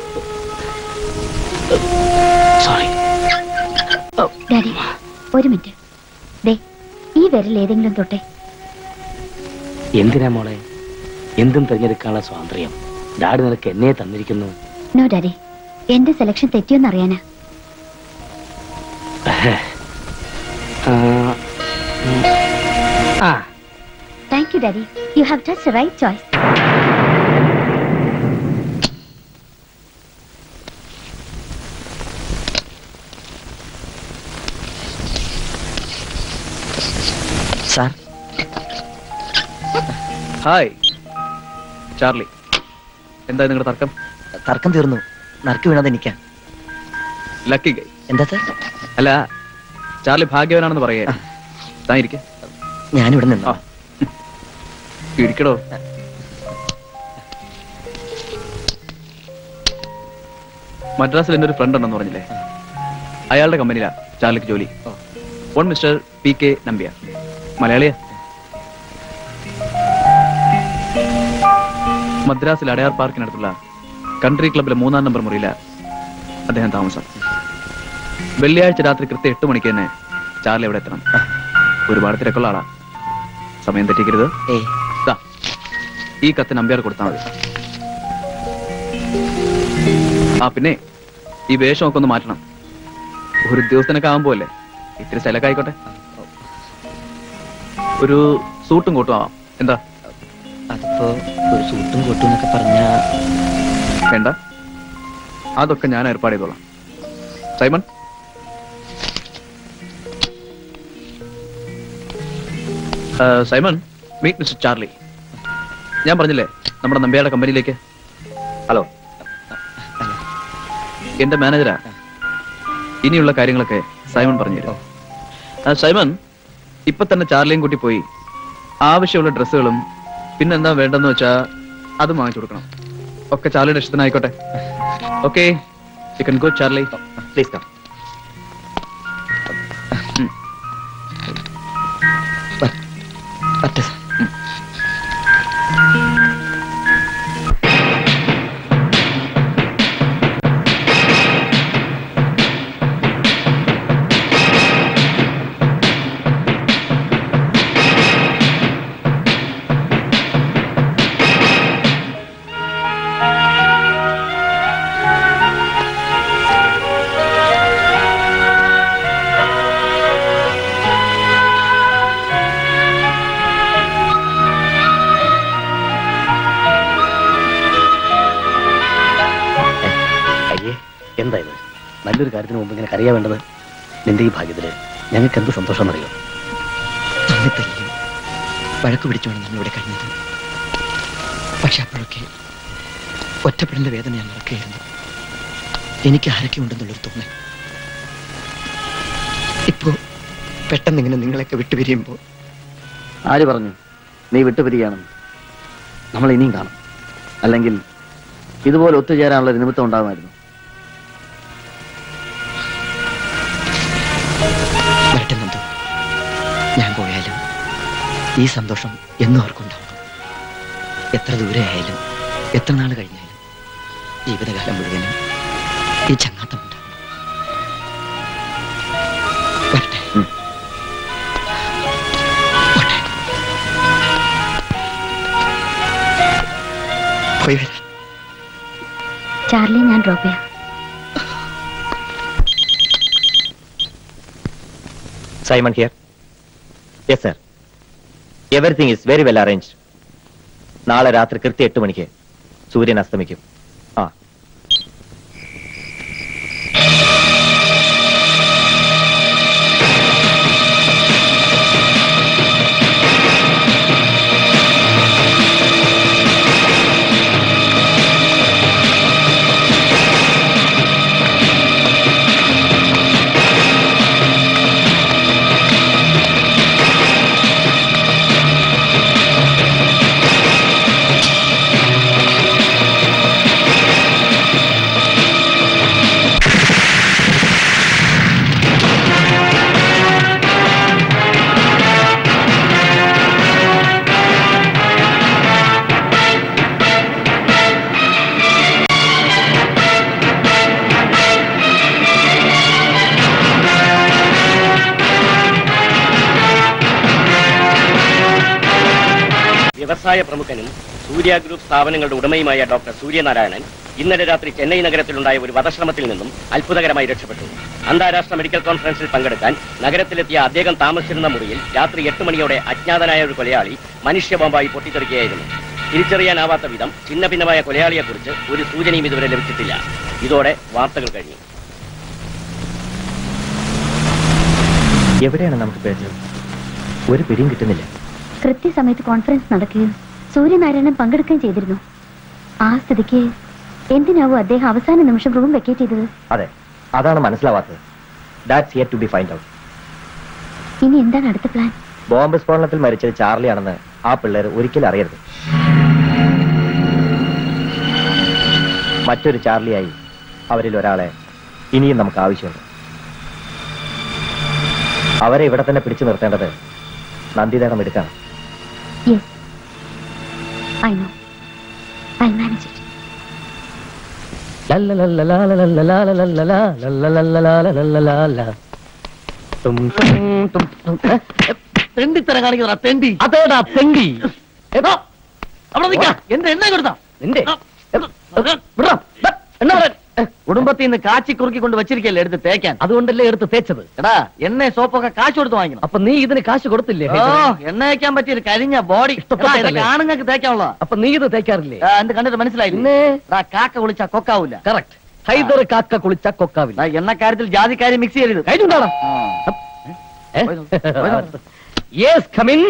സോറി ഡാഡി ഒരു മിനിറ്റ് ദേ ഈ വിരൽ ഏതെങ്കിലും തൊട്ടെ എന്തിനാ മോളെ എന്തും തിരഞ്ഞെടുക്കാനുള്ള സ്വാതന്ത്ര്യം ഡാഡി നിനക്ക് എന്നെ തന്നിരിക്കുന്നു നോ ഡാഡി എന്റെ സെലക്ഷൻ തെറ്റിയോന്ന് അറിയാനാ ആ, ഉം. ആ thank you daddy you have just right choice sir hi Charlie എന്താ നിങ്ങളുടെ തർക്കം തർക്കം തീർന്നു നറുക്ക് വീണത് എനിക്കാ ലക്കി ഗൈ എന്താ സാർ അല്ല ചാർലി ഭാഗ്യവനാണെന്ന് പറയേ താൻ ഇരിക്ക ഞാനിവിടെ നിന്നോ ഇരിക്കടോ മദ്രാസിൽ എൻ്റെ ഒരു ഫ്രണ്ട് ഉണ്ടെന്ന് പറഞ്ഞില്ലേ അയാളുടെ കമ്പനിയിലാ ചാർലിക്ക് ജോലി one mister P K Nambiar മലയാളിയാ മദ്രാസിൽ അടയാർ പാർക്കിനടുത്തുള്ള കൺട്രി ക്ലബിലെ മൂന്നാം നമ്പർ മുറിയില അദ്ദേഹം താമസം വെള്ളിയാഴ്ച രാത്രി കൃത്യം എട്ട് മണിക്ക് തന്നെ ചാർലി അവിടെ എത്തണം ഒരുപാട് തിരക്കുള്ള ആളാ സമയം തെറ്റിക്കരുത് ഏയ് ദാ, ഈ കത്ത് നമ്പ്യാർ കൊടുത്താൽ മതി ആ പിന്നെ ഈ വേഷമൊക്കെ ഒന്ന് മാറ്റണം ഒരു ഉദ്യോഗസ്ഥനൊക്കെ ആകുമ്പോ അല്ലേ ഇത്തിരി സ്ഥലമൊക്കെ ആയിക്കോട്ടെ ഒരു സൂട്ടും കോട്ടും ആവാം എന്താ അതിപ്പോ ഒരു സൂട്ടും കോട്ടും എന്നൊക്കെ പറഞ്ഞ വേണ്ട അതൊക്കെ ഞാൻ ഏർപ്പാട് ചെയ്തോളാം സൈമൺ ആ, സൈമൺ മീറ്റ് മിസ്റ്റർ ചാർലി ഞാൻ പറഞ്ഞില്ലേ നമ്മുടെ നമ്പ്യാരുടെ കമ്പനിയിലേക്ക് ഹലോ എന്റെ മാനേജരാ ഇനിയുള്ള കാര്യങ്ങളൊക്കെ സൈമൺ പറഞ്ഞുതരും ആ, സൈമൺ ഇപ്പൊ തന്നെ ചാർലിയും കൂട്ടി പോയി ആവശ്യമുള്ള ഡ്രസ്സുകളും പിന്നെന്താ വേണ്ടെന്ന് വെച്ചാ അത് വാങ്ങിച്ചു കൊടുക്കണം ഒക്കെ ചാർലിയുടെ ഇഷ്ടത്തിനായിക്കോട്ടെ okay you can go Charlie please come പറ്റ അയ്യേ എന്താ ഇത് നല്ലൊരു കാര്യത്തിന് മുമ്പ് ഇങ്ങനെ കറിയാ വേണ്ടത് നിന്റെ ഈ ഭാഗ്യത്തില് ഞങ്ങൾക്ക് എന്ത് സന്തോഷം അറിയോ തമ്മിൽ തല്ലിയും വഴക്ക് പിടിച്ചുകൊണ്ട് നമ്മൾ ഇവിടെ കഴിഞ്ഞത് പക്ഷെ അപ്പോഴൊക്കെ ഒറ്റപ്പെടേണ്ട വേദന ഞാൻ മറക്കുകയായിരുന്നു എനിക്ക് ആരൊക്കെ ഉണ്ടെന്നുള്ളൊരു തോന്നൽ ഇപ്പോ പെട്ടെന്ന് ഇങ്ങനെ നിങ്ങളെയൊക്കെ വിട്ടുപിരിയുമ്പോൾ ആര് പറഞ്ഞു നീ വിട്ടുപിരിയാണെന്ന് നമ്മൾ ഇനിയും കാണും അല്ലെങ്കിൽ ഇതുപോലെ ഒത്തുചേരാനുള്ള ഒരു നിമിത്തം ഉണ്ടാകുമായിരുന്നു വരട്ടെ നന്ദു ഞാൻ പോയാലും ഈ സന്തോഷം എന്നും അവർക്കുണ്ടാവും എത്ര ദൂരെ ആയാലും എത്ര നാൾ കഴിഞ്ഞാലും ജീവിതകാലം മുഴുവനും ഈ ചങ്ങാത്തം ഉണ്ടാവും വരട്ടെ പോയി വരാം ചാർലി ഞാൻ ഡ്രോപ്പ് ചെയ്യാം Simon here yes sir everything is very well arrange നാളെ രാത്രി കൃത്യം എട്ട് മണിക്ക് സൂര്യൻ അസ്തമിക്കും ആ വ്യവസായ പ്രമുഖനും സൂര്യ ഗ്രൂപ്പ് സ്ഥാപനങ്ങളുടെ ഉടമയുമായ ഡോക്ടർ സൂര്യനാരായണൻ ഇന്നലെ രാത്രി ചെന്നൈ നഗരത്തിലുണ്ടായ ഒരു വധശ്രമത്തിൽ നിന്നും അത്ഭുതകരമായി രക്ഷപ്പെട്ടു അന്താരാഷ്ട്ര മെഡിക്കൽ കോൺഫറൻസിൽ പങ്കെടുക്കാൻ നഗരത്തിലെത്തിയ അദ്ദേഹം താമസിച്ചിരുന്ന മുറിയിൽ രാത്രി എട്ട് മണിയോടെ അജ്ഞാതനായ ഒരു കൊലയാളി മനുഷ്യബോംബായി പൊട്ടിത്തെറിക്കുകയായിരുന്നു തിരിച്ചറിയാനാവാത്ത വിധം ഛിന്ന ഭിന്നമായ കൊലയാളിയെക്കുറിച്ച് ഒരു സൂചനയും ഇതുവരെ ലഭിച്ചിട്ടില്ല ഇതോടെ വാർത്തകൾ കഴിഞ്ഞു എവിടെയാണ് നമുക്ക് പേച്ചത് ഒരു പിടിയും കിട്ടുന്നില്ല കൃത്യസമയത്ത് കോൺഫറൻസ് നടക്കുകയും സൂര്യനാരായണൻ പങ്കെടുക്കുകയും ചെയ്തിരുന്നു ആ സ്ഥിതിക്ക് എന്തിനാവും അദ്ദേഹം അവസാന നിമിഷം റൂം വെക്കേറ്റ് ചെയ്തത് അതെ അതാണ് മനസ്സിലാവാത്തത് that's here to be find out ഇനി എന്താണ് അടുത്ത പ്ലാൻ ബോംബ് സ്ഫോടനത്തിൽ മരിച്ചത് ചാർലിയാണെന്ന് ആ പിള്ളേർ ഒരിക്കലും അറിയരുത് മറ്റൊരു ചാർലിയായി അവരിൽ ഒരാളെ ഇനിയും നമുക്ക് ആവശ്യമുണ്ട് അവരെ ഇവിടെ തന്നെ പിടിച്ചു നിർത്തേണ്ടത് നന്ദിതേടം എടുക്കണം yes I know I manage it തെണ്ടിത്തരം കാണിക്കുന്ന തെണ്ടി അതേടാ തെണ്ടി ഏതോ അവിടെ നിൽക്കാം എന്റെ എണ്ണ കൊടുത്താ നിന്റെ കുടുംബത്തിൽ നിന്ന് കാച്ചി കുറുക്കി കൊണ്ട് വെച്ചിരിക്കല്ലേ എടുത്ത് തേക്കാൻ അതുകൊണ്ടല്ലേ എടുത്ത് തേച്ചത് എടാ എണ്ണ സോപ്പൊക്കെ കാശ് കൊടുത്ത് വാങ്ങിക്കണം അപ്പൊ നീ ഇതിന് കാശ് കൊടുത്തില്ലേ ഓ എണ്ണ തേക്കാൻ പറ്റിയ ഒരു കരിഞ്ഞ ബോഡി ആണുങ്ങൾക്ക് തേക്കാനുള്ള അപ്പൊ നീ ഇത് തേക്കാറില്ലേ എന്ത് കണ്ടിട്ട് മനസ്സിലായി പിന്നെ കാക്ക കുളിച്ചാ കൊക്കാവൂല കറക്റ്റ് ഹൈദർ കാക്ക കുളിച്ച കൊക്കാവില്ല എണ്ണക്കാര്യത്തിൽ ജാതിക്കാര്യം മിക്സ് ചെയ്യരുത് കഴിഞ്ഞുണ്ടാടാ yes come in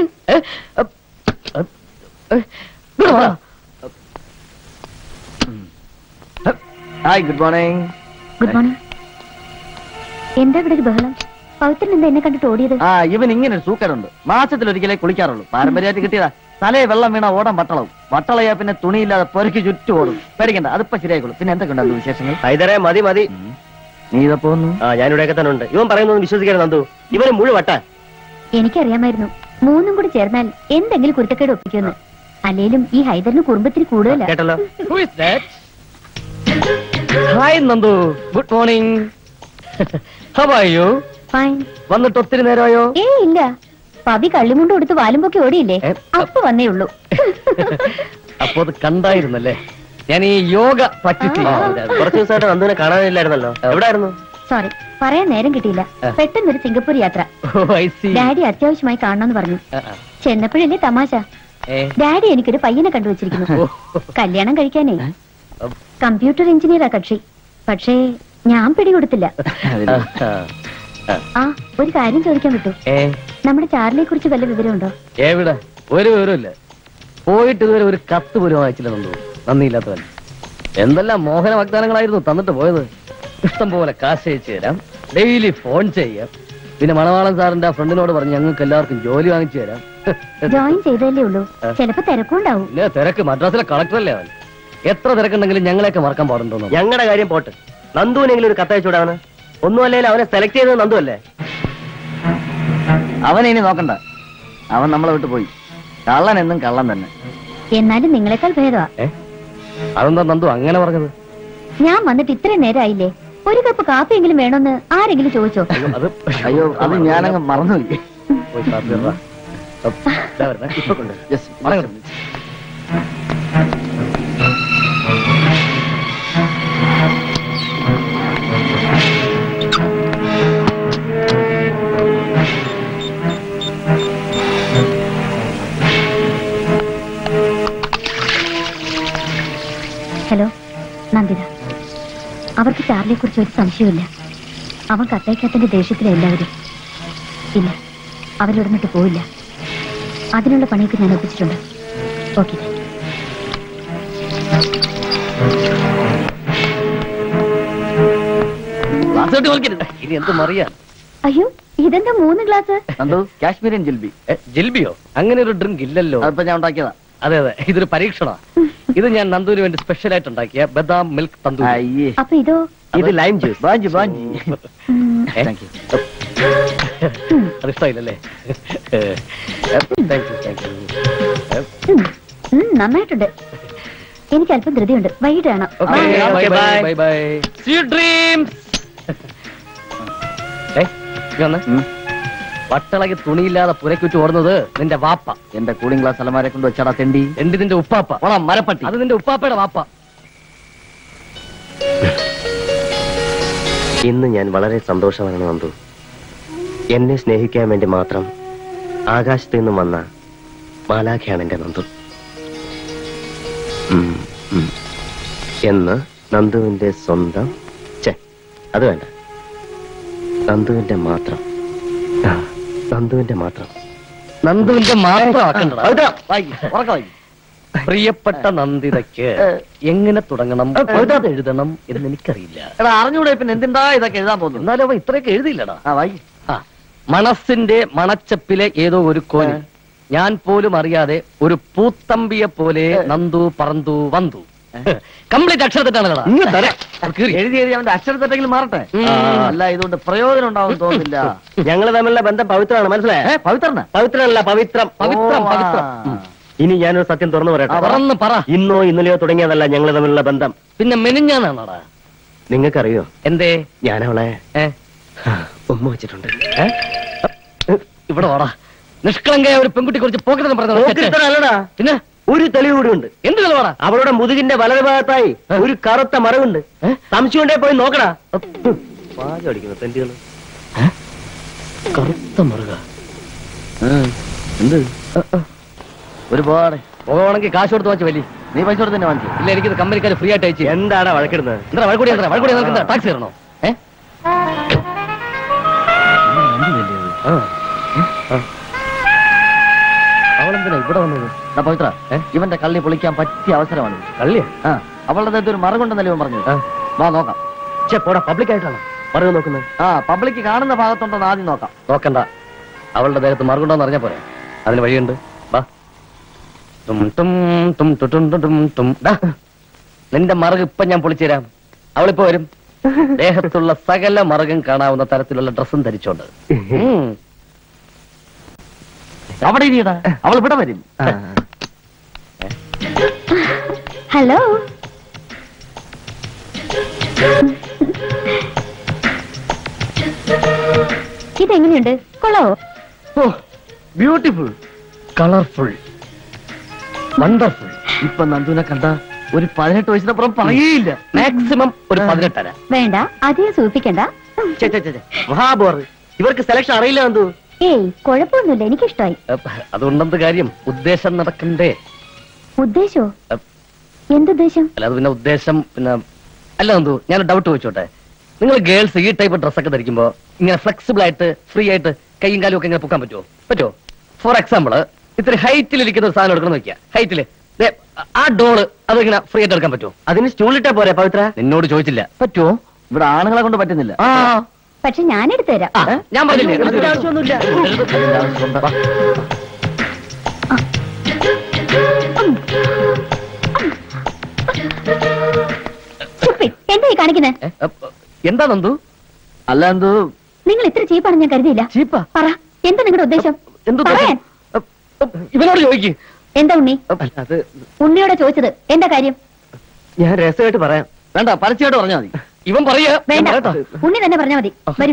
hi good morning good morning എന്താ ഇവിടെ ഒരു ബഹളം പവിത്രൻ എന്താ എന്നെ കണ്ടിട്ട് ഓടിയത് ആ ഇവൻ ഇങ്ങനെ ഒരു സൂക്കരുണ്ട് മാസത്തിൽ ഒരിക്കലേ കുളിക്കാറുള്ളൂ പാരമ്പര്യമായിട്ട് കിട്ടിയതാ തലേ വെള്ളം വീണ ഓടാൻ വട്ടളവും വട്ടളയാ പിന്നെ തുണിയില്ലാതെ പൊരക്ക് ചുറ്റും ഓടും പേടിക്കണ്ട അതിപ്പോ ശരിയായിക്കോളും പിന്നെ എന്തൊക്കെ ഉണ്ടായിരുന്നു വിശേഷങ്ങൾ ഹൈദരെ മതി മതി നീ ഇതാ പോകുന്നു ആ ഞാനിവിടെയൊക്കെ തന്നെ ഉണ്ട് ഇവൻ പറയുന്നൊന്നും വിശ്വസിക്കരുത് നന്ദു ഇവന് മുഴുവൻ വട്ടാ എനിക്കറിയാമായിരുന്നു മൂന്നും കൂടി ചേർന്നാൽ എന്തെങ്കിലും കുരുത്തക്കേട് ഒപ്പിക്കുമെന്ന് അല്ലേലും ഈ ഹൈദറിന് കുടുംബത്തിന് കൂടുതലാ കേട്ടല്ലോ hi Nandu good morning how are you fine വന്നിട്ട് ഒത്തിരി നേരമായോ ഏ ഇല്ല പവി കള്ളിമുണ്ട് കൊടുത്ത് വാലും പൊക്കി ഓടിയില്ലേ അപ്പൊ വന്നേ ഉള്ളൂ അപ്പൊ അത് കണ്ടായിരുന്നല്ലേ ഞാൻ ഈ യോഗ പറ്റിച്ച് കുറച്ച് ദിവസമായിട്ട് നന്ദുവിനെ കാണാനില്ലായിരുന്നല്ലോ എവിടായിരുന്നു സോറി പറയാൻ നേരം കിട്ടിയില്ല ആ. പെട്ടെന്ന് ഒരു സിംഗപ്പൂർ യാത്ര ഓ ഐ സി ഡാഡി അത്യാവശ്യമായി കാണണമെന്ന് പറഞ്ഞു ചെന്നപ്പോഴല്ലേ തമാശ ഡാഡി എനിക്കൊരു പയ്യനെ കണ്ടുവച്ചിരിക്കുന്നു കല്യാണം കഴിക്കാനേ കമ്പ്യൂട്ടർ എഞ്ചിനീയറാ കക്ഷി പക്ഷേ ഞാൻ പിടികൊടുത്തില്ല ആ ഒരു കാര്യം ചോദിക്കാൻ വിട്ടു ഏ നമ്മുടെ ചാർലിയെ കുറിച്ച് വല്ല വിവരമുണ്ടോ എവിടെ ഒരു വിവരമില്ല പോയിട്ട് ഇതുവരെ ഒരു കത്ത് പോലും വായിച്ചില്ല നന്ദു നന്ദിയില്ലാത്തവൻ എന്തെല്ലാം മോഹന വാഗ്ദാനങ്ങളായിരുന്നു തന്നിട്ട് പോയത് ഇഷ്ടം പോലെ കാശ് അയച്ചു തരാം ഡെയിലി ഫോൺ ചെയ്യാം പിന്നെ മണവാളൻ സാറിന്റെ ആ ഫ്രണ്ടിനോട് പറഞ്ഞ് ഞങ്ങൾക്ക് എല്ലാവർക്കും ജോലി വാങ്ങിച്ചു തരാം ജോയിൻ ചെയ്തല്ലേ ഉള്ളൂ ചിലപ്പോ തിരക്കുണ്ടാവും പിന്നെ തിരക്ക് മദ്രാസിലെ കളക്ടറല്ലേ അവൻ എത്ര തിരക്കുണ്ടെങ്കിലും ഞങ്ങളെയൊക്കെ മറക്കാൻ പാടുണ്ടോ ഞങ്ങളുടെ കാര്യം പോട്ട് നന്ദുവിനെങ്കിലും ഒരു കത്തയച്ചൂടാവന് ഒന്നും അല്ലെങ്കിൽ അവനെ സെലക്ട് ചെയ്തത് നന്ദു അല്ലേ അവനെ ഇനി നോക്കണ്ട അവൻ നമ്മളെ വിട്ടു പോയി കള്ളൻ എന്നും കള്ളൻ തന്നെ എന്നാലും നിങ്ങളെക്കാൾ ഭേദമാ അതെന്താ നന്ദു അങ്ങനെ പറഞ്ഞത് ഞാൻ വന്നിട്ട് ഇത്രയും നേരമായില്ലേ ഒരു കപ്പ് കാപ്പിയെങ്കിലും വേണമെന്ന് ആരെങ്കിലും ചോദിച്ചോ അത് അയ്യോ അത് ഞാനങ്ങ് മറന്നുപോയി പോയി കാപ്പി ഇടറാ. ദാ വരുന്നേ. ഇപ്പൊ കൊണ്ട് Yes, മടങ്ങ്. ഹലോ നന്ദിത അവർക്ക് ചാർലിയെ കുറിച്ച് ഒരു സംശയമില്ല അവൻ കത്തയക്കാത്തന്റെ ദേഷ്യത്തിലെ എല്ലാവരും ഇല്ല അവരിവിടുന്നിട്ട് പോയില്ല അതിനുള്ള പണിയൊക്കെ ഞാൻ ഒപ്പിച്ചിട്ടുണ്ട് ഓക്കെ ഗ്ലാസ് കെട്ടി വലിക്കരുത്. ഇനി എന്ത് മറിയാൻ അയ്യോ ഇതെന്താ മൂന്ന് ഗ്ലാസ് നന്ദു കാശ്മീരിയൻ ജിൽബി ഏ, ജിൽബിയോ അങ്ങനെ ഒരു ഡ്രിങ്ക് ഇല്ലല്ലോ അതിപ്പോ ഞാൻ ഉണ്ടാക്കിയതാ അതെ അതെ ഇതൊരു പരീക്ഷണ ഇത് ഞാൻ നന്ദുവിന് വേണ്ടി സ്പെഷ്യൽ ആയിട്ട് ഉണ്ടാക്കിയ ബദാം മിൽക്ക് തന്തൂരി അയ്യേ അപ്പൊ ഇതോ ഇത് ലൈം ജ്യൂസ് ബാഞ്ചി ബാഞ്ചി ഉം, താങ്ക് യു അത് ഇഷ്ടമായില്ലല്ലേ താങ്ക് യു താങ്ക് യു ഉം, ഉം, നന്നായിട്ടുണ്ട് എനിക്ക് അല്പം ധൃതിയുണ്ട് വൈകിട്ട് കാണാം Okay, Okay, bye, bye. bye, bye, bye. See you dreams. ഏയ്, ഇങ്ങ് വന്നേ. വട്ടളകി തുണിയില്ലാതെ പുരക്കുറ്റി ഓടുന്നത് നിന്റെ വാപ്പ എന്റെ കൂളിംഗ് ഗ്ലാസ് അലമാരെ കൊണ്ട് വെച്ചാടാ തെണ്ടി എന്റെ നിന്റെ ഉപ്പാപ്പ ഓണം മരപ്പട്ടി അത് നിന്റെ ഉപ്പാപ്പയുടെ വാപ്പ ഇന്ന് ഞാൻ വളരെ സന്തോഷമാണ് നന്ദു എന്നെ സ്നേഹിക്കാൻ വേണ്ടി മാത്രം ആകാശത്ത് നിന്നും വന്ന മാലാഖയാണ് എന്റെ നന്ദു ഉം, ഉം. എന്ന് നന്ദുവിന്റെ സ്വന്തം ചെ അത് വേണ്ട നന്ദുവിന്റെ മാത്രം ആ, നന്ദുവിന്റെ മാത്രം നന്ദുവിന്റെ മാത്രം ആക്കണ്ടടാ. പവിത്ര, വായിക്ക്, ഉറക്കെ വായിക്ക്. പ്രിയപ്പെട്ട നന്ദിതയ്ക്ക് എങ്ങനെ തുടങ്ങണം അത് എഴുതണം എന്ന് എനിക്കറിയില്ല എടാ അറിഞ്ഞൂടെ പിന്നെ എന്തിണ്ടാ ഇതൊക്കെ എഴുതാൻ പോകുന്നു എന്നാലും അവ ഇത്രയൊക്കെ എഴുതിയില്ലടാ ആ വായിക്ക് ആ, മനസ്സിന്റെ മണച്ചപ്പിലെ ഏതോ ഒരു കോനി ഞാൻ പോലും അറിയാതെ ഒരു പൂത്തമ്പിയെ പോലെ നന്ദു പറന്തു വന്തു കംപ്ലീറ്റ് അക്ഷരത്തിട്ടാണ് ഇങ്ങ് തരാം. എഴുതി എഴുതി അവന്റെ അക്ഷരത്തെങ്കിലും മാറട്ടെ ഉം. ആ, അല്ല ഇതുകൊണ്ട് പ്രയോജനം ഉണ്ടാവും തോന്നുന്നില്ല ഞങ്ങൾ തമ്മിലുള്ള ബന്ധം പവിത്രമാണ് മനസ്സിലായേ പവിത്രന പവിത്രമല്ല പവിത്രം പവിത്രം ഓ, പവിത്രം ആ. ഉം. ഇനി ഞാനൊരു സത്യം തുറന്നു പറയട്ടെ പറന്ന് പറ ഇന്നോ ഇന്നലെയോ തുടങ്ങിയതല്ല ഞങ്ങൾ തമ്മിലുള്ള ബന്ധം പിന്നെ മെനിഞ്ഞാണോടാ നിങ്ങൾക്കറിയോ എന്തേ ഞാൻ അവളെ ഏ ഉമ്മ വെച്ചിട്ടുണ്ട് ഏ? ഇവിടെ വാടാ നിഷ്കളങ്കയായ ഒരു പെൺകുട്ടി കുറിച്ച് പോക്കറ്റ് പറഞ്ഞു പോക്കിരിത്തരല്ലടാ. പിന്നെ ഒരു തെളിവ് കൂടി ഉണ്ട് എന്ത് കളവാടാ അവളുടെ മുതുകിന്റെ വലതുഭാഗത്തായി ഒരു കറുത്ത മറവുണ്ട് സംശയം ഉണ്ടേ പോയി നോക്കടാ വാചം അടിക്കുന്നു തെണ്ടികള് കറുത്ത മറുക എന്ത് ഒരുപാട് പോകണമെങ്കിൽ കാശ് കൊടുത്ത് വാങ്ങിച്ചു വലി നീ പൈസ കൊടുത്ത് തന്നെ വാങ്ങിച്ചു ഇല്ല എനിക്കിത് കമ്പനിക്കാർ ഫ്രീ ആയിട്ട് അയച്ചു എന്താടാ വഴക്കിടുന്നത് എന്താ വഴക്കൂടി എന്താ വഴക്കൂടി നിനക്ക് എന്താ ടാക്സി തരണോ ഏ ആ. അവളെന്തിനാ ഇവിടെ വന്നത് എടാ പവിത്ര ഇവന്റെ കള്ളി പൊളിക്കാൻ പറ്റിയ അവസരമാണ് കള്ളിയാ ആ അവളുടെ ദേഹത്ത് ഒരു മറകുണ്ടെന്നല്ലേ ഇവൻ പറഞ്ഞത് ആ. വാ നോക്കാം ചേ പോടാ പബ്ലിക് ആയിട്ടാണ് പറഞ്ഞു നോക്കുന്നത് ആ പബ്ലിക് കാണുന്ന ഭാഗത്തുണ്ടോ ആദ്യം നോക്കാം നോക്കണ്ട അവളുടെ ദേഹത്ത് മറുകുണ്ടോന്ന് അറിഞ്ഞാ പോരെ അതിന് വഴിയുണ്ട് വാ തും തും തും തു ടും ടും ടും തും. ദാ, നിന്റെ മറുക് ഇപ്പൊ ഞാൻ പൊളിച്ചുതരാം അവളിപ്പോ വരും ദേഹത്തുള്ള സകല മറുകും കാണാവുന്ന തരത്തിലുള്ള ഡ്രസ്സും ധരിച്ചോണ്ട് ഉം. അവിടെ ഇരിയടാ അവൾ ഇവിടെ വരും ഹലോ ഇതെങ്ങനെയുണ്ട് കൊള്ളാവോ ബ്യൂട്ടിഫുൾ കളർഫുൾ വണ്ടർഫുൾ ഇപ്പൊ നന്ദുവിനെ കണ്ട ഒരു പതിനെട്ട് വയസ്സിനപ്പുറം പറയേയില്ല മാക്സിമം ഒരു പതിനെട്ടര വേണ്ട അധികം സൂചിപ്പിക്കണ്ട ചേ, ചേ, ചേ, ചേ. മഹാബോർ ഇവർക്ക് സെലക്ഷൻ അറിയില്ല നന്ദു ഏയ് കുഴപ്പമൊന്നുമില്ല എനിക്കിഷ്ടമായി അതുകൊണ്ടെന്ത് കാര്യം ഉദ്ദേശം നടക്കണ്ടേ ഉദ്ദേശോ അപ്പ്. എന്തുദ്ദേശം അല്ല അത് പിന്നെ ഉദ്ദേശം പിന്നെ അല്ല എന്തോ ഞാൻ ഡൗട്ട് ചോദിച്ചോട്ടെ നിങ്ങൾ ഗേൾസ് ഈ ടൈപ്പ് ഡ്രസ്സൊക്കെ ധരിക്കുമ്പോ ഇങ്ങനെ ഫ്ലെക്സിബിൾ ആയിട്ട് ഫ്രീ ആയിട്ട് കൈയും കാലും ഒക്കെ ഇങ്ങനെ പൊക്കാൻ പറ്റുമോ പറ്റുമോ ഫോർ എക്സാമ്പിൾ ഇത്ര ഹൈറ്റിൽ ഇരിക്കുന്ന ഒരു സാധനം എടുക്കണം നോക്കിയാ ഹൈറ്റില് ദേ, ആ ഡോള് അതിങ്ങനെ ഫ്രീ ആയിട്ട് എടുക്കാൻ പറ്റുമോ അതിന് സ്റ്റൂളിട്ടാ പോരെ പവിത്ര നിന്നോട് ചോദിച്ചില്ല പറ്റുമോ ഇവിടെ ആണുങ്ങളെ കൊണ്ട് പറ്റുന്നില്ല ആ പക്ഷെ ഞാൻ എടുത്തു തരാം ആ, ഞാൻ പറഞ്ഞില്ലേ അതിന്റെ ആവശ്യമൊന്നുമില്ല. വാ. Stupid. എന്താ ഈ കാണിക്കുന്നത് ഏ, അപ്പ്, എന്താ നന്ദു അല്ല എന്തോ നിങ്ങൾ ഇത്ര ചീപ്പാണെന്ന് ഞാൻ കരുതിയില്ല ചീപ്പാ പറ എന്താ നിങ്ങളുടെ ഉദ്ദേശം എന്തു പറയാൻ ഇവനോട് ചോദിക്കും എന്താ ഉണ്ണി അത് ഉണ്ണിയോടെ ചോദിച്ചത് എന്താ കാര്യം ഞാൻ രസമായിട്ട് പറയാം വേണ്ട പരസ്യമായിട്ട് പറഞ്ഞാൽ മതി ഇവൻ പറയാ വേണ്ട പറയട്ടോ ഉണ്ണി തന്നെ പറഞ്ഞാ മതി വരൂ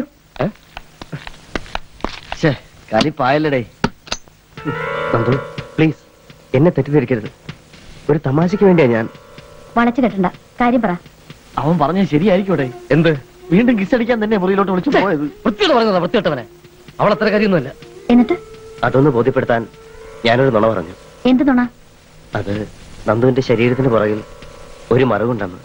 ഛേ കരിപ്പായല്ലടേ നന്ദു പ്ലീസ് എന്നെ തെറ്റിദ്ധരിക്കരുത് ഒരു തമാശയ്ക്ക് വേണ്ടിയാ ഞാൻ വളച്ചു കെട്ടണ്ട കാര്യം പറ അവൻ പറഞ്ഞത് ശരിയായിരിക്കൂടെ എന്ത് വീണ്ടും കിസ് അടിക്കാൻ തന്നെ മുറിയിലോട്ട് വിളിച്ചു പോയത് വൃത്തിയോട് പറഞ്ഞതാ വൃത്തിയോട്ടവനെ അവൾ അത്ര കാര്യമൊന്നുമല്ല എന്നിട്ട് അതൊന്ന് ബോധ്യപ്പെടുത്താൻ ഞാനൊരു നുണ പറഞ്ഞു എന്ത് നുണ അത് നന്ദുവിന്റെ ശരീരത്തിന് പുറകിൽ ഒരു മറവുണ്ടെന്ന്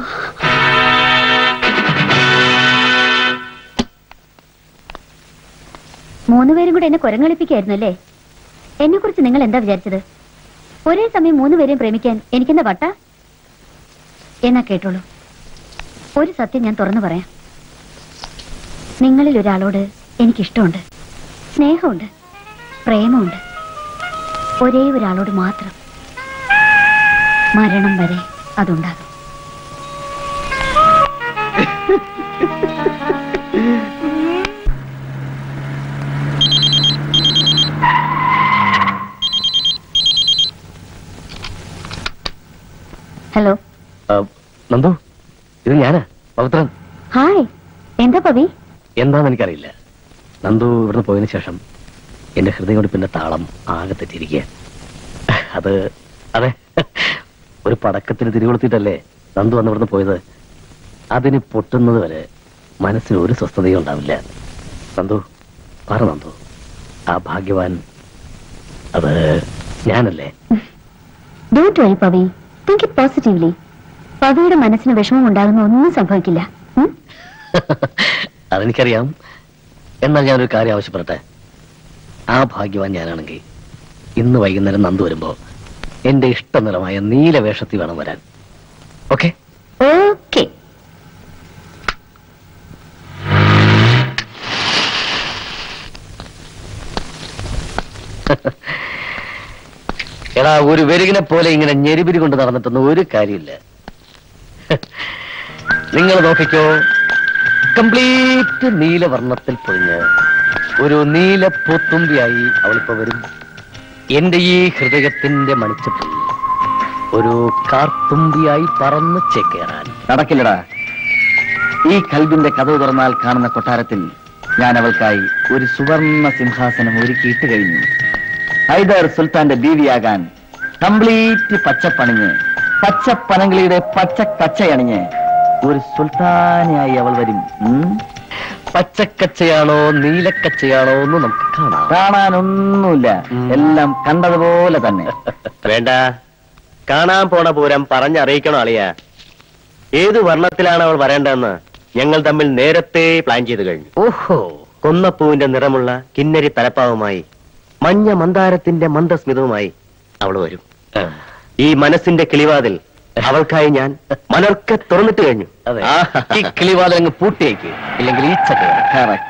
മൂന്നുപേരും കൂടെ എന്നെ കുരങ്ങളിപ്പിക്കായിരുന്നു അല്ലേ എന്നെ കുറിച്ച് നിങ്ങൾ എന്താ വിചാരിച്ചത് ഒരേ സമയം മൂന്നുപേരെയും പ്രേമിക്കാൻ എനിക്കെന്താ വട്ട എന്നാ കേട്ടോളൂ ഒരു സത്യം ഞാൻ തുറന്നു പറയാം നിങ്ങളിൽ ഒരാളോട് എനിക്കിഷ്ടമുണ്ട് സ്നേഹമുണ്ട് പ്രേമമുണ്ട് ഒരേ ഒരാളോട് മാത്രം മരണം വരെ അതുണ്ടാകും ഹലോ ആ, നന്ദു ഇത് ഞാനാ പവിത്രൻ ഹായ് എന്താ പവി എന്താന്ന് എനിക്കറിയില്ല നന്ദു ഇവിടുന്ന് പോയതിനു ശേഷം എന്റെ ഹൃദയകൊടുപ്പിന്റെ താളം ആകെ തെറ്റിയിരിക്കുക അത് അതെ ഒരു പടക്കത്തിന് തിരികൊളുത്തിട്ടല്ലേ നന്ദു അന്ന് ഇവിടുന്ന് പോയത് അതിന് പൊട്ടുന്നത് വരെ മനസ്സിന് ഒരു സ്വസ്ഥതയും ഉണ്ടാവില്ല നന്ദു പറ നന്ദു ആ ഭാഗ്യവാൻ അത് ഞാനല്ലേ don't worry Pavi think it positively പവിയുടെ മനസ്സിന് വിഷമം ഉണ്ടാകുന്ന ഒന്നും സംഭവിക്കില്ല ഉം? അതെനിക്കറിയാം എന്നാൽ ഞാനൊരു കാര്യം ആവശ്യപ്പെടട്ടെ ആ ഭാഗ്യവാൻ ഞാനാണെങ്കിൽ ഇന്ന് വൈകുന്നേരം നന്ദു വരുമ്പോ എന്റെ ഇഷ്ടനിറമായ നീല വേഷത്തിൽ വേണം വരാൻ ഓക്കെ ഓക്കെ എടാ ഒരു വെരുകിനെ പോലെ ഇങ്ങനെ ഞെരിപിരി കൊണ്ട് നടന്നിട്ടൊന്നും ഒരു കാര്യമില്ല നിങ്ങൾ നോക്കിക്കോ കംപ്ലീറ്റ് നീലവർണ്ണത്തിൽ പൊഴിഞ്ഞ് ഒരു നീല പൂത്തുമ്പിയായി അവളിപ്പോ വരും എന്റെ ഈ ഹൃദയത്തിന്റെ മണിച്ചപ്പിൽ ഒരു കാർത്തുമ്പിയായി പറന്ന് ചേക്കേറാൻ നടക്കില്ലടാ ഈ കൽബിന്റെ കഥവ് തുറന്നാൽ കാണുന്ന കൊട്ടാരത്തിൽ ഞാൻ അവൾക്കായി ഒരു സുവർണ സിംഹാസനം ഒരുക്കിയിട്ട് കഴിഞ്ഞു ഹൈദർ സുൽത്താന്റെ ബീവിയാകാൻ കംപ്ലീറ്റ് പച്ചപ്പണിഞ്ഞ് പച്ചപ്പനങ്കളിയുടെ പച്ച കച്ചയണിഞ്ഞ് ഒരു സുൽത്താനായി അവൾ വരും ഉം? പച്ചക്കച്ചയാണോ നീലക്കച്ചയാണോ എന്ന് നമുക്ക് കാണാം കാണാനൊന്നുമില്ല എല്ലാം കണ്ടതുപോലെ തന്നെ വേണ്ട കാണാൻ പോണ പൂരം പറഞ്ഞറിയിക്കണോ അളിയ ഏത് വർണ്ണത്തിലാണ് അവൾ വരേണ്ടതെന്ന് ഞങ്ങൾ തമ്മിൽ നേരത്തെ പ്ലാൻ ചെയ്തു കഴിഞ്ഞു ഓഹോ കൊന്നപ്പൂവിന്റെ നിറമുള്ള കിന്നരി തലപ്പാവുമായി മഞ്ഞ മന്ദാരത്തിന്റെ മന്ദസ്മിതവുമായി അവൾ വരും ആ, ഈ മനസ്സിന്റെ കിളിവാതിൽ അവൾക്കായി ഞാൻ മലർക്കെ തുറന്നിട്ട് കഴിഞ്ഞു അതെ ആഹാ. ഈ കിളിവാതിൽ അങ്ങ് പൂട്ടിയേക്ക് ഇല്ലെങ്കിൽ ഈ ചക്ക Correct.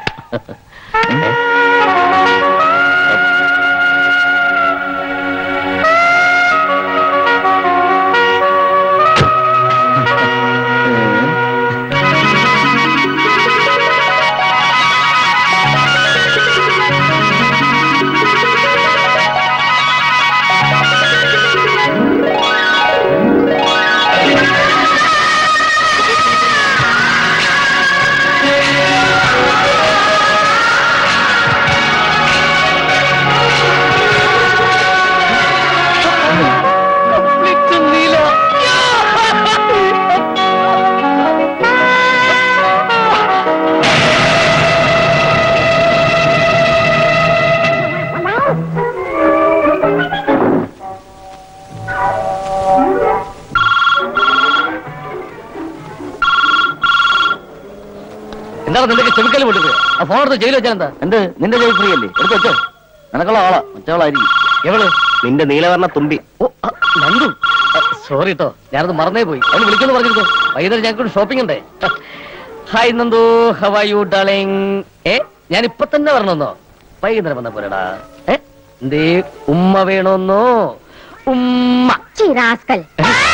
എന്താണ് നിന്റെ ചെവിക്കല് പൊട്ടിക്കുക ആ ഫോൺ എടുത്ത് ജയിലിൽ വെച്ചാൽ എന്താ എന്ത് നിന്റെ ജോലി ഫ്രീ അല്ലേ എടുത്ത് വെച്ചോ നിനക്കുള്ള ആളാ മറ്റവളായിരിക്കും എവള് നിന്റെ നീലവർണ്ണ തുമ്പി ഓ ആ, നന്ദു സോറി കേട്ടോ ഞാനത് മറന്നേ പോയി അവന് വിളിക്കുന്നു പറഞ്ഞിരുന്നു വൈകുന്നേരം ഞങ്ങൾക്ക് ഷോപ്പിംഗ് ഉണ്ടേ hi Nandu how are you darling ഏ ഞാൻ ഇപ്പൊ തന്നെ വരണമെന്നോ വൈകുന്നേരം വന്ന പോരടാ ഏ എന്തേ ഉമ്മ വേണമെന്നോ ഉമ്മ ചിറാസ്കൽ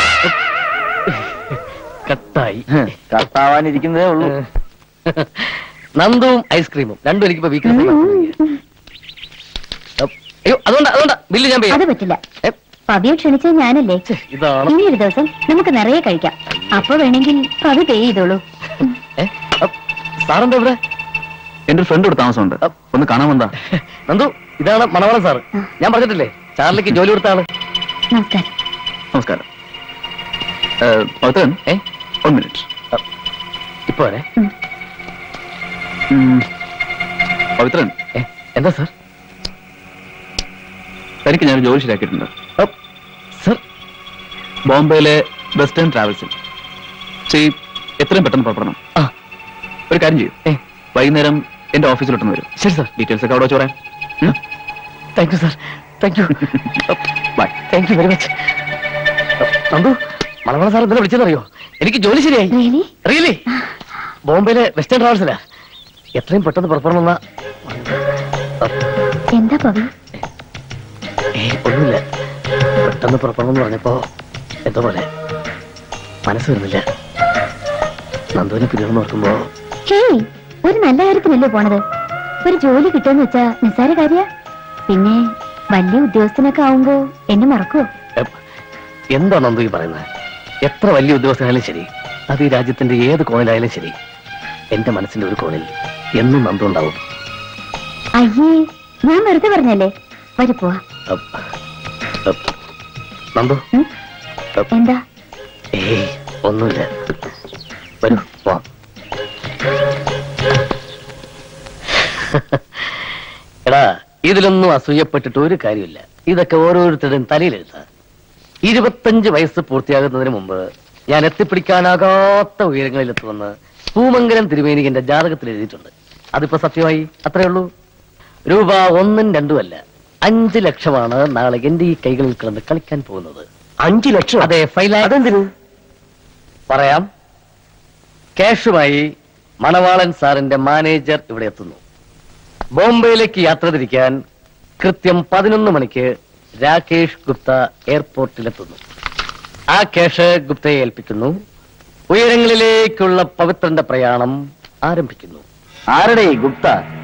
കട്ടായി കത്താവാനിരിക്കുന്നതേ ഉള്ളൂ നന്ദുവും ഐസ്ക്രീമും രണ്ടും എനിക്കിപ്പോ വീക്ക്നെസ് അയ്യോ അതുകൊണ്ടാ അതുകൊണ്ടാ ബില്ല് ഞാൻ അത് ചെയ്യാം പറ്റില്ല പവിയെ ക്ഷണിച്ചത് ഞാനല്ലേ ഇതാണ് ഇനി ഒരു ദിവസം നമുക്ക് നിറയെ കഴിക്കാം അപ്പൊ വേണമെങ്കിൽ പവി പേ ചെയ്തോളൂ സാറെന്താ ഇവിടെ എന്റെ ഒരു ഫ്രണ്ട് ഇവിടെ താമസമുണ്ട് ഒന്ന് കാണാൻ വന്നാ നന്ദു ഇതാണ് മണവാളൻ സാറ് ഞാൻ പറഞ്ഞിട്ടില്ലേ ചാർലിക്ക് ജോലി കൊടുത്ത ആള് നമസ്കാരം നമസ്കാരം ഏഹ്, പവിത്രൻ ഏ ഒരു മിനിറ്റ് ഇപ്പൊ വരെ ഉം. പവിത്രൻ ഏ, എന്താ സാർ തനിക്ക് ഞാൻ ജോലി ശരിയാക്കിയിട്ടുണ്ട് സർ ബോംബെയിലെ വെസ്റ്റേൺ ട്രാവൽസിൽ ചെയ് എത്രയും പെട്ടെന്ന് പുറപ്പെടണം ആ ഒരു കാര്യം ചെയ്യും ഏ വൈകുന്നേരം എന്റെ ഓഫീസിലോട്ടൊന്ന് വരും ശരി സാർ ഡീറ്റെയിൽസ് ഒക്കെ അവിടെ വെച്ച് പറയാം thank you sir thank you bye thank you very much Nandu Manavalan sir എന്തിനാ വിളിച്ചെന്നറിയോ എനിക്ക് ജോലി ശരിയായി റിയലി റിയലി ബോംബെയിലെ വെസ്റ്റേൺ ട്രാവൽസിലാ എത്രയും പെട്ടെന്ന് പുറപ്പെടണമെന്ന എന്താ പവി ഏ ഒന്നുമില്ല പെട്ടെന്ന് പുറപ്പെടണമെന്ന് പറഞ്ഞപ്പോ എന്തോ പോലെ മനസ്സ് വരുന്നില്ല നന്ദുവിനെ പിരിയണമെന്ന് ഓർക്കുമ്പോ ഹേയ് ഒരു നല്ല കാര്യത്തിനല്ലേ പോണത് ഒരു ജോലി കിട്ടുമെന്ന് വെച്ചാ നിസ്സാര കാര്യ പിന്നെ വലിയ ഉദ്യോഗസ്ഥനൊക്കെ ആവുമ്പോ എന്നെ മറക്കുവോ എപ്, എന്താ നന്ദു ഈ പറയുന്നത് എത്ര വലിയ ഉദ്യോഗസ്ഥനായാലും ശരി അത് ഈ രാജ്യത്തിന്റെ ഏത് കോണിലായാലും ശരി എന്റെ മനസ്സിന്റെ ഒരു കോണിൽ എന്നും നന്ദു ഉണ്ടാവും അയ്യേ ഞാൻ വെറുതെ പറഞ്ഞല്ലേ വരു പോവാ അപ്പ്, അപ്പ്. നന്ദു ഉം? അപ്പ്. എന്താ ഏയ് ഒന്നുമില്ല വരൂ പോവാം എടാ ഇതിലൊന്നും അസൂയപ്പെട്ടിട്ട് ഒരു കാര്യമില്ല ഇതൊക്കെ ഓരോരുത്തരുടെയും തലയിലെഴുത ഇരുപത്തഞ്ച് വയസ്സ് പൂർത്തിയാകുന്നതിന് മുമ്പ് ഞാൻ എത്തിപ്പിടിക്കാനാകാത്ത ഉയരങ്ങളിലെത്തുമെന്ന് പൂമംഗലം തിരുമേനിക്ക് എന്റെ ജാതകത്തിൽ എഴുതിയിട്ടുണ്ട് അതിപ്പോ സത്യമായി അത്രേ ഉള്ളൂ രൂപ ഒന്നും രണ്ടും അല്ല അഞ്ച് ലക്ഷമാണ് നാളെ എന്റെ ഈ കൈകളിൽ കിടന്ന് കളിക്കാൻ പോകുന്നത് അഞ്ചു ലക്ഷം അതെ ഫൈവ് ലാഖ് പറയാം ക്യാഷുമായി മണവാളൻ സാറിന്റെ മാനേജർ ഇവിടെ എത്തുന്നു ബോംബെയിലേക്ക് യാത്ര തിരിക്കാൻ കൃത്യം പതിനൊന്ന് മണിക്ക് രാകേഷ് ഗുപ്ത എയർപോർട്ടിലെത്തുന്നു ആ ക്യാഷ് ഗുപ്തയെ ഏൽപ്പിക്കുന്നു ഉയരങ്ങളിലേക്കുള്ള പവിത്രന്റെ പ്രയാണം ആരംഭിക്കുന്നു ആരുടെ ഈ ഗുപ്ത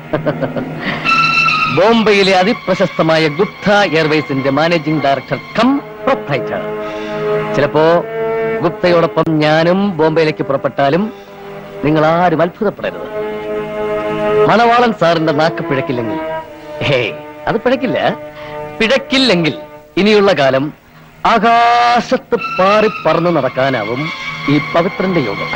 ബോംബെയിലെ അതിപ്രശസ്തമായ ഗുപ്ത എയർവേസിന്റെ മാനേജിംഗ് ഡയറക്ടർ കം പ്രൊപ്പറേറ്റർ ചിലപ്പോ ഗുപ്തയോടൊപ്പം ഞാനും ബോംബെയിലേക്ക് പുറപ്പെട്ടാലും നിങ്ങൾ ആരും അത്ഭുതപ്പെടരുത് മണവാളൻ സാറിന്റെ നാക്ക് പിഴക്കില്ലെങ്കിൽ ഹേ അത് പിഴക്കില്ല പിഴക്കില്ലെങ്കിൽ ഇനിയുള്ള കാലം ആകാശത്ത് പാറി പറന്ന് നടക്കാനാവും ഈ പവിത്രന്റെ യോഗം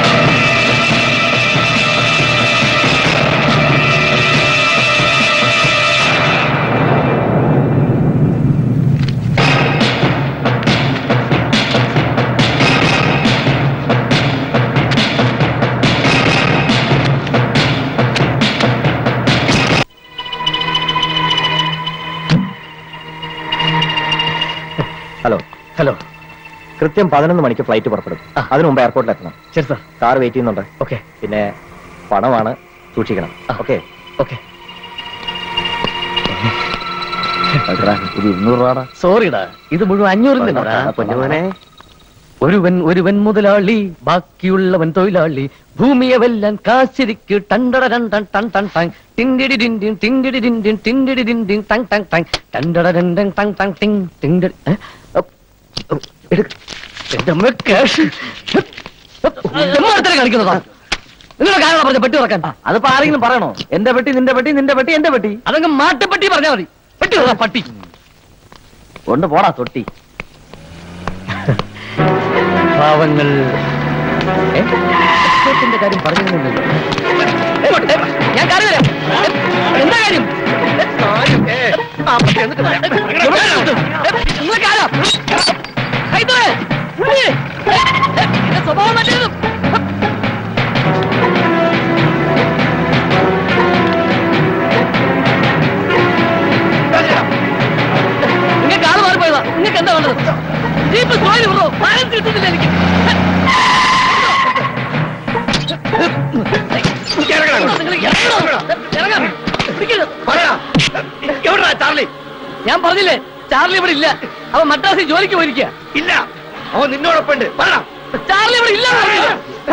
ഹലോ ഹലോ കൃത്യം പതിനൊന്ന് മണിക്ക് ഫ്ലൈറ്റ് പുറപ്പെടും ആ. അതിനു മുമ്പ് എയർപോർട്ടിൽ എത്തണം ശരി സാർ കാർ വെയിറ്റ് ചെയ്യുന്നുണ്ട് ഓക്കെ പിന്നെ പണമാണ് സൂക്ഷിക്കണം ആ. ഓക്കെ ഓക്കെ ഇത് ഇരുന്നൂറ് രൂപ സോറിടാ ഇത് മുഴുവൻ അഞ്ഞൂറിന്റെ പൊന്നുമോനെ ഒരുവൻ ഒരുവൻ മുതലാളി ബാക്കിയുള്ളവൻ തൊഴിലാളി ഭൂമിയെ വെല്ലാൻ കാശിരിക്ക് ടണ്ടട രണ്ടൻ ടൺ ടൺ ടൺ ടിണ്ടിടി ടിൻഡിൻ ടിണ്ടിടി ടിൻഡിൻ ടിണ്ടിടി ടിൻഡിൻ ടങ് ടങ് ടങ് ടണ്ടട രണ്ടൻ ടങ് ടങ് ടിങ് ടിണ്ടിടി ഏ? അപ്പ്, അപ്പ്, എടുക്ക്. എന്റെ അമ്മ ക്യാഷ് കളിക്കുന്നതാ നിങ്ങളുടെ കാരണം പറഞ്ഞ പെട്ടി തുറക്കാൻ അതിപ്പോ ആരെങ്കിലും പറയണോ എന്റെ പെട്ടി നിന്റെ പെട്ടി നിന്റെ പെട്ടി എന്റെ പെട്ടി അതങ്ങ് മാട്ടുപെട്ടി പറഞ്ഞാൽ മതി പെട്ടി തുറക്കാം പട്ടി കൊണ്ട് പോടാ തൊട്ടി പാവങ്ങൾ ഏ? എക്സ്പോർട്ടിന്റെ കാര്യം പറഞ്ഞിരുന്നില്ലല്ലോ ഏ, ഏ, ഞാൻ കാര്യം വരാം ഏ, എന്താ കാര്യം ഏ, കാര്യം, ഏ, ആ, പക്ഷേ എന്നിട്ട് പറയാം. എവിടെ ആണ്? ഏ, നിങ്ങളെ കാര്യം. ഹൈദരേ, ഉള്ളി. ഏ, ഏ, നിന്റെ സ്വഭാവം നല്ലത്. നിങ്ങൾക്ക് ജോലി വിടോ ബാലൻസ് കിട്ടുന്നില്ല എനിക്ക് ചാർലി ഞാൻ പറഞ്ഞില്ലേ ചാർലി ഇവിടെ ഇല്ല അവൻ മദ്രാസിൽ ജോലിക്ക് പോയിരിക്കുക ഇല്ല അവൻ നിന്നോടൊപ്പം ഉണ്ട് പറയണം ചാർലി ഇവിടെ ഇല്ല എന്ന് പറഞ്ഞില്ലേ?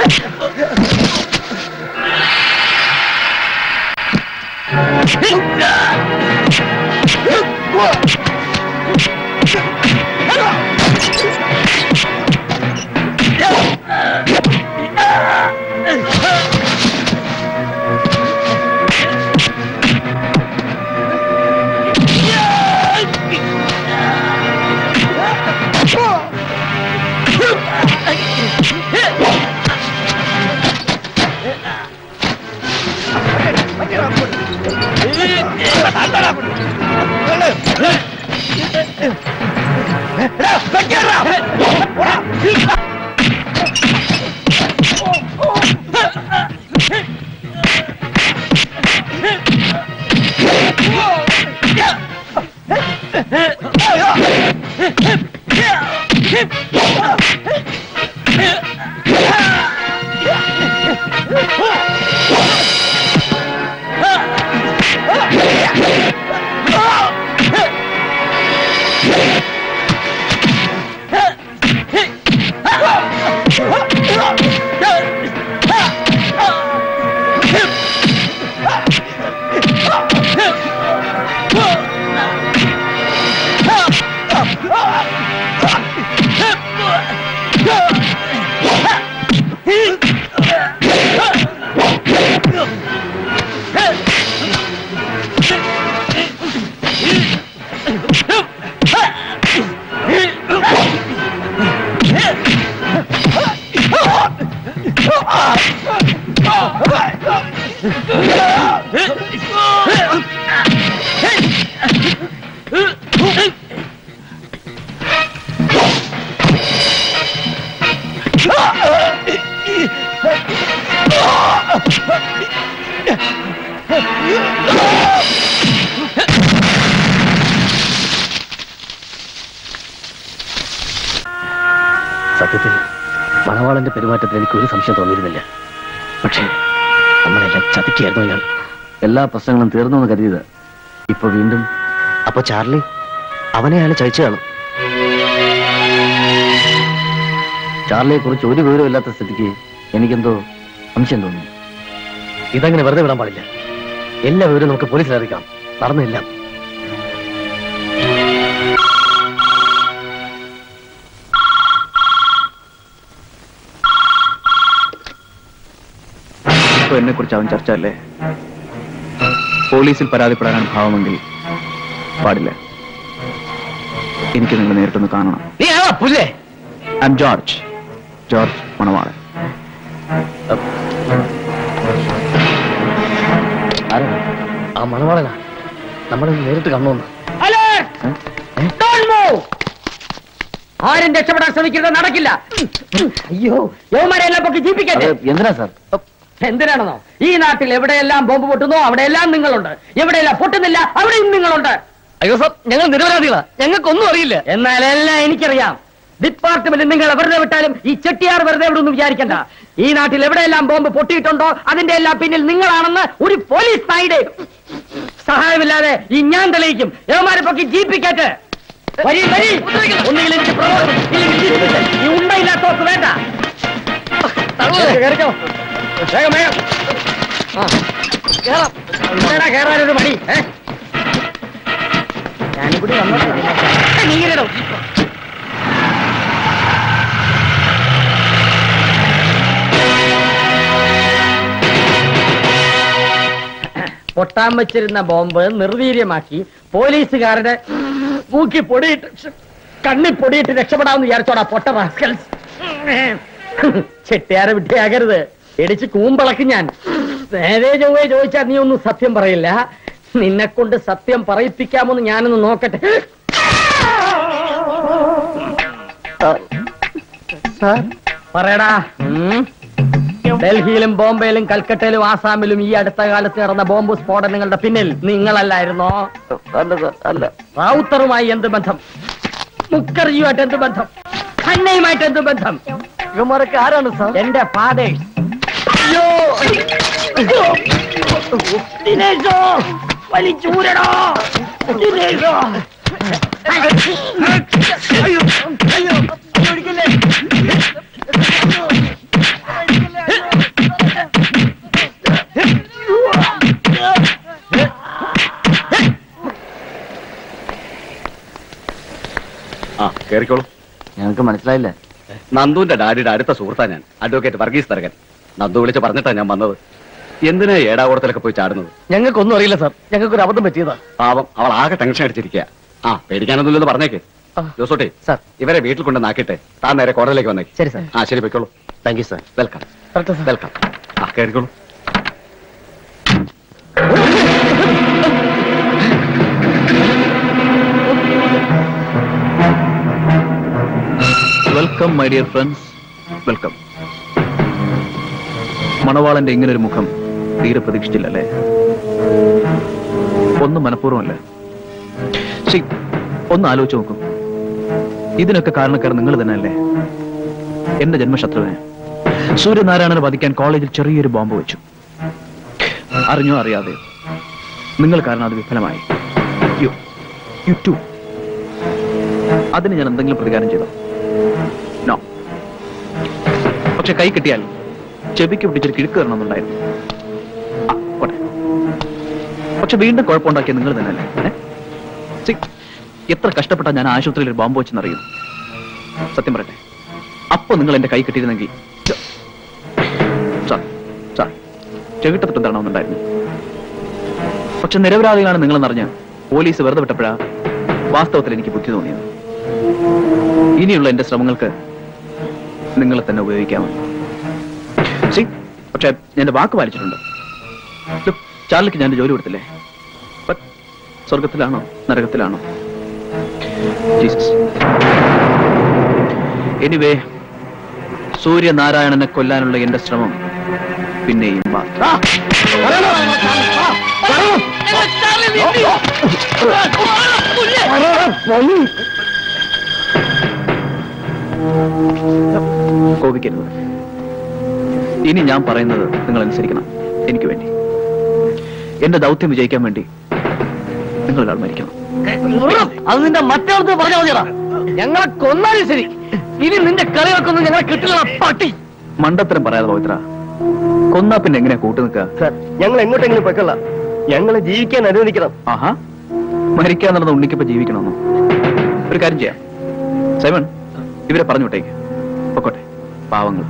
സത്യത്തിൽ മണവാളന്റെ പെരുമാറ്റത്തിൽ എനിക്ക് ഒരു സംശയം തോന്നിയിരുന്നില്ല പക്ഷേ നമ്മളെല്ലാം ചതിക്കായിരുന്നു അയാൾ എല്ലാ പ്രശ്നങ്ങളും തീർന്നു എന്ന് കരുതിയത് ഇപ്പൊ വീണ്ടും അപ്പൊ ചാർലി അവനെ അയാൾ ചതിച്ചു കാണും ചാർലിയെ കുറിച്ച് ഒരു വിവരമില്ലാത്ത സ്ഥിതിക്ക് എനിക്കെന്തോ സംശയം തോന്നി ഇതങ്ങനെ വെറുതെ വിടാൻ പാടില്ല എല്ലാ വിവരവും നമുക്ക് പോലീസിൽ അറിയിക്കാം നടന്നില്ല ഇപ്പൊ എന്നെ കുറിച്ച് അവൻ ചർച്ച അല്ലേ പോലീസിൽ പരാതിപ്പെടാനാണ് ഭാവമെങ്കിൽ പാടില്ല എനിക്ക് നിങ്ങൾ നേരിട്ടൊന്ന് കാണണം നീ ആവാ പുല്ലേ I am George George Manavalan ആരാണ് ആ മണവാളനാ നമ്മളെ നേരിട്ട് കാണണമെന്ന് ആരും രക്ഷപ്പെടാൻ ശ്രമിക്കുന്നത് നടക്കില്ല അയ്യോ യവന്മാരെ എല്ലാം പൊക്കി ജീപ്പിക്കട്ടെ എന്തിനാ സാർ എന്തിനാണെന്നോ ഈ നാട്ടിൽ എവിടെയെല്ലാം ബോംബ് പൊട്ടുന്നോ അവിടെയെല്ലാം നിങ്ങളുണ്ട് എവിടെയെല്ലാം പൊട്ടുന്നില്ല അവിടെയും നിങ്ങളുണ്ട് അയ്യോ സാർ ഞങ്ങൾ നിരപരാധികളാ ഞങ്ങൾക്കൊന്നും അറിയില്ല എന്നാൽ എല്ലാം എനിക്കറിയാം ഡിപ്പാർട്ട്മെന്റ് നിങ്ങൾ വെറുതെ വിട്ടാലും ഈ ചെട്ടിയാർ വെറുതെ വിടുന്നു വിചാരിക്കണ്ട ഈ നാട്ടിൽ എവിടെയെല്ലാം ബോംബ് പൊട്ടിയിട്ടുണ്ടോ അതിന്റെ എല്ലാം പിന്നിൽ നിങ്ങളാണെന്ന് ഒരു പോലീസ് നായുടെ സഹായമില്ലാതെ ഈ ഞാൻ തെളിയിക്കും യവന്മാരെ പൊക്കി ജീപ്പിക്കട്ടെ വരി വരി ഒന്നുകിൽ എനിക്ക് പ്രമോഷൻ ഇല്ലെങ്കിൽ ജീപ്പിക്കട്ടെ. ഈ ഉണ്ടയില്ലാത്തവർക്ക് വേണ്ട കേറിക്കോ വേഗം വേഗം ആ കേറാം എന്താടാ കേറാനൊരു മടി ഏ ഞാനും കൂടി വന്നോട്ടെ നീങ്ങിടോ പൊട്ടാൻ വെച്ചിരുന്ന ബോംബ് നിർവീര്യമാക്കി പോലീസുകാരുടെ മൂക്കി പൊടിയിട്ട് ശ്ശ്, കണ്ണി പൊടിയിട്ട് രക്ഷപ്പെടാമെന്ന് വിചാരിച്ചോടാ പൊട്ട റാസ്കൽസ് ചെട്ടിയാരെ വിട്ടിയാകരുത് ഇടിച്ച് കൂമ്പളക്കും ഞാൻ നേരെ ചൊവ്വേ ചോദിച്ചാ നീ ഒന്നും സത്യം പറയില്ല നിന്നെ കൊണ്ട് സത്യം പറയിപ്പിക്കാമെന്ന് ഞാനൊന്ന് നോക്കട്ടെ പറയടാ ഉം. ഡൽഹിയിലും ബോംബെയിലും കൽക്കട്ടയിലും ആസാമിലും ഈ അടുത്ത കാലത്ത് നടന്ന ബോംബ് സ്ഫോടനങ്ങളുടെ പിന്നിൽ നിങ്ങളല്ലായിരുന്നോ അല്ല സാർ അല്ല റാവുത്തറുമായി എന്ത് ബന്ധം മുഖർജിയുമായിട്ട് എന്ത് ബന്ധം അന്നയുമായിട്ട് എന്ത് ബന്ധം ഇവന്മാരൊക്കെ ആരാണ് സാർ എന്റെ ഫാദേഴ്സ് അയ്യോ ദിനേശോ വലിച്ചൂരടോ ദിനേശോ അയ്യോ അയ്യോ ഒരിക്കലേ ആ കേറിക്കോളൂ ഞങ്ങൾക്ക് മനസ്സിലായില്ല നന്ദുവിന്റെ ഡാഡിയുടെ അടുത്ത സുഹൃത്താ ഞാൻ അഡ്വക്കേറ്റ് വർഗീസ് തരകൻ നന്ദു വിളിച്ച് പറഞ്ഞിട്ടാ ഞാൻ വന്നത് എന്തിനാ ഏടാകൂടത്തിലൊക്കെ പോയി ചാടുന്നത് ഞങ്ങൾക്കൊന്നും അറിയില്ല സാർ ഞങ്ങൾക്ക് ഒരു അബദ്ധം പറ്റിയതാ പാവം അവൾ ആകെ ടെൻഷൻ അടിച്ചിരിക്കുക ആ പേടിക്കാനൊന്നുമില്ലെന്ന് പറഞ്ഞേക്ക് ജോസോട്ടെ സാർ ഇവരെ വീട്ടിൽ കൊണ്ട് നാക്കിട്ടെ താൻ നേരെ കോടതിയിലേക്ക് വന്നേക്ക് ശരി സാർ ആ ശരി പൊയ്ക്കോളൂ thank you sir welcome welcome ആ കയറിക്കോളൂ welcome my dear friends welcome മണവാളന്റെ ഇങ്ങനൊരു മുഖം തീരെ പ്രതീക്ഷിച്ചില്ലല്ലേ ഒന്നും മനഃപൂർവ്വമല്ല ശരി ഒന്ന് ആലോചിച്ച് നോക്കൂ ഇതിനൊക്കെ കാരണക്കാർ നിങ്ങൾ തന്നെയല്ലേ എന്റെ ജന്മശത്രുവിനെ സൂര്യനാരായണനെ വധിക്കാൻ കോളേജിൽ ചെറിയൊരു ബോംബ് വെച്ചു അറിഞ്ഞോ അറിയാതെയോ നിങ്ങൾ കാരണം അത് വിഫലമായി യു യു ടു അതിന് ഞാൻ എന്തെങ്കിലും പ്രതികാരം ചെയ്തോ നോ പക്ഷെ കൈ കിട്ടിയാൽ ചെവിക്ക് പിടിച്ചൊരു കിഴുക്ക് തരണമെന്നുണ്ടായിരുന്നു ആ, പോട്ടെ. പക്ഷെ വീണ്ടും കുഴപ്പമുണ്ടാക്കിയ നിങ്ങൾ തന്നെയല്ലേ ഏ? സി, എത്ര കഷ്ടപ്പെട്ടാ ഞാൻ ആശുപത്രിയിൽ ഒരു ബോംബ് വെച്ചെന്നറിയും സത്യം പറയട്ടെ അപ്പൊ നിങ്ങൾ എന്റെ കൈ കിട്ടിയിരുന്നെങ്കിൽ സാറി സാറി ചെവിട്ടത്തിട്ടും തരണമെന്നുണ്ടായിരുന്നു പക്ഷെ നിരപരാധികളാണ് നിങ്ങളെന്നറിഞ്ഞ് പോലീസ് വെറുതെ വിട്ടപ്പോഴാ വാസ്തവത്തിൽ എനിക്ക് ബുദ്ധി തോന്നിയത് ഇനിയുള്ള എന്റെ ശ്രമങ്ങൾക്ക് നിങ്ങളെ തന്നെ ഉപയോഗിക്കാമെന്ന് സി പക്ഷെ ഞാൻ എന്റെ വാക്ക് പാലിച്ചിട്ടുണ്ട് Look, ചാർലിക്ക് ഞാൻ എന്റെ ജോലി കൊടുത്തില്ലേ But സ്വർഗത്തിലാണോ നരകത്തിലാണോ ജീസസ് എനിവേ സൂര്യനാരായണനെ കൊല്ലാനുള്ള എന്റെ ശ്രമം പിന്നെയും ബാക്കി കോപിക്കരുത് ഇനി ഞാൻ പറയുന്നത് നിങ്ങൾ അനുസരിക്കണം എനിക്ക് വേണ്ടി എന്റെ ദൗത്യം വിജയിക്കാൻ വേണ്ടി നിങ്ങൾ ഒരാൾ മരിക്കണം അത് നിന്റെ മറ്റേ പറഞ്ഞാൽ മതിയടാ ഞങ്ങളെ കൊന്നാലും ശരി ഇനി നിന്റെ കളികൾക്കൊന്നും ഞങ്ങളെ കിട്ടില്ല പട്ടി മണ്ടത്തരം പറയാതെ പവിത്ര കൊന്നാ പിന്നെ എങ്ങനെയാ കൂട്ടു നിൽക്കുക ഞങ്ങൾ എങ്ങോട്ടെങ്കിലും പൊയ്ക്കൊള്ള ഞങ്ങളെ ജീവിക്കാൻ അനുവദിക്കണം ആഹാ മരിക്കാൻ നടന്ന ഉണ്ണിക്കിപ്പോ ജീവിക്കണമെന്നോ ഒരു കാര്യം ചെയ്യാം സൈമൺ ഇവരെ പറഞ്ഞു വിട്ടേക്ക് പൊക്കോട്ടെ പാവങ്ങൾ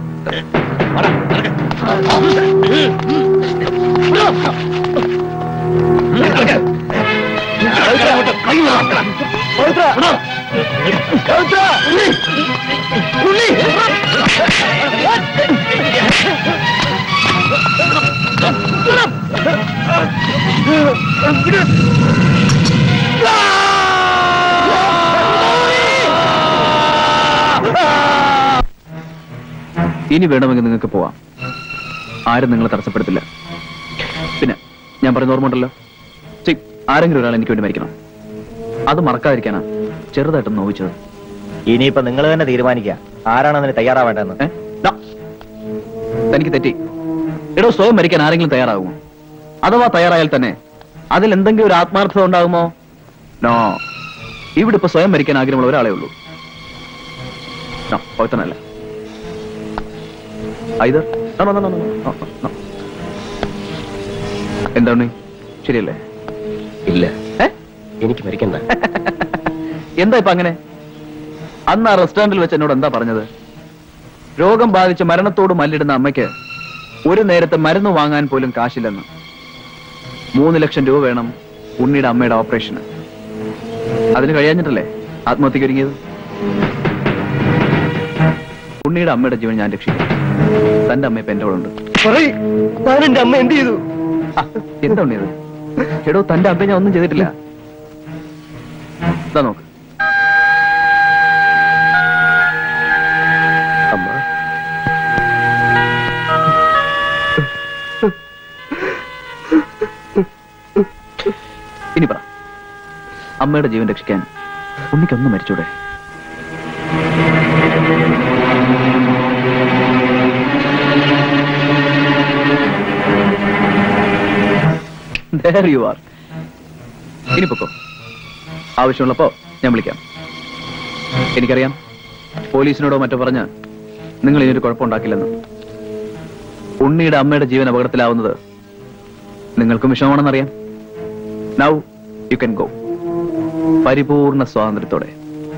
ഇനി വേണമെങ്കിൽ നിങ്ങൾക്ക് പോവാം ആരും നിങ്ങളെ തടസ്സപ്പെടുത്തില്ല പിന്നെ ഞാൻ പറയുന്ന ഓർമ്മ ഉണ്ടല്ലോ ചി, ആരെങ്കിലും ഒരാൾ എനിക്ക് വേണ്ടി മരിക്കണം അത് മറക്കാതിരിക്കാനാ ചെറുതായിട്ട് നോവിച്ചത് ഇനിയിപ്പോ നിങ്ങൾ തന്നെ തീരുമാനിക്കുക ആരാണ് അതിന് തയ്യാറാവേണ്ടതെന്ന് ഏ? ദാ. തനിക്ക് തെറ്റി എടോ സ്വയം മരിക്കാൻ ആരെങ്കിലും തയ്യാറാകുമോ അഥവാ തയ്യാറായാൽ തന്നെ അതിൽ എന്തെങ്കിലും ഒരു ആത്മാർത്ഥത ഉണ്ടാകുമോ നോ ഇവിടെ ഇപ്പൊ സ്വയം മരിക്കാൻ ആഗ്രഹമുള്ള ഒരാളേ ഉള്ളൂ നോ പവിത്രനല്ല either no, no, no, no, no, no, no, no. എന്താണ് ശരിയല്ലേ ഇല്ല ഏ? എനിക്ക് മരിക്കണ്ട എന്താ ഇപ്പൊ അങ്ങനെ അന്ന് ആ റെസ്റ്റോറന്റിൽ വെച്ച് എന്നോട് എന്താ പറഞ്ഞത് രോഗം ബാധിച്ച് മരണത്തോട് മല്ലിടുന്ന അമ്മയ്ക്ക് ഒരു നേരത്തെ മരുന്ന് വാങ്ങാൻ പോലും കാശില്ലെന്ന് മൂന്ന് ലക്ഷം രൂപ വേണം ഉണ്ണിയുടെ അമ്മയുടെ ഓപ്പറേഷന് അതിന് കഴിയാഞ്ഞിട്ടല്ലേ ആത്മഹത്യക്ക് ഒരുങ്ങിയത് ഉണ്ണിയുടെ അമ്മയുടെ ജീവൻ ഞാൻ രക്ഷിക്കും തന്റെ അമ്മ ഇപ്പൊ എന്റെ കൂടെ ഉണ്ട് എന്റെ അമ്മ എന്ത് ചെയ്തു ആ, എന്താ ഉണ്ണിയത് എടോ തന്റെ അമ്മ ഞാൻ ഒന്നും ചെയ്തിട്ടില്ല ഇതാ നോക്ക് അമ്മ ഇനി പറ അമ്മയുടെ ജീവൻ രക്ഷിക്കാൻ ഉണ്ണിക്കൊന്നും മരിച്ചൂടെ There you are. ഇനി പൊക്കോ ആവശ്യമുള്ളപ്പോ ഞാൻ വിളിക്കാം എനിക്കറിയാം പോലീസിനോടോ മറ്റോ പറഞ്ഞ് നിങ്ങൾ ഇനിയൊരു കുഴപ്പമുണ്ടാക്കില്ലെന്ന് ഉണ്ണിയുടെ അമ്മയുടെ ജീവൻ അപകടത്തിലാവുന്നത് നിങ്ങൾക്കും വിഷമമാണെന്നറിയാം നൗ യു കൻ ഗോ പരിപൂർണ സ്വാതന്ത്ര്യത്തോടെ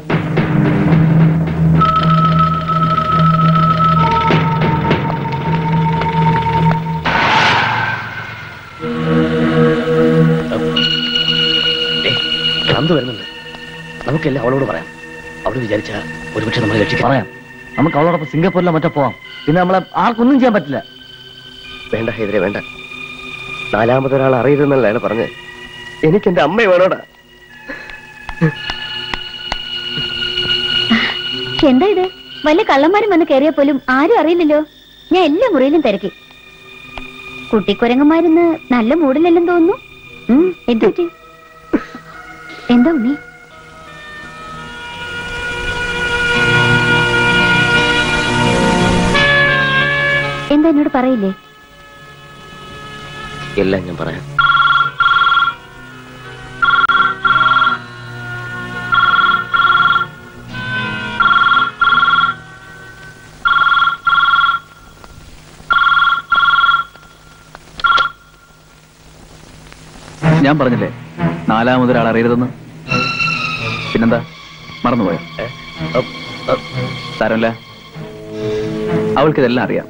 നന്ദു വരുന്നുണ്ട് നമുക്കെല്ലാം അവളോട് പറയാം അവള് വിചാരിച്ച ഒരുപക്ഷെ നമ്മളെ രക്ഷിക്കാം പറയാം നമുക്ക് അവളോടൊപ്പം സിംഗപ്പൂരിലോ മറ്റോ പോവാം പിന്നെ നമ്മളെ ആർക്കൊന്നും ചെയ്യാൻ പറ്റില്ല വേണ്ട ഹൈദരെ വേണ്ട നാലാമതൊരാൾ അറിയരുതെന്നല്ല അയാൾ പറഞ്ഞത് എനിക്ക് എന്റെ അമ്മ വേണോടാ എന്താ ഇത് വല്ല കള്ളന്മാരും വന്ന് കയറിയ പോലും ആരും അറിയില്ലല്ലോ ഞാൻ എല്ലാ മുറിയിലും തിരക്കി കുട്ടിക്കുരങ്ങന്മാരിന്ന് നല്ല മൂഡിലല്ലെന്ന് തോന്നുന്നു ഉം, എന്ത് പറ്റി എന്താ ഉണ്ണി എന്താ എന്നോട് പറയില്ലേ എല്ലാം ഞാൻ പറയാം ഞാൻ പറഞ്ഞില്ലേ നാലാമതൊരാൾ അറിയരുതെന്ന് പിന്നെന്താ മറന്നുപോയോ സാരമില്ല അവൾക്കിതെല്ലാം അറിയാം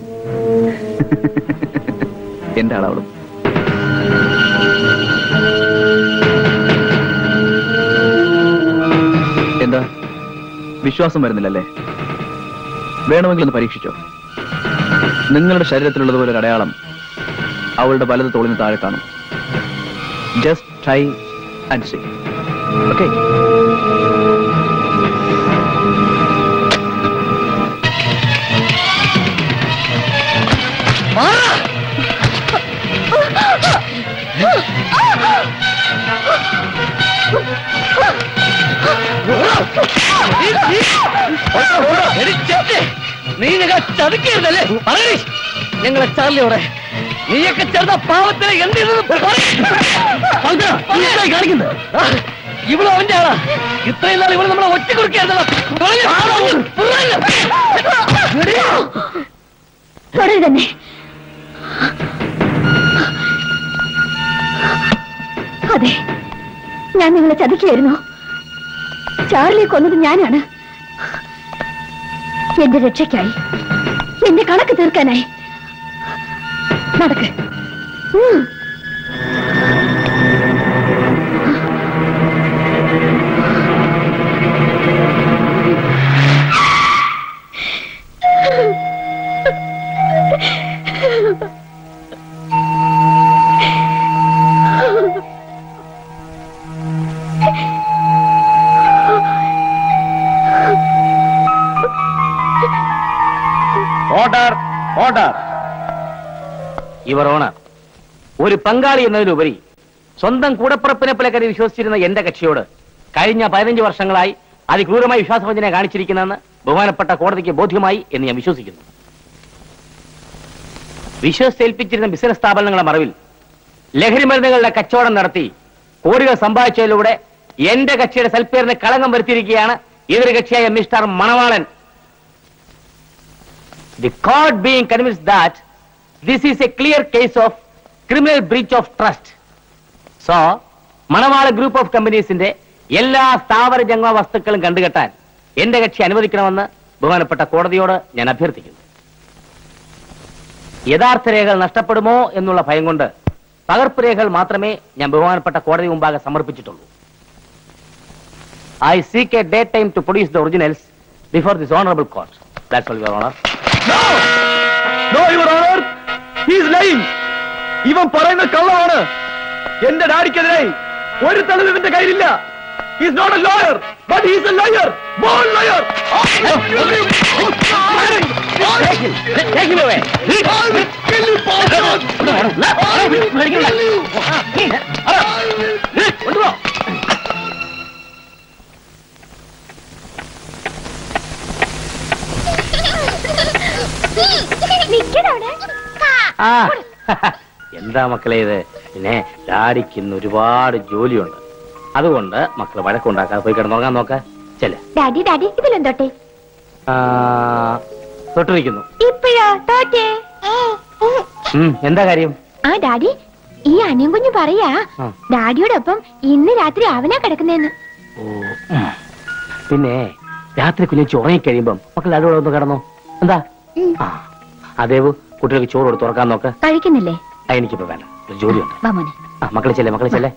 എന്റെ ആളവളും എന്താ വിശ്വാസം വരുന്നില്ലല്ലേ വേണമെങ്കിൽ ഒന്ന് പരീക്ഷിച്ചോ നിങ്ങളുടെ ശരീരത്തിലുള്ളതുപോലെ ഒരു അടയാളം അവളുടെ വലത് തോളിന് താഴെ കാണും just try and see okay നീ ഞങ്ങളെ ചതിക്കരുതല്ലേ പറയണേ ഞങ്ങളെ ചാർലിയോടെ നീയൊക്കെ ചേർന്ന പാവത്തിനെ എന്ത് കാണിക്കുന്നത് ഇവളും അവന്റെ ആളാ ഇത്രയും നാൾ ഇവള് നമ്മളെ ഒറ്റ തുടരുത് തന്നെ അതെ ഞാൻ നിങ്ങളെ ചതിക്കുകയായിരുന്നു ചാർലിയെ കൊന്നത് ഞാനാണ് എന്റെ രക്ഷയ്ക്കായി എന്റെ കണക്ക് തീർക്കാനായി നടക്ക് ഉം. ഓർഡർ ഓർഡർ ഇവർ ഓണർ ഒരു പങ്കാളി എന്നതിലുപരി സ്വന്തം കൂടപ്പുറപ്പിനെ പോലെ കരുതി വിശ്വസിച്ചിരുന്ന എന്റെ കക്ഷിയോട് കഴിഞ്ഞ പതിനഞ്ച് വർഷങ്ങളായി അതിക്രൂരമായി വിശ്വാസവഞ്ചന കാണിച്ചിരിക്കുന്നെന്ന് ബഹുമാനപ്പെട്ട കോടതിക്ക് ബോധ്യമായി എന്ന് ഞാൻ വിശ്വസിക്കുന്നു വിശ്വസിച്ചേൽപ്പിച്ചിരുന്ന ബിസിനസ് സ്ഥാപനങ്ങളുടെ മറവിൽ ലഹരി മരുന്നുകളുടെ കച്ചവടം നടത്തി കോടികൾ സമ്പാദിച്ചതിലൂടെ എന്റെ കക്ഷിയുടെ സൽപ്പേരിന് കളങ്കം വരുത്തിയിരിക്കുകയാണ് എതിർ കക്ഷിയായ mister Manavalan the court being convinced that this is a clear case of criminal breach of trust. So, Manavala group of കമ്പനീസിന്റെ എല്ലാ സ്ഥാവര ജംഗമ വസ്തുക്കളും കണ്ടുകെട്ടാൻ എന്റെ കക്ഷി അനുവദിക്കണമെന്ന് ബഹുമാനപ്പെട്ട കോടതിയോട് ഞാൻ അഭ്യർത്ഥിക്കുന്നു യഥാർത്ഥ രേഖകൾ നഷ്ടപ്പെടുമോ എന്നുള്ള ഭയം കൊണ്ട് പകർപ്പ് രേഖകൾ മാത്രമേ ഞാൻ ബഹുമാനപ്പെട്ട കോടതി മുമ്പാകെ സമർപ്പിച്ചിട്ടുള്ളൂ I seek a day time to produce the originals before this honourable court that's all your honour no your honour he's lying ഇവൻ പറയുന്ന കള്ളമാണ് എന്റെ ഡാഡിക്കെതിരെ ഒരു തെളിവ് ഇവന്റെ കയ്യിലില്ല he's not a lawyer but he's a lawyer born lawyer Take him away. നിക്കണവിടെ ആ എന്താ മക്കളെ ഇത് പിന്നെ ഡാഡിക്ക് ഇന്ന് ഒരുപാട് ജോലിയുണ്ട് അതുകൊണ്ട് മക്കൾ വഴക്കുണ്ടാക്കാതെ പോയി കിടന്നുറങ്ങാൻ നോക്ക ചെല്ലേ ഡാഡി ഡാഡി ഇതിലെന്തോട്ടെ തൊട്ടിരിക്കുന്നു ഇപ്പഴാ തോറ്റേ ഉം, എന്താ കാര്യം ആ ഡാഡി ഈ അനിയൻ കുഞ്ഞു പറയാ ആ. ഡാഡിയോടൊപ്പം ഇന്ന് രാത്രി അവനാ കിടക്കുന്നേന്ന് ഓ ഉം. പിന്നെ രാത്രി കുഞ്ഞു ഉറങ്ങിക്കഴിയുമ്പം മക്കൾ അതോടെ ഒന്ന് കിടന്നോ എന്താ ആ അതേവ് കുട്ടികൾക്ക് ചോറ് കൊടുത്ത് തുറക്കാൻ നോക്ക് കഴിക്കുന്നില്ലേ ആ, എനിക്കിപ്പോ വേണ്ട ഒരു ജോലിയുണ്ട് വാ മോനെ ആ മക്കളെ ചെല്ലേ മക്കളെ ചെല്ലേ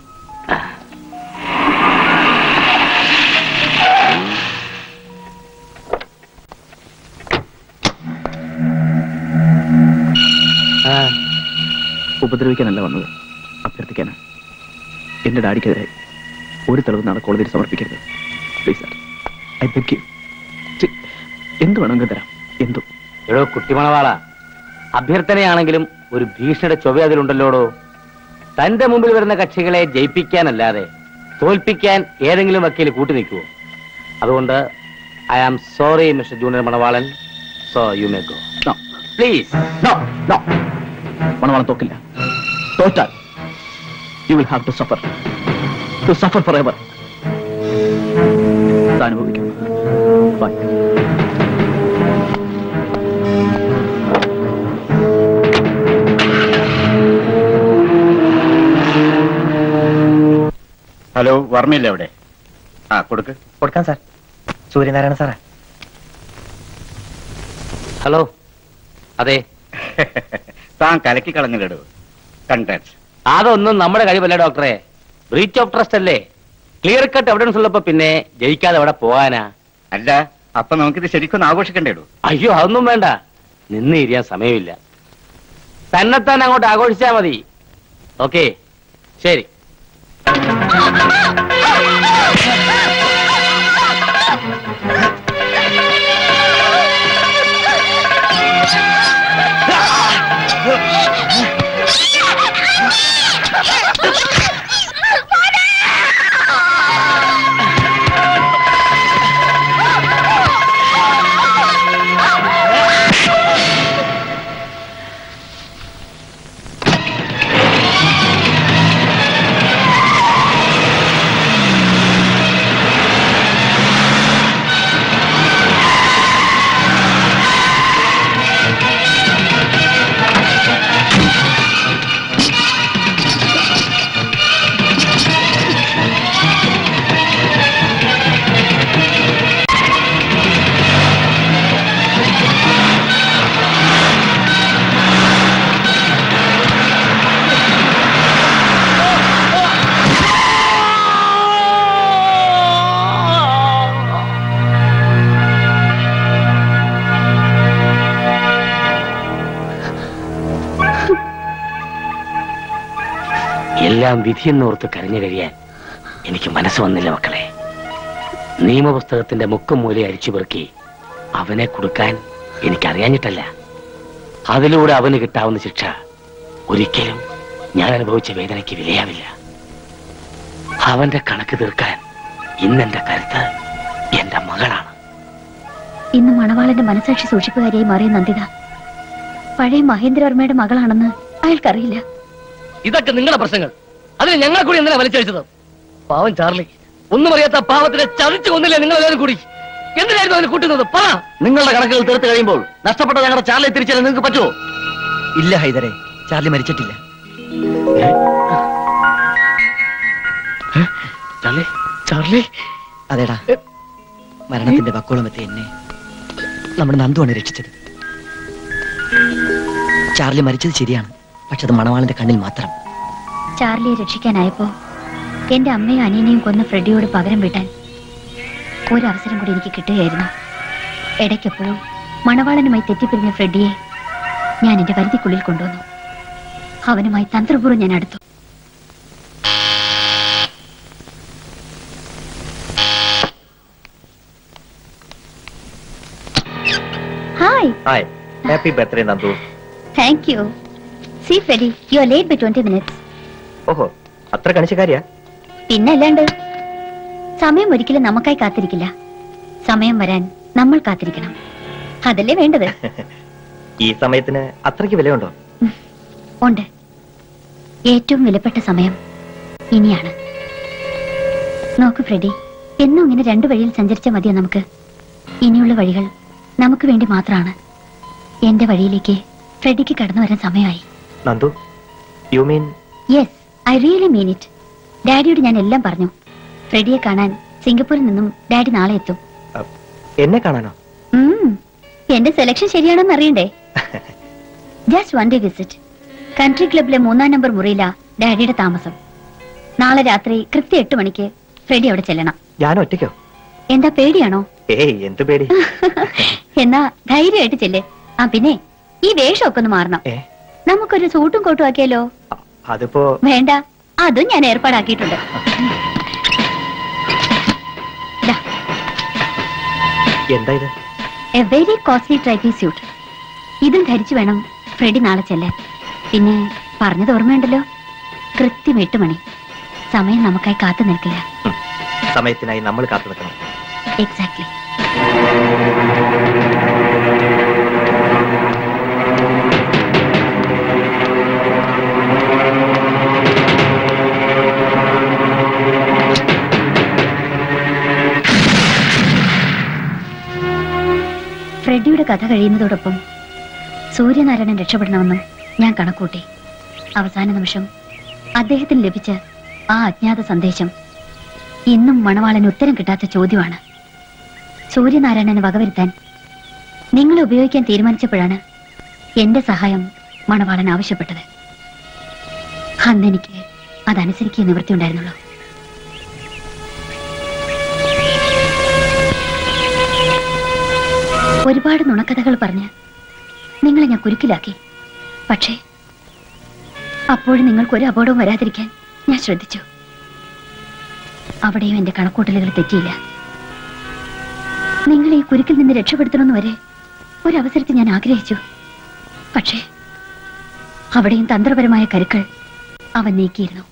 ആ, ഉപദ്രവിക്കാനല്ല വന്നത് അഭ്യർത്ഥിക്കാനാണ് എന്റെ ഡാഡിക്കെതിരെ ഒരു തെളിവ് നാളെ കോടതിയിൽ സമർപ്പിക്കരുത് please sir I beg you എന്ത് വേണമെങ്കിലും തരാം എന്തു എടോ കുട്ടിമണവാള അഭ്യർത്ഥനയാണെങ്കിലും ഒരു ഭീഷണിയുടെ ചൊവ്വ അതിലുണ്ടല്ലോടോ തന്റെ മുമ്പിൽ വരുന്ന കക്ഷികളെ ജയിപ്പിക്കാനല്ലാതെ തോൽപ്പിക്കാൻ ഏതെങ്കിലും വക്കീൽ കൂട്ടി നിൽക്കുവോ അതുകൊണ്ട് I am sorry mister junior Manavalan so you may go no please no no Manavalan തോക്കില്ല തോറ്റാൽ you will have to suffer to suffer forever അനുഭവിക്കും ബൈ ഹലോ വർമ്മയില്ലേ അവിടെ ആ കൊടുക്ക് കൊടുക്കാം സാർ സൂര്യനാരായണ സാറേ ഹലോ അതെ താൻ കലക്കി കളഞ്ഞിടൂ കൺഗ്രാറ്റ്സ് അതൊന്നും നമ്മുടെ കഴിവല്ല ഡോക്ടറെ ബ്രീച്ച് ഓഫ് ട്രസ്റ്റ് അല്ലേ ക്ലിയർ കട്ട് എവിഡൻസ് ഉള്ളപ്പോ പിന്നെ ജയിക്കാതെ അവിടെ പോകാനാ അല്ല അപ്പൊ നമുക്കിത് ശരിക്കൊന്ന് ആഘോഷിക്കണ്ടേടൂ അയ്യോ അതൊന്നും വേണ്ട നിന്ന് ഇരിയാൻ സമയമില്ല തന്നെത്താൻ അങ്ങോട്ട് ആഘോഷിച്ചാ മതി ഓക്കെ ശരി എല്ലാം വിധിയെന്നോർത്ത് കരഞ്ഞു കഴിയാൻ എനിക്ക് മനസ്സ് വന്നില്ല മക്കളെ നിയമപുസ്തകത്തിന്റെ മുക്കും മൂല അരിച്ചു പെറുക്കി അവനെ കൊടുക്കാൻ എനിക്കറിയാഞ്ഞിട്ടല്ല അതിലൂടെ അവന് കിട്ടാവുന്ന ശിക്ഷ ഒരിക്കലും ഞാൻ അനുഭവിച്ച വേദനയ്ക്ക് വിലയാവില്ല അവന്റെ കണക്ക് തീർക്കാൻ ഇന്നെന്റെ കരുത്ത് എന്റെ മകളാണ് ഇന്ന് മണവാളന്റെ മനസാക്ഷി സൂക്ഷിപ്പുകാരിയായി മാറിയ നന്ദിത പഴയ മഹേന്ദ്രവർമ്മയുടെ മകളാണെന്ന് അയാൾക്കറിയില്ല ഇതൊക്കെ നിങ്ങളുടെ പ്രശ്നങ്ങൾ അതിന് ഞങ്ങളെ കൂടി എന്തിനാ വലിച്ചഴിച്ചത് പാവം ചാർലി ഒന്നും അറിയാത്ത ആ പാവത്തിനെ ചതിച്ചു കൊന്നില്ലേ നിങ്ങൾ എല്ലാവരും കൂടി എന്തിനായിരുന്നു അവന് കൂട്ടുന്നത് പറ നിങ്ങളുടെ കണക്കുകൾ തീർത്ത് കഴിയുമ്പോൾ നഷ്ടപ്പെട്ട ഞങ്ങളുടെ ചാർലിയെ തിരിച്ചറിയാൻ നിങ്ങൾക്ക് പറ്റുമോ ഇല്ല ഹൈദരെ ചാർലി മരിച്ചിട്ടില്ല ചാർലി ചാർലി അതേടാ മരണത്തിന്റെ വക്കോളമെത്തി എന്നെ നമ്മുടെ നന്ദുവാണ് രക്ഷിച്ചത് ചാർലി മരിച്ചത് ശരിയാണ് പക്ഷെ അത് മണവാളന്റെ കണ്ണിൽ മാത്രം ചാർലിയെ രക്ഷിക്കാനായപ്പോ എന്റെ അമ്മയും അനിയനെയും കൊന്ന ഫ്രെഡിയോട് പകരം വീട്ടാൻ ഒരവസരം കൂടി എനിക്ക് കിട്ടുകയായിരുന്നു ഇടയ്ക്കെപ്പോഴും മണവാളനുമായി തെറ്റിപ്പിരിഞ്ഞ ഫ്രെഡിയെ ഞാൻ എന്റെ വരുതിക്കുള്ളിൽ കൊണ്ടുവന്നു അവനുമായി തന്ത്രപൂർവ്വം ഞാൻ അടുത്തു hi hi happy birthday Nandu thank you see Freddy you are late by twenty minutes ഓഹോ അത്ര കണിശക്കാരിയാ പിന്നല്ലാണ്ട് സമയം ഒരിക്കലും നമുക്കായി കാത്തിരിക്കില്ല സമയം വരാൻ നമ്മൾ കാത്തിരിക്കണം അതല്ലേ വേണ്ടത് ഈ സമയത്തിന് അത്രയ്ക്ക് വിലയുണ്ടോ ഉണ്ട് ഏറ്റവും വിലപ്പെട്ട സമയം ഇനിയാണ് നോക്ക് ഫ്രെഡി എന്നും ഇങ്ങനെ രണ്ടു വഴിയിൽ സഞ്ചരിച്ചാൽ മതിയോ നമുക്ക് ഇനിയുള്ള വഴികൾ നമുക്ക് വേണ്ടി മാത്രമാണ് എന്റെ വഴിയിലേക്ക് ഫ്രെഡിക്ക് കടന്നു വരാൻ സമയമായി Nandu you mean yes I really mean it ഡാഡിയോട് ഞാൻ എല്ലാം പറഞ്ഞു ഫ്രെഡിയെ കാണാൻ സിംഗപ്പൂരിൽ നിന്നും ഡാഡി നാളെ എത്തും എന്നെ കാണാനോ ഉം, എന്റെ സെലക്ഷൻ ശരിയാണോന്ന് അറിയണ്ടേ just one day visit country ക്ലബിലെ മൂന്നാം നമ്പർ മുറിയിലാ ഡാഡിയുടെ താമസം നാളെ രാത്രി കൃത്യം എട്ട് മണിക്ക് ഫ്രെഡി അവിടെ ചെല്ലണം ഞാൻ ഒറ്റയ്ക്കോ എന്താ പേടിയാണോ ഏയ് എന്ത് പേടി എന്നാ ധൈര്യമായിട്ട് ചെല്ലേ ആ പിന്നെ ഈ വേഷമൊക്കെ ഒന്ന് മാറണം ഏ നമുക്കൊരു സൂട്ടും കോട്ടും ആക്കിയാലോ അതിപ്പോ വേണ്ട അതും ഞാൻ ഏർപ്പാടാക്കിയിട്ടുണ്ട് ദാ, എന്താ ഇത് a very costly stripy suit ഇതും ധരിച്ചു വേണം ഫ്രെഡി നാളെ ചെല്ലാൻ പിന്നെ പറഞ്ഞത് ഓർമ്മയുണ്ടല്ലോ കൃത്യം എട്ട് മണി സമയം നമുക്കായി കാത്തു നിൽക്കില്ല സമയത്തിനായി നമ്മൾ കാത്തു നിൽക്കണം എക്സാക്ട്ലി ഫ്രെഡിയുടെ കഥ കഴിയുന്നതോടൊപ്പം സൂര്യനാരായണൻ രക്ഷപ്പെടണമെന്നും ഞാൻ കണക്കൂട്ടി അവസാന നിമിഷം അദ്ദേഹത്തിന് ലഭിച്ച ആ അജ്ഞാത സന്ദേശം ഇന്നും മണവാളന് ഉത്തരം കിട്ടാത്ത ചോദ്യമാണ് സൂര്യനാരായണനെ വകവരുത്താൻ നിങ്ങൾ ഉപയോഗിക്കാൻ തീരുമാനിച്ചപ്പോഴാണ് എന്റെ സഹായം മണവാളൻ ആവശ്യപ്പെട്ടത് അന്ന് എനിക്ക് അതനുസരിക്കുക നിവൃത്തി ഉണ്ടായിരുന്നുള്ളൂ ഒരുപാട് നുണക്കഥകൾ പറഞ്ഞ് നിങ്ങളെ ഞാൻ കുരുക്കിലാക്കി പക്ഷേ അപ്പോഴും നിങ്ങൾക്ക് ഒരു അപകടവും വരാതിരിക്കാൻ ഞാൻ ശ്രദ്ധിച്ചു അവിടെയും എന്റെ കണക്കൂട്ടലുകൾ തെറ്റിയില്ല നിങ്ങളെ ഈ കുരുക്കിൽ നിന്ന് രക്ഷപ്പെടുത്തണമെന്ന് വരെ ഒരവസരത്തിൽ ഞാൻ ആഗ്രഹിച്ചു പക്ഷേ അവിടെയും തന്ത്രപരമായ കരുക്കൾ അവൻ നീക്കിയിരുന്നു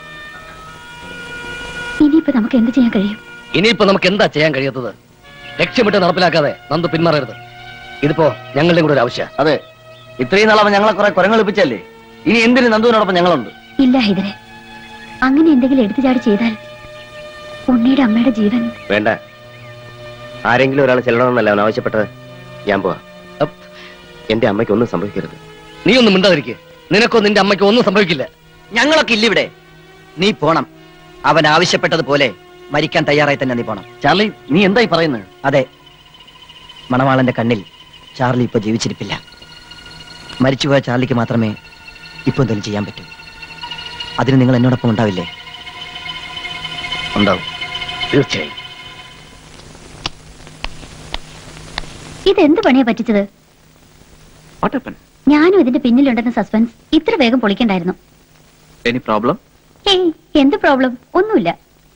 ഇനിയിപ്പോ നമുക്ക് എന്ത് ചെയ്യാൻ കഴിയും ഇനിയിപ്പോ നമുക്ക് എന്താ ചെയ്യാൻ കഴിയാത്തത് ലക്ഷ്യമിട്ട് നടപ്പിലാക്കാതെ നന്ദു പിന്മാറരുത് ഇതിപ്പോ ഞങ്ങളുടെ കൂടെ ഒരു ആവശ്യം അതെ ഇത്രയും നാൾ അവൻ ഞങ്ങളെ കുറെ കുരങ്ങളിപ്പിച്ചല്ലേ ഇനി എന്തിന് നന്ദുവിനോടൊപ്പം ഞങ്ങളുണ്ട് ഇല്ല ഹൈദരെ അങ്ങനെ എന്തെങ്കിലും എടുത്തു ചാടി ചെയ്താൽ ഉണ്ണിയുടെ അമ്മയുടെ ജീവൻ വേണ്ട ആരെങ്കിലും ഒരാൾ ചെല്ലണമെന്നല്ല അവൻ ആവശ്യപ്പെട്ടത് ഞാൻ പോവാ അപ്പ്. എന്റെ അമ്മയ്ക്ക് ഒന്നും സംഭവിക്കരുത് നീ ഒന്നും മിണ്ടാതിരിക്കെ നിനക്കോ നിന്റെ അമ്മയ്ക്കോ ഒന്നും സംഭവിക്കില്ല ഞങ്ങളൊക്കെ ഇല്ല ഇവിടെ നീ പോണം അവൻ ആവശ്യപ്പെട്ടതുപോലെ മരിക്കാൻ തയ്യാറായി തന്നെ നീ പോണം ചാർലി നീ എന്തായി പറയുന്നത് അതെ മണവാളന്റെ കണ്ണിൽ ചാർലി ഇപ്പൊ ജീവിച്ചിരിപ്പില്ല മരിച്ചുപോയ ചാർലിക്ക് മാത്രമേ ഇപ്പൊ എന്തെങ്കിലും ചെയ്യാൻ പറ്റൂ അതിന് നിങ്ങൾ എന്നോടൊപ്പം ഉണ്ടാവില്ലേ ഉണ്ടാവും തീർച്ചയായും ഇതെന്ത് പണിയാ പറ്റിച്ചത് വാട്ട് ഹാപ്പൻ ഞാനും ഇതിന്റെ പിന്നിലുണ്ടെന്ന സസ്പെൻസ് ഇത്ര വേഗം പൊളിക്കണ്ടായിരുന്നു എനി പ്രോബ്ലം ഏയ് എന്ത് പ്രോബ്ലം ഒന്നുമില്ല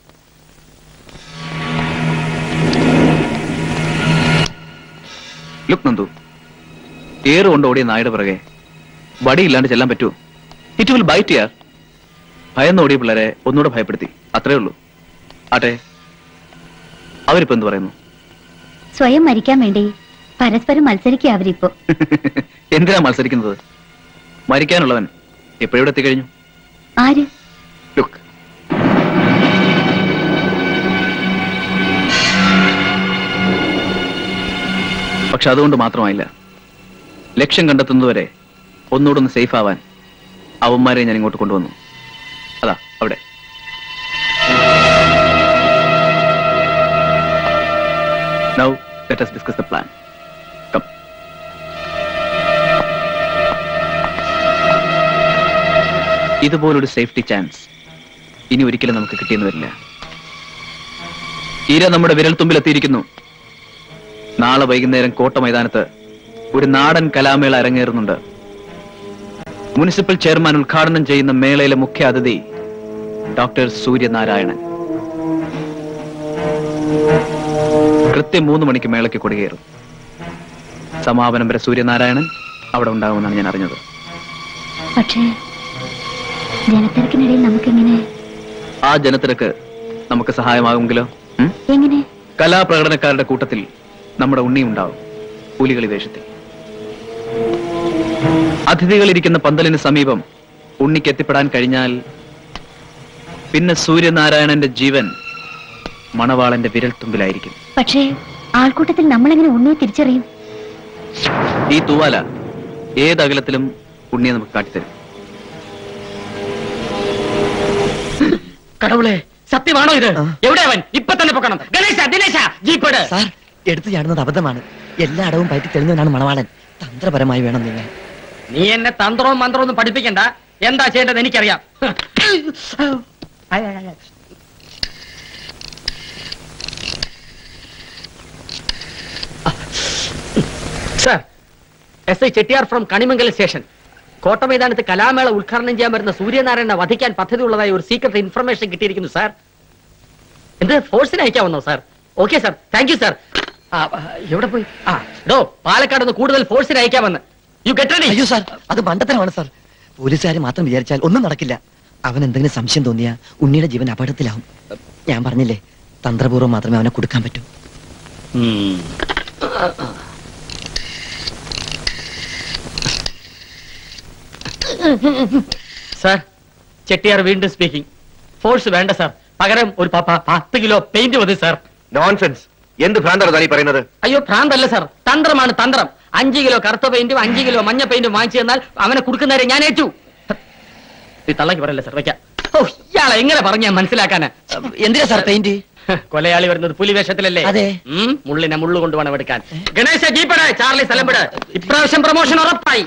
ലുക്ക് നന്ദു ഏറ് കൊണ്ട് ഓടിയ നായുടെ പിറകെ വടിയില്ലാണ്ട് ചെല്ലാൻ പറ്റുമോ ഇറ്റ് വിൽ ബൈറ്റ് യാർ ഭയന്ന് ഓടിയ പിള്ളേരെ ഒന്നുകൂടെ ഭയപ്പെടുത്തി അത്രേ ഉള്ളൂ ആട്ടെ അവരിപ്പോ എന്ത് പറയുന്നു സ്വയം മരിക്കാൻ വേണ്ടി പരസ്പരം മത്സരിക്കുക അവരിപ്പോ എന്തിനാ മത്സരിക്കുന്നത് മരിക്കാനുള്ളവൻ എപ്പോഴും എത്തിക്കഴിഞ്ഞു ആര് ലുക്ക് പക്ഷെ അതുകൊണ്ട് മാത്രമായില്ല ലക്ഷ്യം കണ്ടെത്തുന്നതുവരെ ഒന്നുകൂടെ ഒന്ന് സേഫ് ആവാൻ അവന്മാരെ ഞാൻ ഇങ്ങോട്ട് കൊണ്ടുവന്നു അതാ അവിടെ now let us discuss the plan come ഇതുപോലൊരു സേഫ്റ്റി ചാൻസ് ഇനി ഒരിക്കലും നമുക്ക് കിട്ടിയെന്ന് വരില്ല ഇര നമ്മുടെ വിരൽത്തുമ്പിൽ എത്തിയിരിക്കുന്നു നാളെ വൈകുന്നേരം കോട്ട മൈതാനത്ത് ഒരു നാടൻ കലാമേള അരങ്ങേറുന്നുണ്ട് മുനിസിപ്പൽ ചെയർമാൻ ഉദ്ഘാടനം ചെയ്യുന്ന മേളയിലെ മുഖ്യ അതിഥി ഡോക്ടർ സൂര്യനാരായണൻ കൃത്യം മൂന്ന് മണിക്ക് മേളയ്ക്ക് കൊടികയറും സമാപനം വരെ സൂര്യനാരായണൻ അവിടെ ഉണ്ടാകുമെന്നാണ് ഞാൻ അറിഞ്ഞത് പക്ഷേ ജനത്തിരക്കിനിടയിൽ നമുക്കിങ്ങനെ ആ ജനത്തിരക്ക് നമുക്ക് സഹായമാകുമെങ്കിലോ ഉം? എങ്ങനെ കലാപ്രകടനക്കാരുടെ കൂട്ടത്തിൽ നമ്മുടെ ഉണ്ണി ഉണ്ടാവും പുലികളി വേഷത്തിൽ അതിഥികൾ ഇരിക്കുന്ന പന്തലിന് സമീപം ഉണ്ണിക്ക് എത്തിപ്പെടാൻ കഴിഞ്ഞാൽ പിന്നെ സൂര്യനാരായണന്റെ ജീവൻ മണവാളന്റെ വിരൽത്തുമ്പിലായിരിക്കും പക്ഷേ ആൾക്കൂട്ടത്തിൽ നമ്മളെങ്ങനെ ഉണ്ണിയെ തിരിച്ചറിയും ഈ തൂവാല ഏത് അകലത്തിലും ഉണ്ണിയെ നമുക്ക് കാട്ടിത്തരും കടവുളെ സത്യമാണോ ഇത് എവിടെ അവൻ ഇപ്പൊ തന്നെ പൊക്കണം ഗണേശ ദിനേശ ജീപ്പട് സാർ എടുത്തു ചാടുന്നത് അബദ്ധമാണ് എല്ലാ അടവും പയറ്റി തെളിഞ്ഞവനാണ് മണവാളൻ തന്ത്രപരമായി വേണം നിങ്ങൾ നീ എന്നെ തന്ത്രവും മന്ത്രവും ഒന്നും പഠിപ്പിക്കണ്ട എന്താ ചെയ്യേണ്ടത് എനിക്കറിയാം sir S I Chettiar from Kanimangalam station കോട്ട മൈതാനത്ത് കലാമേള ഉദ്ഘാടനം ചെയ്യാൻ വരുന്ന സൂര്യനാരായണനെ വധിക്കാൻ പദ്ധതിയുള്ളതായി ഒരു സീക്രട്ട് ഇൻഫർമേഷൻ കിട്ടിയിരിക്കുന്നു സാർ എന്ത് ഫോഴ്സിന് അയക്കാവുന്നോ sir okay sir thank you sir എവിടെ പോയി ആ ഡോ പാലക്കാട് നിന്ന് കൂടുതൽ ഫോഴ്സിന് അയക്കാമെന്ന് യു ഗെറ്റ് റെഡി അയ്യോ സാർ അത് മണ്ടത്തരമാണ് സാർ പോലീസുകാർ മാത്രം വിചാരിച്ചാൽ ഒന്നും നടക്കില്ല അവൻ എന്തെങ്കിലും സംശയം തോന്നിയാ ഉണ്ണിയുടെ ജീവൻ അപകടത്തിലാവും ഞാൻ പറഞ്ഞില്ലേ തന്ത്രപൂർവ്വം മാത്രമേ അവനെ കൊടുക്കാൻ പറ്റൂ സാർ ചെട്ടിയാർ വീണ്ടും സ്പീക്കിംഗ് ഫോഴ്സ് വേണ്ട സാർ പകരം ഒരു പ- പ- പത്ത് കിലോ പെയിന്റ് മതി സാർ നോൺസെൻസ് എന്ത് ഭ്രാന്താണ് താനീ പറയുന്നത് അയ്യോ ഭ്രാന്തല്ല സാർ തന്ത്രമാണ് തന്ത്രം അഞ്ച് കിലോ കറുത്ത പെയിന്റും അഞ്ച് കിലോ മഞ്ഞ പെയിന്റും വാങ്ങിച്ചു തന്നാൽ അവനെ കൊടുക്കുന്നവരെ ഞാൻ ഏറ്റു ഈ തള്ളക്ക് പറയല്ലേ സാർ വെക്കാം ഓ ഇയാളെ എങ്ങനെ പറഞ്ഞ മനസ്സിലാക്കാന് എന്തിനാ സാർ പെയിന്റ് കൊലയാളി വരുന്നത് പുലി വേഷത്തിലല്ലേ അതെ. ഉം, മുള്ളിനെ മുള്ളു കൊണ്ട് വേണം എടുക്കാൻ ഗണേശ ജീപ്പടെ ചാർലി സ്ഥലംപെട് ഇപ്രാവശ്യം പ്രൊമോഷൻ ഉറപ്പായി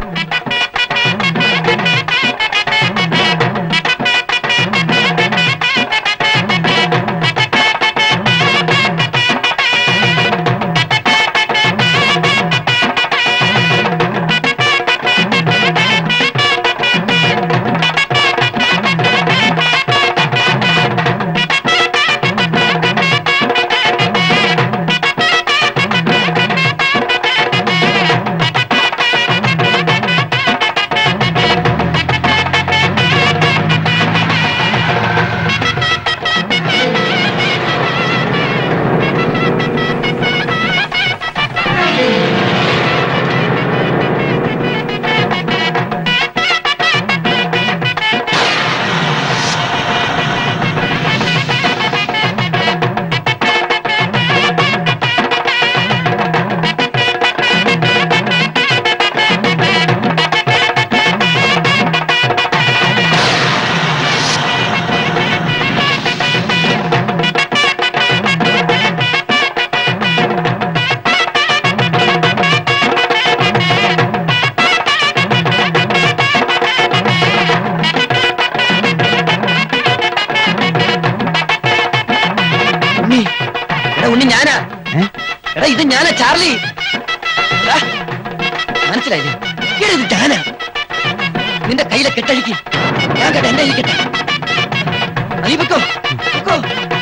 ഉണ്ണി എടാ ഉണ്ണി ഞാനാ എടാ ഇത് ഞാനാ ചാർലി എടാ, മനസ്സിലായില്ലേ എടാ ഇത് ഞാനാ നിന്റെ കയ്യിലെ കെട്ടഴിക്ക് ഞാൻ കേട്ട എന്റെ കയ്യിൽ കെട്ട നീ വെക്കോ വെക്കോ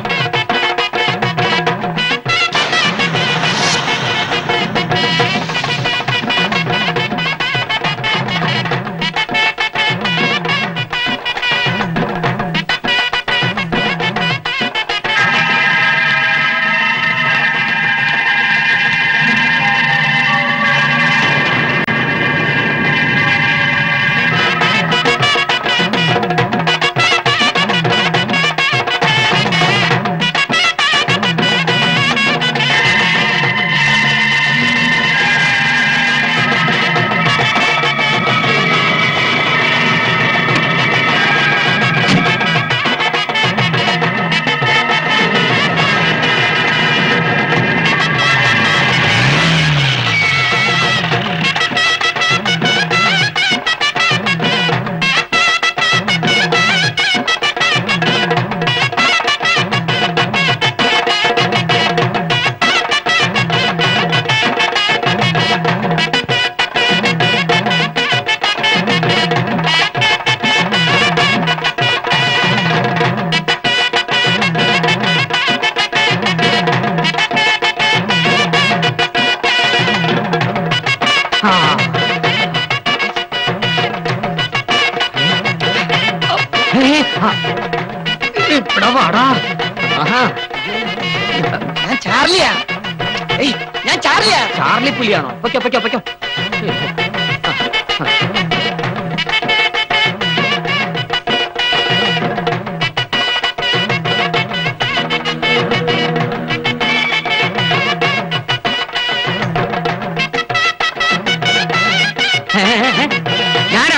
ഇവിടെ വാടാ ആഹാ ഞാൻ ചാർലിയാ ഏയ് ഞാൻ ചാർലിയാ ചാർലി പുലിയാണോ പൊയ്ക്കോ പൊയ്ക്കോ പൊയ്ക്കോ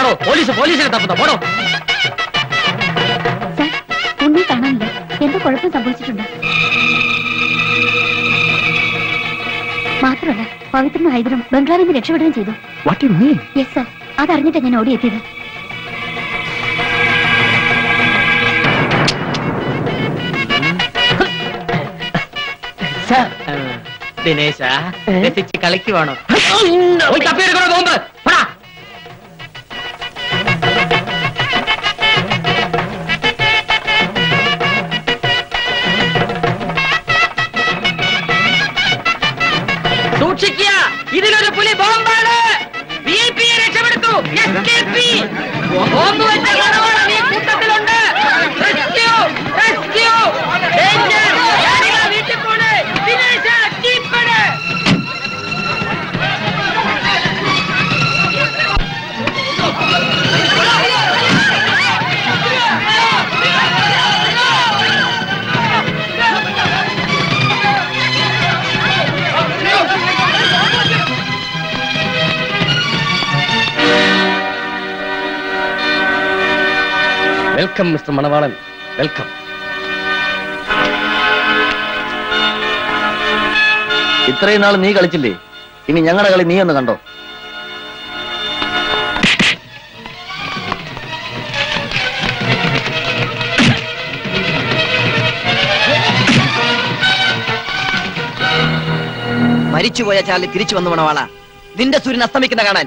എന്താണോ പോലീസ് പോലീസിനെ തപ്പുന്ന പോടോ സാർ ഉണ്ണി കാണാനില്ല എന്തോ കുഴപ്പം സംഭവിച്ചിട്ടുണ്ട് മാത്രമല്ല പവിത്രനും ഹൈദരും ബംഗ്ലാവിൽ നിന്ന് രക്ഷപ്പെടുകയും ചെയ്തു what you mean yes sir അതറിഞ്ഞിട്ടാണ് ഞാൻ ഓടിയെത്തിയത് ദിനേശ രസിച്ച് കളിക്കുവാണോ പോയി തപ്പിയെടുക്കണോ ബോംബ് പോടാ സൂക്ഷിക്കുക ഇതിലൊരു പുലി ബോംബാണ് VIP യെ രക്ഷപ്പെടുത്തു SKP. ബോംബ് വെച്ച മണവാളൻ ഈ കൂട്ടത്തിലുണ്ട് Rescue! Rescue! Danger! ഞാനിതാ വീട്ടിൽ പോണ്. ദിനേശ, keep it. Welcome mister Manavalan welcome ഇത്രയും നാൾ നീ കളിച്ചില്ലേ ഇനി ഞങ്ങളുടെ കളി നീ ഒന്ന് കണ്ടോ മരിച്ചുപോയ ചാർലി തിരിച്ചു വന്നു മണവാള നിന്റെ സൂര്യൻ അസ്തമിക്കുന്ന കാണാൻ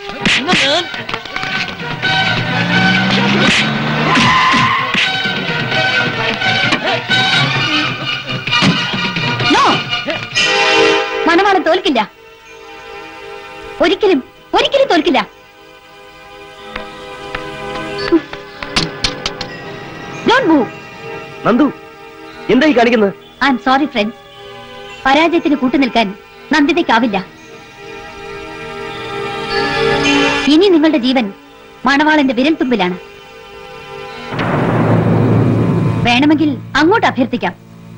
നോ മണവാളം തോൽക്കില്ല ഒരിക്കലും ഒരിക്കലും തോൽക്കില്ല ഡോണ്ട് മൂവ് നന്ദു എന്താ ഈ കാണിക്കുന്നത് ഐ എം സോറി ഫ്രണ്ട്സ് പരാജയത്തിന് കൂട്ടുനിൽക്കാൻ നന്ദിതയ്ക്കാവില്ല ഇനി നിങ്ങളുടെ ജീവൻ മണവാളന്റെ വിരൽ തുമ്പിലാണ് വേണമെങ്കിൽ അങ്ങോട്ട് അഭ്യർത്ഥിക്കാം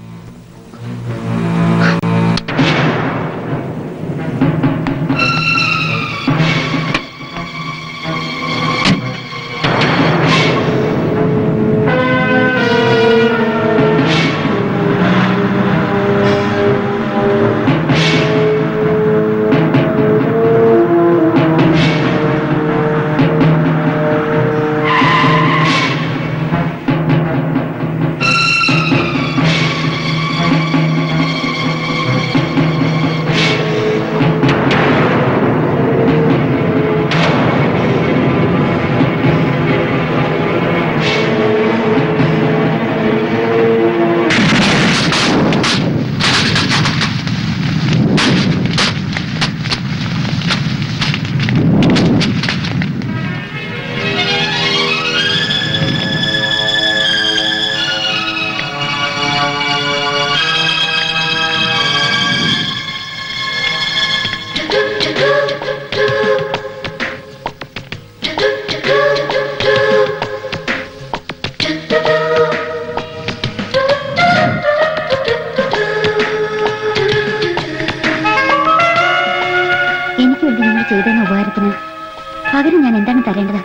എനിക്ക് വേണ്ടി നിങ്ങൾ ചെയ്തെന്ന ഉപകാരത്തിന് പകരം ഞാൻ എന്താണ് തരേണ്ടത്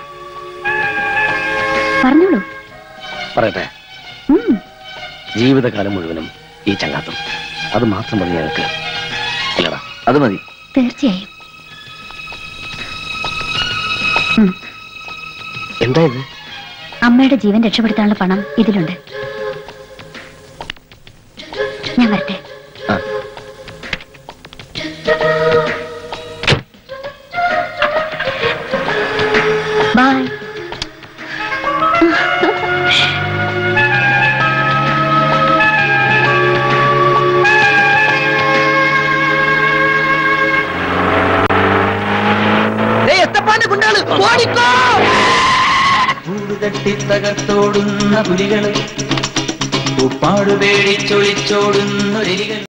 പറഞ്ഞോളൂ പറയട്ടെ ഉം, ജീവിതകാലം മുഴുവനും ഈ ചങ്ങാത്തം അത് മാത്രം മതി ഞങ്ങൾക്ക് ഇല്ലടാ അത് മതി തീർച്ചയായും എന്താ ഇത് അമ്മയുടെ ജീവൻ രക്ഷപ്പെടുത്താനുള്ള പണം ഇതിലുണ്ട് ഞാൻ വരട്ടെ ബൈ ഗുണ്ടാള് ഓടിക്കോ തട്ടി തകർത്തോടുന്ന പുലികള് ഉപ്പാട് പേടിച്ചൊളിച്ചോടുന്നൊരെലികൾ